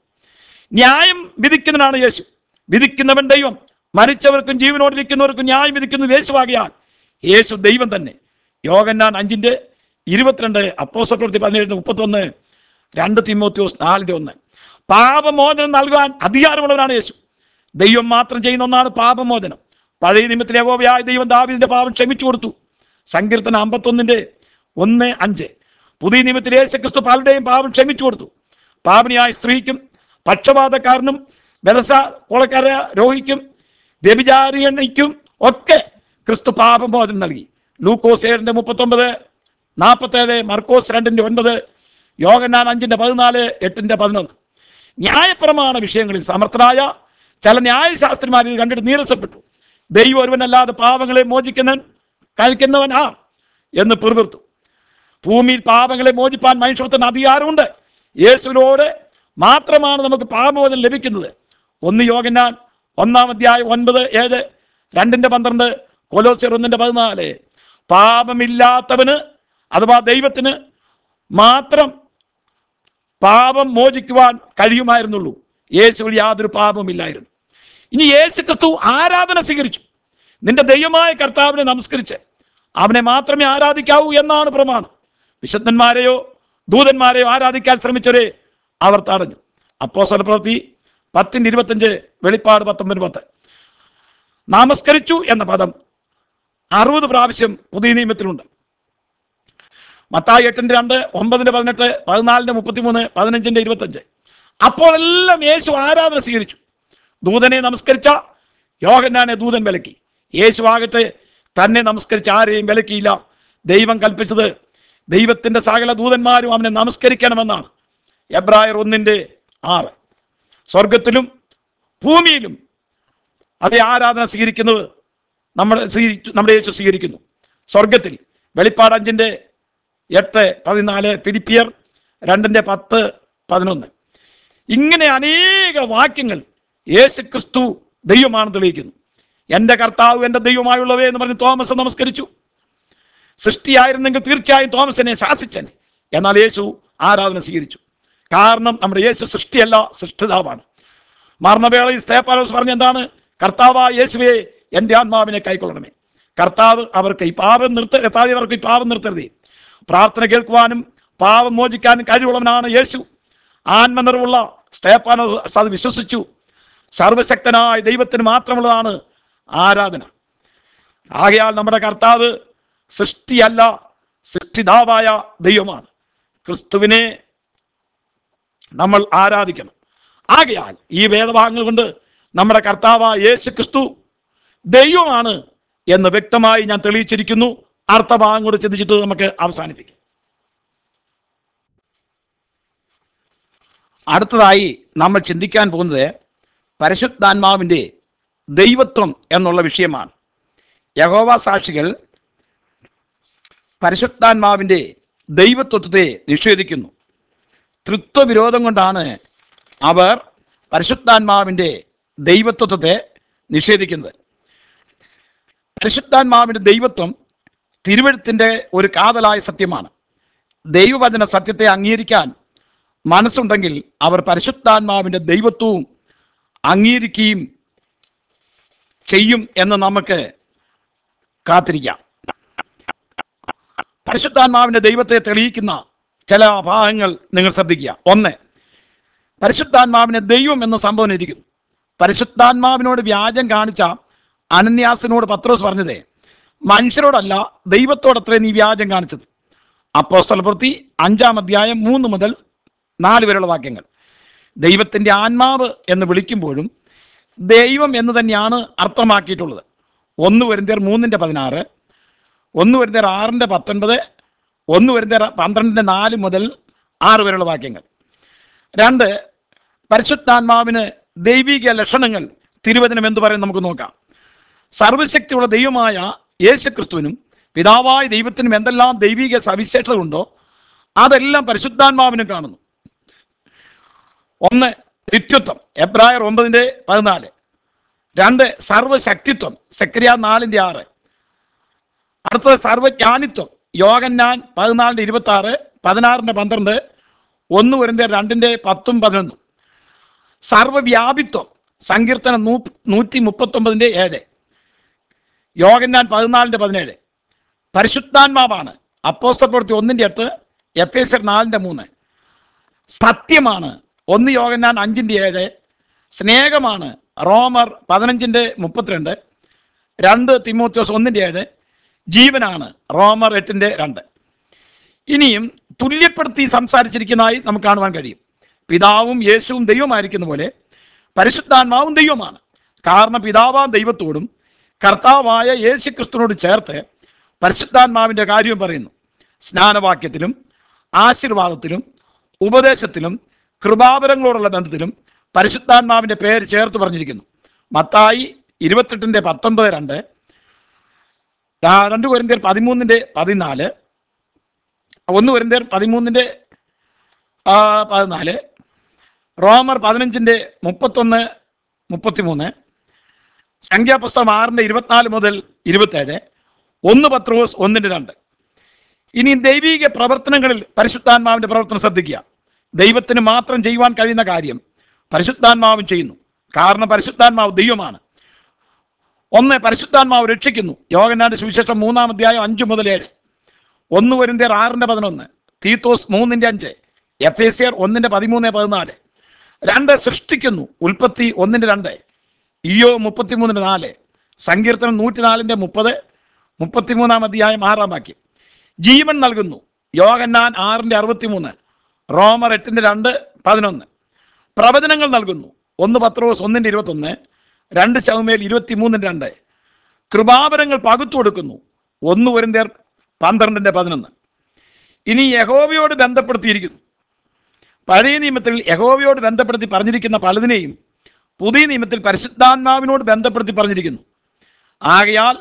Speaker 1: ന്യായം വിധിക്കുന്നതിനാണ് യേശു വിധിക്കുന്നവൻ ദൈവം മരിച്ചവർക്കും ജീവനോടിരിക്കുന്നവർക്കും ന്യായം വിധിക്കുന്നത് യേശുവാകിയാൽ യേശു ദൈവം തന്നെ യോഗന്നാൻ അഞ്ചിൻ്റെ ഇരുപത്തിരണ്ട് അപ്പോസ്റ്റൽ പ്രവൃത്തി പതിനേഴ് മുപ്പത്തൊന്ന് രണ്ട് തിമോത്യോസ് നാലിൻ്റെ ഒന്ന് പാപമോചനം നൽകാൻ അധികാരമുള്ളവനാണ് യേശു ദൈവം മാത്രം ചെയ്യുന്ന ഒന്നാണ് പാപമോചനം പഴയ നിമിത്തിൽ യഹോവയായ ദൈവം ദാവീദിന്റെ പാപം ക്ഷമിച്ചു കൊടുത്തു സങ്കീർത്തന അമ്പത്തൊന്നിന്റെ ഒന്ന് അഞ്ച് പുതിയ നിമിത്തിൽ യേശുക്രിസ്തു പലരുടെയും പാപം ക്ഷമിച്ചു കൊടുത്തു പാപനിയായ സ്ത്രീക്കും പക്ഷപാതക്കാരനും ബലസ കൊളക്കാര രോഹിക്കും വ്യഭിചാരിണിക്കും ഒക്കെ ക്രിസ്തു പാപമോചനം നൽകി ലൂക്കോസ് ഏഴിന്റെ മുപ്പത്തൊമ്പത് നാൽപ്പത്തേഴ് മർക്കോസ് രണ്ടിന്റെ ഒൻപത് യോഗന്നാൻ അഞ്ചിന്റെ പതിനാല് എട്ടിന്റെ പതിനൊന്ന് ന്യായപ്രമാണ വിഷയങ്ങളിൽ സമർത്ഥരായ ചില ന്യായശാസ്ത്രിമാർ ഇത് കണ്ടിട്ട് നീരസപ്പെട്ടു ദൈവം ഒരുവനല്ലാതെ പാപങ്ങളെ മോചിക്കുന്നവൻ കഴിക്കുന്നവൻ ആ എന്ന് പിറുപിറുത്തു ഭൂമിയിൽ പാപങ്ങളെ മോചിപ്പാൻ മനുഷ്യത്തിന് അധികാരമുണ്ട് യേശുവിനോട് മാത്രമാണ് നമുക്ക് പാപമോചനം ലഭിക്കുന്നത് ഒന്ന് യോഗന്നാൻ ഒന്നാം അധ്യായം ഒൻപത് ഏഴ് രണ്ടിന്റെ പന്ത്രണ്ട് കൊലോസിയർ ഒന്നിന്റെ പതിനാല് പാപമില്ലാത്തവന് അഥവാ ദൈവത്തിന് മാത്രം പാപം മോചിക്കുവാൻ കഴിയുമായിരുന്നുള്ളൂ യേശുവിൽ യാതൊരു പാപമില്ലായിരുന്നു ഇനി യേശു ക്രിസ്തു ആരാധന സ്വീകരിച്ചു നിന്റെ ദൈവമായ കർത്താവിനെ നമസ്കരിച്ച് അവനെ മാത്രമേ ആരാധിക്കാവൂ എന്നാണ് പ്രമാണം വിശുദ്ധന്മാരെയോ ദൂതന്മാരെയോ ആരാധിക്കാൻ ശ്രമിച്ചവരെ അവർ തടഞ്ഞു അപ്പോസ്തല പ്രവൃത്തി പത്തിൻ്റെ ഇരുപത്തഞ്ച് വെളിപ്പാട് പത്തൊമ്പത് പത്ത് നമസ്കരിച്ചു എന്ന പദം അറുപത് പ്രാവശ്യം പുതിയ നിയമത്തിലുണ്ട് മത്തായി എട്ടിന്റെ രണ്ട് ഒമ്പതിന്റെ പതിനെട്ട് പതിനാലിന്റെ മുപ്പത്തിമൂന്ന് പതിനഞ്ചിന്റെ ഇരുപത്തഞ്ച് അപ്പോഴെല്ലാം യേശു ആരാധന സ്വീകരിച്ചു ദൂതനെ നമസ്കരിച്ച യോഹന്നാനെ ദൂതൻ വിലക്കി യേശു ആകട്ടെ തന്നെ നമസ്കരിച്ച ആരെയും വിലക്കിയില്ല ദൈവം കൽപ്പിച്ചത് ദൈവത്തിന്റെ സകല ദൂതന്മാരും അവനെ നമസ്കരിക്കണമെന്നാണ് എബ്രായർ ഒന്നിന്റെ ആറ് സ്വർഗത്തിലും ഭൂമിയിലും അതേ ആരാധന സ്വീകരിക്കുന്നത് നമ്മുടെ സ്വീകരിച്ചു നമ്മുടെ യേശു സ്വീകരിക്കുന്നു സ്വർഗത്തിൽ വെളിപ്പാട് അഞ്ചിന്റെ എട്ട് പതിനാല് ഫിലിപ്പിയർ രണ്ടിന്റെ പത്ത് പതിനൊന്ന് ഇങ്ങനെ അനേക വാക്യങ്ങൾ യേശു ക്രിസ്തു ദൈവമാണെന്ന് തെളിയിക്കുന്നു എൻ്റെ കർത്താവ് എൻ്റെ ദൈവമായുള്ളവേ എന്ന് പറഞ്ഞ് തോമസ് നമസ്കരിച്ചു സൃഷ്ടിയായിരുന്നെങ്കിൽ തീർച്ചയായും തോമസ് എന്നെ ശാസിച്ചനെ എന്നാൽ യേശു ആരാധന സ്വീകരിച്ചു കാരണം നമ്മുടെ യേശു സൃഷ്ടിയല്ല സൃഷ്ടിതാവാണ് മരണവേളയിൽ സ്തേപ്പാലോസ് പറഞ്ഞ എന്താണ് കർത്താവ് യേശുവേ എൻ്റെ ആത്മാവിനെ കൈക്കൊള്ളണമേ കർത്താവ് അവർക്ക് ഈ പാപം നിർത്ത കർത്താവ് അവർക്ക് ഈ പാപം നിർത്തരുതേ പ്രാർത്ഥന കേൾക്കുവാനും പാപം മോചിക്കാനും കഴിവുള്ളവനാണ് യേശു ആത്മനിറവുള്ള സ്തേപ്പാനോസ് അത് വിശ്വസിച്ചു സർവശക്തനായ ദൈവത്തിന് മാത്രമുള്ളതാണ് ആരാധന ആകയാൽ നമ്മുടെ കർത്താവ് സൃഷ്ടിയല്ല സൃഷ്ടിതാവായ ദൈവമാണ് ക്രിസ്തുവിനെ നമ്മൾ ആരാധിക്കണം ആകയാൽ ഈ വേദഭാഗങ്ങൾ കൊണ്ട് നമ്മുടെ കർത്താവ് യേശു ക്രിസ്തു ദൈവമാണ് എന്ന് വ്യക്തമായി ഞാൻ തെളിയിച്ചിരിക്കുന്നു അർത്ഥഭാഗം കൂടെ ചിന്തിച്ചിട്ട് നമുക്ക് അവസാനിപ്പിക്കാം അടുത്തതായി നമ്മൾ ചിന്തിക്കാൻ പോകുന്നത് പരിശുദ്ധാത്മാവിൻ്റെ ദൈവത്വം എന്നുള്ള വിഷയമാണ് യഹോവ സാക്ഷികൾ പരിശുദ്ധാത്മാവിൻ്റെ ദൈവത്വത്തെ നിഷേധിക്കുന്നു തൃത്വവിരോധം കൊണ്ടാണ് അവർ പരിശുദ്ധാത്മാവിൻ്റെ ദൈവത്വത്തെ നിഷേധിക്കുന്നത് പരിശുദ്ധാത്മാവിൻ്റെ ദൈവത്വം തിരുവഴുത്തിൻ്റെ ഒരു കാതലായ സത്യമാണ് ദൈവവചന സത്യത്തെ അംഗീകരിക്കാൻ മനസ്സുണ്ടെങ്കിൽ അവർ പരിശുദ്ധാത്മാവിൻ്റെ ദൈവത്വവും അംഗീകരിക്കുകയും ചെയ്യും എന്ന് നമുക്ക് കാത്തിരിക്കാം പരിശുദ്ധാത്മാവിൻ്റെ ദൈവത്തെ തെളിയിക്കുന്ന ചില ഭാഗങ്ങൾ നിങ്ങൾ ശ്രദ്ധിക്കുക ഒന്ന് പരിശുദ്ധാത്മാവിനെ ദൈവം എന്ന സംഭവം ഇരിക്കുന്നു പരിശുദ്ധാത്മാവിനോട് വ്യാജം കാണിച്ച അനന്യാസിനോട് പത്രോസ് പറഞ്ഞതേ മനുഷ്യരോടല്ല ദൈവത്തോടത്രേ നീ വ്യാജം കാണിച്ചത് അപ്പോസ്തല പ്രവൃത്തി അഞ്ചാം അധ്യായം മൂന്ന് മുതൽ നാല് വരെയുള്ള വാക്യങ്ങൾ ദൈവത്തിൻ്റെ ആത്മാവ് എന്ന് വിളിക്കുമ്പോഴും ദൈവം എന്ന് തന്നെയാണ് അർത്ഥമാക്കിയിട്ടുള്ളത് ഒന്ന് വരുന്നേർ മൂന്നിൻ്റെ പതിനാറ് ഒന്ന് വരുന്നേർ ആറിൻ്റെ പത്തൊൻപത് ഒന്ന് വരുന്നേർ പന്ത്രണ്ടിൻ്റെ നാല് മുതൽ ആറ് വരെയുള്ള വാക്യങ്ങൾ രണ്ട് പരിശുദ്ധാത്മാവിന് ദൈവിക ലക്ഷണങ്ങൾ തിരുവചനം എന്ന് പറയും നമുക്ക് നോക്കാം സർവശക്തിയുള്ള ദൈവമായ യേശുക്രിസ്തുവിനും പിതാവായ ദൈവത്തിനും എന്തെല്ലാം ദൈവിക സവിശേഷതകളുണ്ടോ അതെല്ലാം പരിശുദ്ധാത്മാവിനും കാണുന്നു ഒന്ന് നിത്യത്വം എബ്രായർ ഒമ്പതിൻ്റെ പതിനാല് രണ്ട് സർവശക്തിത്വം സെക്രിയ നാലിൻ്റെ ആറ് അടുത്തത് സർവജ്ഞാനിത്വം യോഗന്നാൻ പതിനാലിൻ്റെ ഇരുപത്തി ആറ് പതിനാറിൻ്റെ പന്ത്രണ്ട് ഒന്ന് വരുന്ന രണ്ടിൻ്റെ പത്തും പതിനൊന്നും സർവവ്യാപിത്വം സങ്കീർത്തനം നൂ നൂറ്റി മുപ്പത്തൊമ്പതിൻ്റെ ഏഴ് യോഗന്നാൻ പതിനാലിൻ്റെ പതിനേഴ് പരിശുദ്ധാത്മാവാണ് അപ്പോസ്തല പ്രവൃത്തി ഒന്നിൻ്റെ എട്ട് എഫ് എസ് നാലിൻ്റെ മൂന്ന് സത്യമാണ് ഒന്ന് യോഗന്നാൻ അഞ്ചിൻ്റെ ഏഴ് സ്നേഹമാണ് റോമർ പതിനഞ്ചിൻ്റെ മുപ്പത്തിരണ്ട് രണ്ട് തിമോത്യോസ് ഒന്നിൻ്റെ ഏഴ് ജീവനാണ് റോമർ എട്ടിൻ്റെ രണ്ട് ഇനിയും തുല്യപ്പെടുത്തി സംസാരിച്ചിരിക്കുന്നതായി നമുക്ക് കാണുവാൻ കഴിയും പിതാവും യേശുവും ദൈവമായിരിക്കുന്ന പോലെ പരിശുദ്ധാത്മാവും ദൈവമാണ് കാരണം പിതാവാം ദൈവത്തോടും കർത്താവായ യേശു ക്രിസ്തുവിനോട് ചേർത്ത് പരിശുദ്ധാത്മാവിൻ്റെ കാര്യം പറയുന്നു സ്നാനവാക്യത്തിലും ആശീർവാദത്തിലും ഉപദേശത്തിലും കൃപാവരങ്ങളോടുള്ള ബന്ധത്തിലും പരിശുദ്ധാത്മാവിൻ്റെ പേര് ചേർത്ത് പറഞ്ഞിരിക്കുന്നു മത്തായി ഇരുപത്തെട്ടിൻ്റെ പത്തൊൻപത് രണ്ട് ആ, രണ്ട് കൊരിന്ത്യർ പതിമൂന്നിൻ്റെ പതിനാല് ഒന്ന് കൊരിന്ത്യർ പതിമൂന്നിൻ്റെ ആ, പതിനാല് റോമർ പതിനഞ്ചിൻ്റെ മുപ്പത്തൊന്ന് മുപ്പത്തിമൂന്ന് സംഖ്യാപുസ്തകം ആറിൻ്റെ ഇരുപത്തിനാല് മുതൽ ഇരുപത്തേഴ് ഒന്ന് പത്രോസ് ഒന്നിൻ്റെ രണ്ട് ഇനി ദൈവിക പ്രവർത്തനങ്ങളിൽ പരിശുദ്ധാത്മാവിൻ്റെ പ്രവർത്തനം ശ്രദ്ധിക്കുക ദൈവത്തിന് മാത്രം ചെയ്യുവാൻ കഴിയുന്ന കാര്യം പരിശുദ്ധാത്മാവും ചെയ്യുന്നു കാരണം പരിശുദ്ധാത്മാവ് ദൈവമാണ് ഒന്ന് പരിശുദ്ധാത്മാവ് രക്ഷിക്കുന്നു യോഗനാന്റെ സുവിശേഷം മൂന്നാം അധ്യായം അഞ്ച് മുതൽ ഏഴ് ഒന്ന് വരുന്നേ ആറിൻ്റെ പതിനൊന്ന് തീത്തോസ് മൂന്നിൻ്റെ അഞ്ച് എഫ് എ സിയർ ഒന്നിൻ്റെ പതിമൂന്ന് പതിനാല് രണ്ട് സൃഷ്ടിക്കുന്നു ഉൽപ്പത്തി ഒന്നിൻ്റെ രണ്ട് ഇയോ മുപ്പത്തിമൂന്നിൻ്റെ നാല് സങ്കീർത്തനം നൂറ്റിനാലിൻ്റെ മുപ്പത് മുപ്പത്തിമൂന്നാം അധ്യായം ആറാം വാക്യം ജീവൻ നൽകുന്നു യോഗന്നാൻ ആറിൻ്റെ അറുപത്തിമൂന്ന് റോമർ എട്ടിൻ്റെ രണ്ട് പതിനൊന്ന് പ്രവചനങ്ങൾ നൽകുന്നു ഒന്ന് പത്രോസ് ഒന്നിൻ്റെ ഇരുപത്തൊന്ന് രണ്ട് ശവമേൽ ഇരുപത്തിമൂന്നിൻ്റെ രണ്ട് കൃപാവരങ്ങൾ പകുത്തു കൊടുക്കുന്നു ഒന്ന് വരുന്നേർ പന്ത്രണ്ടിൻ്റെ പതിനൊന്ന് ഇനി യഹോവയോട് ബന്ധപ്പെടുത്തിയിരിക്കുന്നു പഴയ നിയമത്തിൽ യഹോവയോട് ബന്ധപ്പെടുത്തി പറഞ്ഞിരിക്കുന്ന പലതിനെയും പുതിയ നിയമത്തിൽ പരിശുദ്ധാത്മാവിനോട് ബന്ധപ്പെടുത്തി പറഞ്ഞിരിക്കുന്നു ആകയാൽ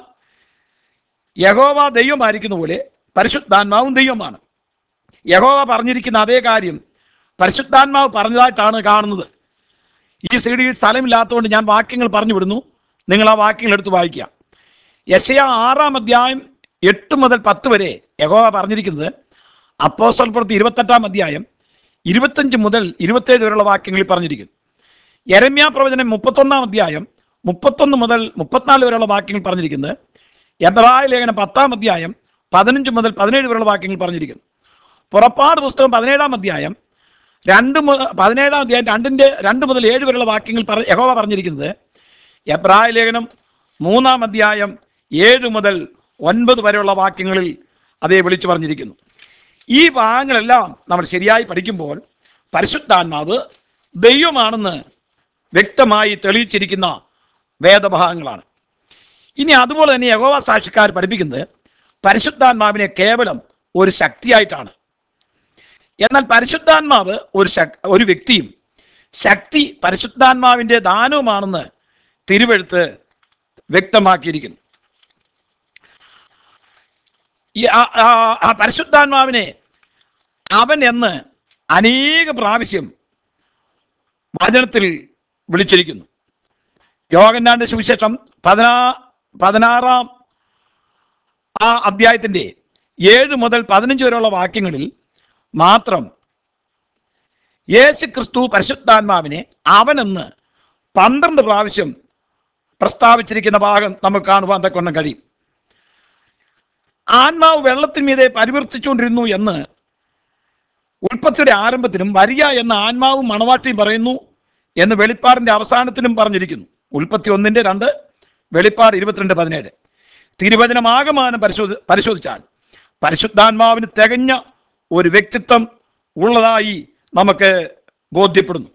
Speaker 1: യഹോവ ദൈവമായിരിക്കുന്ന പോലെ പരിശുദ്ധാത്മാവും ദൈവമാണ് യഹോവ പറഞ്ഞിരിക്കുന്ന അതേ കാര്യം പരിശുദ്ധാത്മാവ് പറഞ്ഞതായിട്ടാണ് കാണുന്നത് ഈ സി ഡിയിൽ സ്ഥലമില്ലാത്തതുകൊണ്ട് ഞാൻ വാക്യങ്ങൾ പറഞ്ഞു വിടുന്നു നിങ്ങൾ ആ വാക്യങ്ങൾ എടുത്ത് വായിക്കുക യശയ ആറാം അധ്യായം എട്ട് മുതൽ പത്ത് വരെ യഹോവ പറഞ്ഞിരിക്കുന്നത് അപ്പോസ്തല പ്രവൃത്തി ഇരുപത്തെട്ടാം അധ്യായം ഇരുപത്തഞ്ച് മുതൽ ഇരുപത്തേഴ് വരെയുള്ള വാക്യങ്ങളിൽ പറഞ്ഞിരിക്കുന്നു യരമ്യ പ്രവചനം മുപ്പത്തൊന്നാം അധ്യായം മുപ്പത്തൊന്ന് മുതൽ മുപ്പത്തിനാല് വരെയുള്ള വാക്യങ്ങൾ പറഞ്ഞിരിക്കുന്നത് എബ്രായ ലേഖനം പത്താം അധ്യായം പതിനഞ്ച് മുതൽ പതിനേഴ് വരെയുള്ള വാക്യങ്ങൾ പറഞ്ഞിരിക്കുന്നു പുറപ്പാട് പുസ്തകം പതിനേഴാം അധ്യായം രണ്ട് മുതൽ പതിനേഴാം അധ്യായം രണ്ടിൻ്റെ രണ്ട് മുതൽ ഏഴ് വരെയുള്ള വാക്യങ്ങൾ പറ യഹോവ പറഞ്ഞിരിക്കുന്നത് എബ്രായ ലേഖനം മൂന്നാം അധ്യായം ഏഴ് മുതൽ ഒൻപത് വരെയുള്ള വാക്യങ്ങളിൽ അതേ വിളിച്ചു പറഞ്ഞിരിക്കുന്നു ഈ ഭാഗങ്ങളെല്ലാം നമ്മൾ ശരിയായി പഠിക്കുമ്പോൾ പരിശുദ്ധാത്മാവ് ദൈവമാണെന്ന് വ്യക്തമായി തെളിയിച്ചിരിക്കുന്ന വേദഭാഗങ്ങളാണ് ഇനി അതുപോലെ തന്നെ യഹോവ സാക്ഷിക്കാർ പഠിപ്പിക്കുന്നത് പരിശുദ്ധാത്മാവിനെ കേവലം ഒരു ശക്തിയായിട്ടാണ് എന്നാൽ പരിശുദ്ധാത്മാവ് ഒരു ശക് ഒരു വ്യക്തിയും ശക്തി പരിശുദ്ധാത്മാവിൻ്റെ ദാനവുമാണെന്ന് തിരുവെഴുത്ത് വ്യക്തമാക്കിയിരിക്കുന്നു ഈ ആ- ആ- ആ പരിശുദ്ധാത്മാവിനെ അവൻ എന്ന് അനേക പ്രാവശ്യം വചനത്തിൽ വിളിച്ചിരിക്കുന്നു യോഗന്നാന്റെ സുവിശേഷം പതിനാ പതിനാറാം ആ അധ്യായത്തിൻ്റെ ഏഴ് മുതൽ പതിനഞ്ച് വരെയുള്ള വാക്യങ്ങളിൽ മാത്രം യേശു ക്രിസ്തു പരിശുദ്ധാത്മാവിനെ അവനെന്ന് പന്ത്രണ്ട് പ്രാവശ്യം പ്രസ്താവിച്ചിരിക്കുന്ന ഭാഗം നമുക്ക് കാണുവാൻ തക്കൊണ്ണം കഴിയും ആത്മാവ് വെള്ളത്തിന്മീതെ പരിവർത്തിച്ചുകൊണ്ടിരുന്നു എന്ന് ഉൽപ്പത്തിയുടെ ആരംഭത്തിനും വരിക എന്ന ആത്മാവും മണവാട്ടിയും പറയുന്നു എന്ന് വെളിപ്പാടിന്റെ അവസാനത്തിലും പറഞ്ഞിരിക്കുന്നു ഉൽപ്പത്തി ഒന്നിന്റെ രണ്ട് വെളിപ്പാട് ഇരുപത്തിരണ്ട് പതിനേഴ് തിരുവചനമാകമാനം പരിശോധി പരിശോധിച്ചാൽ പരിശുദ്ധാത്മാവിന് തികഞ്ഞ ഒരു വ്യക്തിത്വം ഉള്ളതായി നമുക്ക് ബോധ്യപ്പെടുന്നു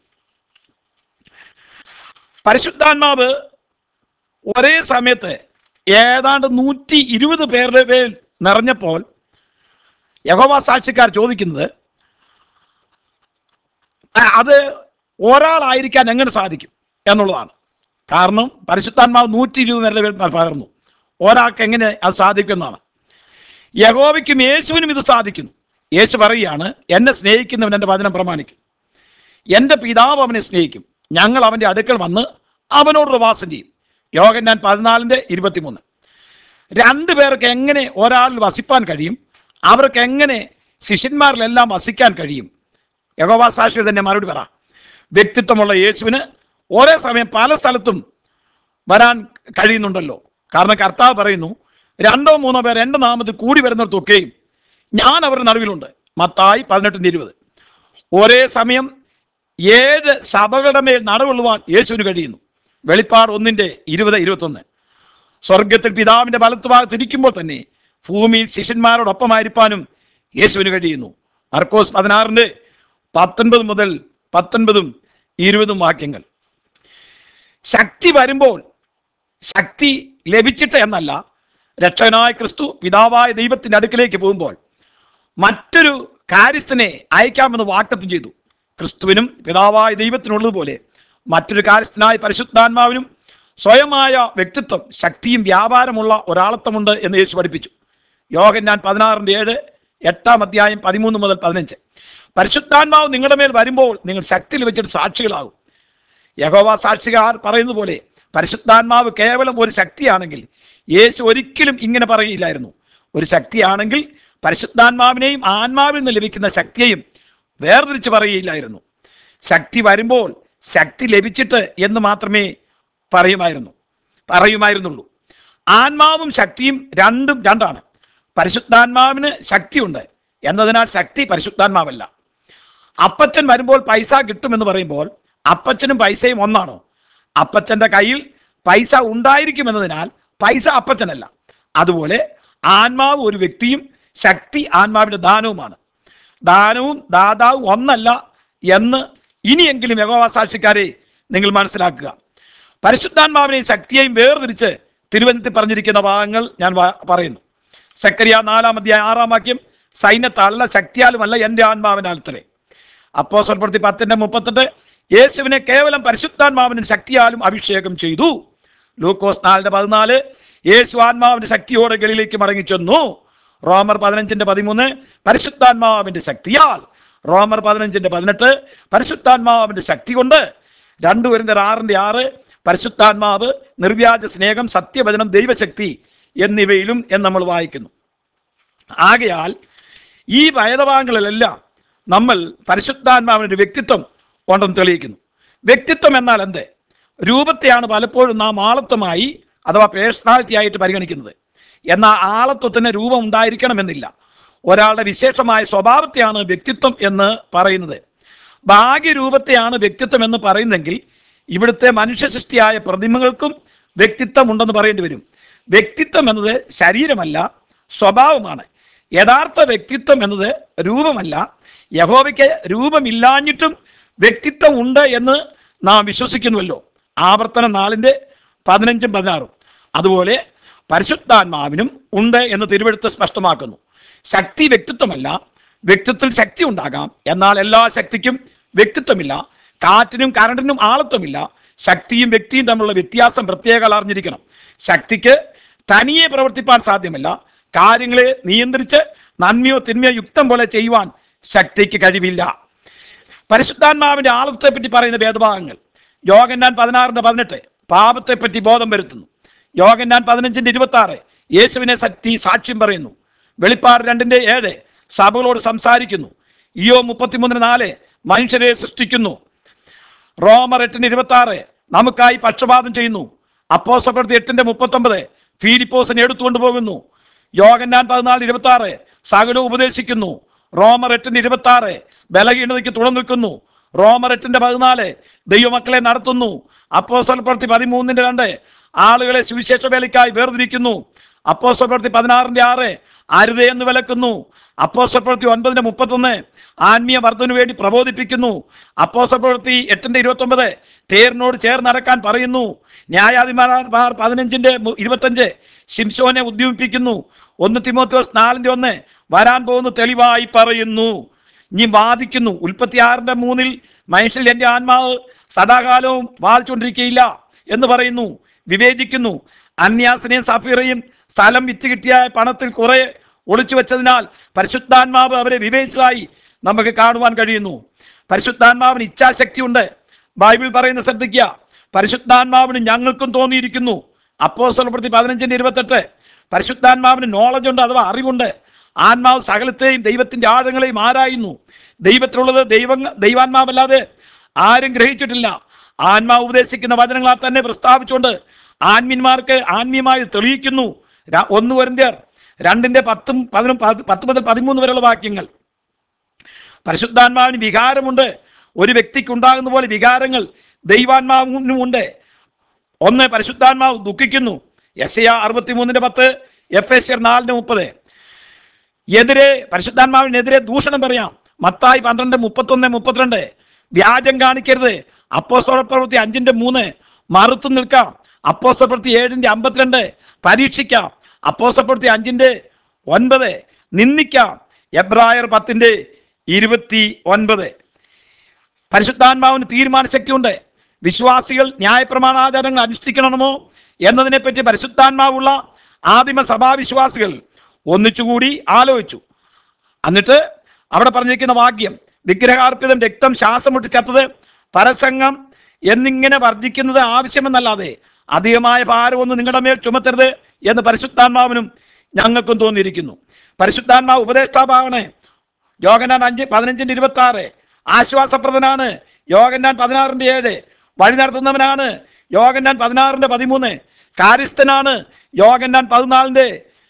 Speaker 1: പരിശുദ്ധാത്മാവ് ഒരേ സമയത്ത് ഏതാണ്ട് നൂറ്റി ഇരുപത് പേരുടെ മേൽ നിറഞ്ഞപ്പോൾ യഹോവ സാക്ഷിക്കാർ ചോദിക്കുന്നത് ആ, അത് ഒരാളായിരിക്കാൻ എങ്ങനെ സാധിക്കും എന്നുള്ളതാണ് കാരണം പരിശുദ്ധാത്മാവ് നൂറ്റി ഇരുപത് പേരുടെ മേൽ പകർന്നു ഒരാൾക്ക് എങ്ങനെ അത് സാധിക്കുമെന്നാണ് യഹോവയ്ക്കും യേശുവിനും ഇത് സാധിക്കുന്നു യേശു പറയുകയാണ് എന്നെ സ്നേഹിക്കുന്നവൻ എൻ്റെ വചനം പ്രമാണിക്കും എൻ്റെ പിതാവ് അവനെ സ്നേഹിക്കും ഞങ്ങൾ അവൻ്റെ അടുക്കൽ വന്ന് അവനോട് വാസം ചെയ്യും യോഗൻ ഞാൻ പതിനാലിൻ്റെ ഇരുപത്തിമൂന്ന് രണ്ട് പേർക്ക് എങ്ങനെ ഒരാളിൽ വസിപ്പാൻ കഴിയും അവർക്ക് എങ്ങനെ ശിഷ്യന്മാരിലെല്ലാം വസിക്കാൻ കഴിയും യഹോവ സാക്ഷി തന്നെ മറുപടി പറ വ്യക്തിത്വമുള്ള യേശുവിന് ഒരേ സമയം പല സ്ഥലത്തും വരാൻ കഴിയുന്നുണ്ടല്ലോ കാരണം കർത്താവ് പറയുന്നു രണ്ടോ മൂന്നോ പേർ എൻ്റെ നാമത്തിൽ കൂടി വരുന്നിടത്തൊക്കെയും ഞാൻ അവരുടെ നടുവിലുണ്ട് മത്തായി പതിനെട്ടിന് ഇരുപത് ഒരേ സമയം ഏഴ് സഭകളുടെ മേൽ നടകൊള്ളുവാൻ യേശുവിന് കഴിയുന്നു വെളിപ്പാട് ഒന്നിൻ്റെ ഇരുപത് ഇരുപത്തൊന്ന് സ്വർഗത്തിൽ പിതാവിന്റെ വലത്ത് ഭാഗത്ത് ഇരിക്കുമ്പോൾ തന്നെ ഭൂമിയിൽ ശിഷ്യന്മാരോടൊപ്പമായിരിക്കാനും യേശുവിന് കഴിയുന്നു മർക്കോസ് പതിനാറിൻ്റെ പത്തൊൻപത് മുതൽ പത്തൊൻപതും ഇരുപതും വാക്യങ്ങൾ ശക്തി വരുമ്പോൾ ശക്തി ലഭിച്ചിട്ട് എന്നല്ല രക്ഷകനായ ക്രിസ്തു പിതാവായ ദൈവത്തിന്റെ അടുക്കിലേക്ക് പോകുമ്പോൾ മറ്റൊരു കാര്യസ്ഥനെ അയക്കാമെന്ന് വാക്തത്വം ചെയ്തു ക്രിസ്തുവിനും പിതാവായ ദൈവത്തിനുള്ളതുപോലെ മറ്റൊരു കാര്യസ്ഥനായ പരിശുദ്ധാത്മാവിനും സ്വയമായ വ്യക്തിത്വം ശക്തിയും വ്യാപാരമുള്ള ഒരാളത്വമുണ്ട് എന്ന് യേശു പഠിപ്പിച്ചു യോഗൻ ഞാൻ പതിനാറിൻ്റെ ഏഴ് എട്ടാം അധ്യായം പതിമൂന്ന് മുതൽ പതിനഞ്ച് പരിശുദ്ധാത്മാവ് നിങ്ങളുടെ മേൽ വരുമ്പോൾ നിങ്ങൾ ശക്തി ലഭിച്ചിട്ട് സാക്ഷികളാകും യഹോവ സാക്ഷികാർ പറയുന്നത് പോലെ പരിശുദ്ധാത്മാവ് കേവലം ഒരു ശക്തിയാണെങ്കിൽ യേശു ഒരിക്കലും ഇങ്ങനെ പറയില്ലായിരുന്നു ഒരു ശക്തിയാണെങ്കിൽ പരിശുദ്ധാത്മാവിനെയും ആത്മാവിൽ നിന്ന് ലഭിക്കുന്ന ശക്തിയെയും വേർതിരിച്ച് പറയുകയില്ലായിരുന്നു ശക്തി വരുമ്പോൾ ശക്തി ലഭിച്ചിട്ട് എന്ന് മാത്രമേ പറയുമായിരുന്നു പറയുമായിരുന്നുള്ളൂ ആത്മാവും ശക്തിയും രണ്ടും രണ്ടാണ് പരിശുദ്ധാത്മാവിന് ശക്തിയുണ്ട് എന്നതിനാൽ ശക്തി പരിശുദ്ധാത്മാവല്ല അപ്പച്ചൻ വരുമ്പോൾ പൈസ കിട്ടുമെന്ന് പറയുമ്പോൾ അപ്പച്ചനും പൈസയും ഒന്നാണോ അപ്പച്ചന്റെ കയ്യിൽ പൈസ ഉണ്ടായിരിക്കുമെന്നതിനാൽ പൈസ അപ്പച്ചനല്ല അതുപോലെ ആത്മാവ് ഒരു വ്യക്തിയും ശക്തി ആത്മാവിന്റെ ദാനവുമാണ് ദാനവും ദാതാവും ഒന്നല്ല എന്ന് ഇനിയെങ്കിലും യഹോവ സാക്ഷിക്കാരെ നിങ്ങൾ മനസ്സിലാക്കുക പരിശുദ്ധാത്മാവിനെയും ശക്തിയെയും വേർതിരിച്ച് തിരുവനന്തപുരത്ത് പറഞ്ഞിരിക്കുന്ന ഭാഗങ്ങൾ ഞാൻ വാ- പറയുന്നു സക്കരിയ നാലാം അധ്യായം ആറാം വാക്യം സൈന്യത്താലല്ല ശക്തിയാലുമല്ല എൻ്റെ ആത്മാവിനാൽ അത്രേ അപ്പോ സ്വൽപ്പെടുത്തി പത്തിന്റെ മുപ്പത്തെട്ട് യേശുവിനെ കേവലം പരിശുദ്ധാത്മാവിനും ശക്തിയാലും അഭിഷേകം ചെയ്തു ലൂക്കോസ് നാലിന്റെ പതിനാല് യേശു ആത്മാവിന്റെ ശക്തിയോടെ ഗലിലേക്ക് മടങ്ങിച്ചെന്നു റോമർ പതിനഞ്ചിന്റെ പതിമൂന്ന് പരിശുദ്ധാത്മാവിന്റെ ശക്തിയാൽ റോമർ പതിനഞ്ചിന്റെ പതിനെട്ട് പരിശുദ്ധാത്മാവിന്റെ ശക്തി കൊണ്ട് രണ്ടു വരുന്ന ആറിന്റെ ആറ് പരിശുദ്ധാത്മാവ് നിർവ്യാജ സ്നേഹം സത്യവചനം ദൈവശക്തി എന്നിവയിലും എന്ന് നമ്മൾ വായിക്കുന്നു ആകയാൽ ഈ വേദഭാഗങ്ങളിലെല്ലാം നമ്മൾ പരിശുദ്ധാത്മാവിൻ്റെ വ്യക്തിത്വം ഉണ്ടെന്ന് തെളിയിക്കുന്നു വ്യക്തിത്വം എന്നാൽ എന്ത് രൂപത്തെയാണ് പലപ്പോഴും നാം ആളത്വമായി അഥവാ പേഴ്സണാലിറ്റി ആയിട്ട് പരിഗണിക്കുന്നത് എന്നാൽ ആളത്വത്തിന് രൂപം ഉണ്ടായിരിക്കണമെന്നില്ല ഒരാളുടെ വിശേഷമായ സ്വഭാവത്തെയാണ് വ്യക്തിത്വം എന്ന് പറയുന്നത് ഭാഗ്യരൂപത്തെയാണ് വ്യക്തിത്വം എന്ന് പറയുന്നെങ്കിൽ ഇവിടുത്തെ മനുഷ്യ സൃഷ്ടിയായ പ്രതിമകൾക്കും വ്യക്തിത്വം ഉണ്ടെന്ന് പറയേണ്ടി വരും വ്യക്തിത്വം എന്നത് ശരീരമല്ല സ്വഭാവമാണ് യഥാർത്ഥ വ്യക്തിത്വം എന്നത് രൂപമല്ല യഹോവയ്ക്ക് രൂപമില്ലാഞ്ഞിട്ടും വ്യക്തിത്വം ഉണ്ട് എന്ന് നാം വിശ്വസിക്കുന്നുവല്ലോ ആവർത്തന നാലിൻ്റെ പതിനഞ്ചും പതിനാറും അതുപോലെ പരിശുദ്ധാത്മാവിനും ഉണ്ട് എന്ന് തിരുവെടുത്ത് സ്പഷ്ടമാക്കുന്നു ശക്തി വ്യക്തിത്വമല്ല വ്യക്തിത്വത്തിൽ ശക്തി ഉണ്ടാകാം എന്നാൽ എല്ലാ ശക്തിക്കും വ്യക്തിത്വമില്ല കാറ്റിനും കറണ്ടിനും ആളത്വമില്ല ശക്തിയും വ്യക്തിയും തമ്മിലുള്ള വ്യത്യാസം പ്രത്യേകം അറിഞ്ഞിരിക്കണം ശക്തിക്ക് തനിയെ പ്രവർത്തിപ്പാൻ സാധ്യമല്ല കാര്യങ്ങളെ നിയന്ത്രിച്ച് നന്മയോ തിന്മയോ യുക്തം പോലെ ചെയ്യുവാൻ ശക്തിക്ക് കഴിവില്ല പരിശുദ്ധാത്മാവിന്റെ ആളത്തെ പറ്റി പറയുന്ന ഭേദഭാഗങ്ങൾ യോഗന്നാൻ പതിനാറിന്റെ പതിനെട്ട് പാപത്തെ പറ്റി ബോധം വരുത്തുന്നു യോഗന്നാൻ പതിനഞ്ചിന്റെ ഇരുപത്തി ആറ് യേശുവിനെ പറ്റി സാക്ഷ്യം പറയുന്നു വെളിപ്പാട് രണ്ടിന്റെ ഏഴ് സഭകളോട് സംസാരിക്കുന്നു ഇയോ മുപ്പത്തിമൂന്നിന് നാല് മനുഷ്യരെ സൃഷ്ടിക്കുന്നു റോമർ എട്ടിന് ഇരുപത്തി ആറ് നമുക്കായി പക്ഷപാതം ചെയ്യുന്നു അപ്പോസപ്രവൃത്തി എട്ടിന്റെ മുപ്പത്തൊമ്പത് ഫീലിപ്പോസിനെ എടുത്തുകൊണ്ട് പോകുന്നു യോഗന്നാൻ പതിനാല് ഇരുപത്തി ആറ് സകലം ഉപദേശിക്കുന്നു റോമർ എട്ടിന്റെ ഇരുപത്തി ആറ് ബലഹീനതയ്ക്ക് തുണ നിൽക്കുന്നു റോമർ എട്ടിന്റെ പതിനാല് ദൈവമക്കളെ നടത്തുന്നു അപ്പോസ്തല പ്രവൃത്തി പതിമൂന്നിന്റെ രണ്ട് ആളുകളെ സുവിശേഷ വേലയ്ക്കായി വേർതിരിക്കുന്നു അപ്പോസ്തല പ്രവൃത്തി പതിനാറിന്റെ ആറ് അരുതേ എന്ന് വിലക്കുന്നു അപ്പോസ്തല പ്രവൃത്തി ഒൻപതിന്റെ മുപ്പത്തൊന്ന് ആത്മീയ വർദ്ധനു വേണ്ടി പ്രബോധിപ്പിക്കുന്നു അപ്പോസ്തല പ്രവൃത്തി എട്ടിന്റെ ഇരുപത്തൊമ്പത് തേരിനോട് ചേർന്ന് നടക്കാൻ പറയുന്നു ന്യായാധിമാർ പതിനഞ്ചിന്റെ മു- ഇരുപത്തഞ്ച് ശിംശോനെ ഉദ്യമിപ്പിക്കുന്നു ഒന്ന് തിമോത്തോസ് നാലിന്റെ ഒന്ന് വരാൻ പോകുന്ന തെളിവായി പറയുന്നു ഇനി വാദിക്കുന്നു ഉൽപ്പത്തി ആറിന്റെ മൂന്നിൽ മനുഷ്യൽ എൻ്റെ ആത്മാവ് സദാകാലവും വാദിച്ചുകൊണ്ടിരിക്കുകയില്ല എന്ന് പറയുന്നു വിവേചിക്കുന്നു അന്യാസിനെയും സഫീറയും സ്ഥലം വിറ്റ് കിട്ടിയ പണത്തിൽ കുറെ ഒളിച്ചു വെച്ചതിനാൽ പരിശുദ്ധാത്മാവ് അവരെ വിവേചിച്ചതായി നമുക്ക് കാണുവാൻ കഴിയുന്നു പരിശുദ്ധാത്മാവിന് ഇച്ഛാശക്തിയുണ്ട് ബൈബിൾ പറയുന്ന ശ്രദ്ധിക്കുക പരിശുദ്ധാത്മാവിന് ഞങ്ങൾക്കും തോന്നിയിരിക്കുന്നു അപ്പോസ്തലപ്രതി പതിനഞ്ചിന്റെ ഇരുപത്തെട്ട് പരിശുദ്ധാത്മാവിന് നോളജ് ഉണ്ട് അഥവാ അറിവുണ്ട് ആത്മാവ് സകലത്തെയും ദൈവത്തിന്റെ ആഴങ്ങളെയും ആരായുന്നു ദൈവത്തിലുള്ളത് ദൈവ ദൈവാത്മാവല്ലാതെ ആരും ഗ്രഹിച്ചിട്ടില്ല ആത്മാവ് ഉപദേശിക്കുന്ന വചനങ്ങളാൽ തന്നെ പ്രസ്താവിച്ചുകൊണ്ട് ആത്മീന്മാർക്ക് ആത്മീയമായി തെളിയിക്കുന്നു ര- ഒന്ന് വരുന്നേർ രണ്ടിന്റെ പത്തും പതിനും പത്ത് പത്ത് മുതൽ പതിമൂന്ന് വരെയുള്ള വാക്യങ്ങൾ പരിശുദ്ധാത്മാവിന് വികാരമുണ്ട് ഒരു വ്യക്തിക്ക് ഉണ്ടാകുന്ന പോലെ വികാരങ്ങൾ ദൈവാത്മാവിനും ഉണ്ട് ഒന്ന് പരിശുദ്ധാത്മാവ് ദുഃഖിക്കുന്നു എസ് എ അറുപത്തിമൂന്നിന്റെ പത്ത് എഫ് എസ് നാലിന്റെ മുപ്പത് എതിരെ പരിശുദ്ധാത്മാവിനെതിരെ ദൂഷണം പറയാം മത്തായി പന്ത്രണ്ട് മുപ്പത്തൊന്ന് മുപ്പത്തിരണ്ട് വ്യാജം കാണിക്കരുത് അപ്പോസ്തല പ്രവൃത്തി അഞ്ചിന്റെ മൂന്ന് മറുത്തു നിൽക്കാം അപ്പോസ്തല പ്രവൃത്തി ഏഴിന്റെ അമ്പത്തിരണ്ട് പരീക്ഷിക്കാം അപ്പോസ്തല പ്രവൃത്തി അഞ്ചിന്റെ ഒൻപത് നിന്ദിക്കാം എബ്രായർ പത്തിന്റെ ഇരുപത്തി ഒൻപത് പരിശുദ്ധാത്മാവിന് തീരുമാന ശക്തിയുണ്ട് വിശ്വാസികൾ ന്യായപ്രമാണാചാരങ്ങൾ അനുഷ്ഠിക്കണമോ എന്നതിനെപ്പറ്റി പരിശുദ്ധാത്മാവുള്ള ആദിമ സഭാവിശ്വാസികൾ ഒന്നിച്ചുകൂടി ആലോചിച്ചു എന്നിട്ട് അവിടെ പറഞ്ഞിരിക്കുന്ന വാക്യം വിഗ്രഹാർപ്പിതം രക്തം ശ്വാസം മുട്ടി ചത്തത് പരസംഗം എന്നിങ്ങനെ വർദ്ധിക്കുന്നത് ആവശ്യമെന്നല്ലാതെ അധികമായ ഭാരമൊന്നും നിങ്ങളുടെ മേൽ ചുമത്തരുത് എന്ന് പരിശുദ്ധാത്മാവിനും ഞങ്ങൾക്കും തോന്നിയിരിക്കുന്നു പരിശുദ്ധാത്മാവ് ഉപദേഷ്ടാവാണ് യോഗനാൻ അഞ്ച് പതിനഞ്ചിന്റെ ഇരുപത്തി ആറ് ആശ്വാസപ്രദനാണ് യോഗന്നാൻ പതിനാറിന്റെ ഏഴ് വഴി നടത്തുന്നവനാണ് യോഗന്നാൻ പതിനാറിന്റെ പതിമൂന്ന് കാര്യസ്ഥനാണ് യോഗന്നാൻ പതിനാലിന്റെ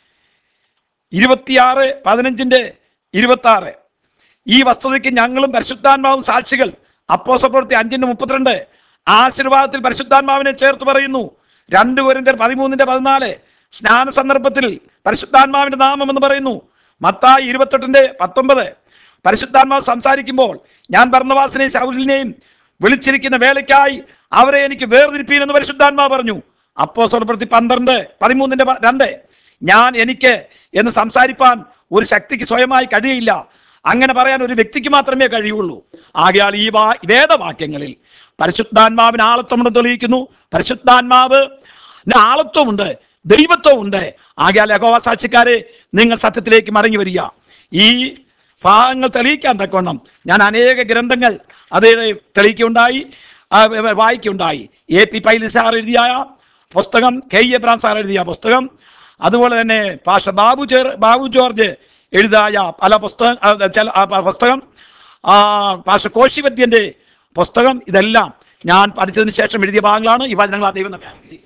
Speaker 1: ഇരുപത്തിയാറ് പതിനഞ്ചിന്റെ ഇരുപത്തി ആറ് ഈ വസ്തുതയ്ക്ക് ഞങ്ങളും പരിശുദ്ധാത്മാവും സാക്ഷികൾ അപ്പോസപ്രവൃത്തി അഞ്ചിന്റെ മുപ്പത്തിരണ്ട് ആശീർവാദത്തിൽ പരിശുദ്ധാത്മാവിനെ ചേർത്ത് പറയുന്നു രണ്ട് പേരിന്റെ പതിമൂന്നിന്റെ പതിനാല് സ്നാന സന്ദർഭത്തിൽ പരിശുദ്ധാത്മാവിന്റെ നാമം എന്ന് പറയുന്നു മത്തായി ഇരുപത്തെട്ടിന്റെ പത്തൊമ്പത് പരിശുദ്ധാത്മാവ് സംസാരിക്കുമ്പോൾ ഞാൻ ഭർണവാസിനെയും ശൗലിനെയും വിളിച്ചിരിക്കുന്ന വേലയ്ക്കായി അവരെ എനിക്ക് വേർതിരിപ്പീൻ എന്ന് പരിശുദ്ധാത്മാവ് പറഞ്ഞു അപ്പോ സ്വലപ്പെടുത്തി പന്ത്രണ്ട് പതിമൂന്നിന്റെ പ- രണ്ട് ഞാൻ എനിക്ക് എന്ന് സംസാരിപ്പാൻ ഒരു ശക്തിക്ക് സ്വയമായി കഴിയില്ല അങ്ങനെ പറയാൻ ഒരു വ്യക്തിക്ക് മാത്രമേ കഴിയുള്ളൂ ആകയാൽ ഈ വാ വേദവാക്യങ്ങളിൽ പരിശുദ്ധാത്മാവിന് ആളത്വമുണ്ട് തെളിയിക്കുന്നു പരിശുദ്ധാത്മാവ് ആളത്വമുണ്ട് ദൈവത്വമുണ്ട് ആകയാൽ യഹോവ സാക്ഷിക്കാരെ നിങ്ങൾ സത്യത്തിലേക്ക് മടങ്ങി വരിക ഈ ഭാഗങ്ങൾ തെളിയിക്കാൻ തക്കവണ്ണം ഞാൻ അനേക ഗ്രന്ഥങ്ങൾ അത് തെളിയിക്കുകയുണ്ടായി ആ, വായിക്കുകയുണ്ടായി എ പി പൈലി സാർ എഴുതിയ പുസ്തകം കെ ഇ എബ്രാം സാർ എഴുതിയ പുസ്തകം അതുപോലെ തന്നെ പാഷ ബാബു ചേർ ബാബു ജോർജ് എഴുതായ പല പുസ്തകം ആ, ചില ആ, പ- പുസ്തകം ആ, പാഷ കോശിവദ്യൻ്റെ പുസ്തകം ഇതെല്ലാം ഞാൻ പഠിച്ചതിന് ശേഷം എഴുതിയ ഭാഗങ്ങളാണ് ഈ വചനങ്ങൾ ആ ദൈവം നമ്മെ അനുഗ്രഹിക്കട്ടെ.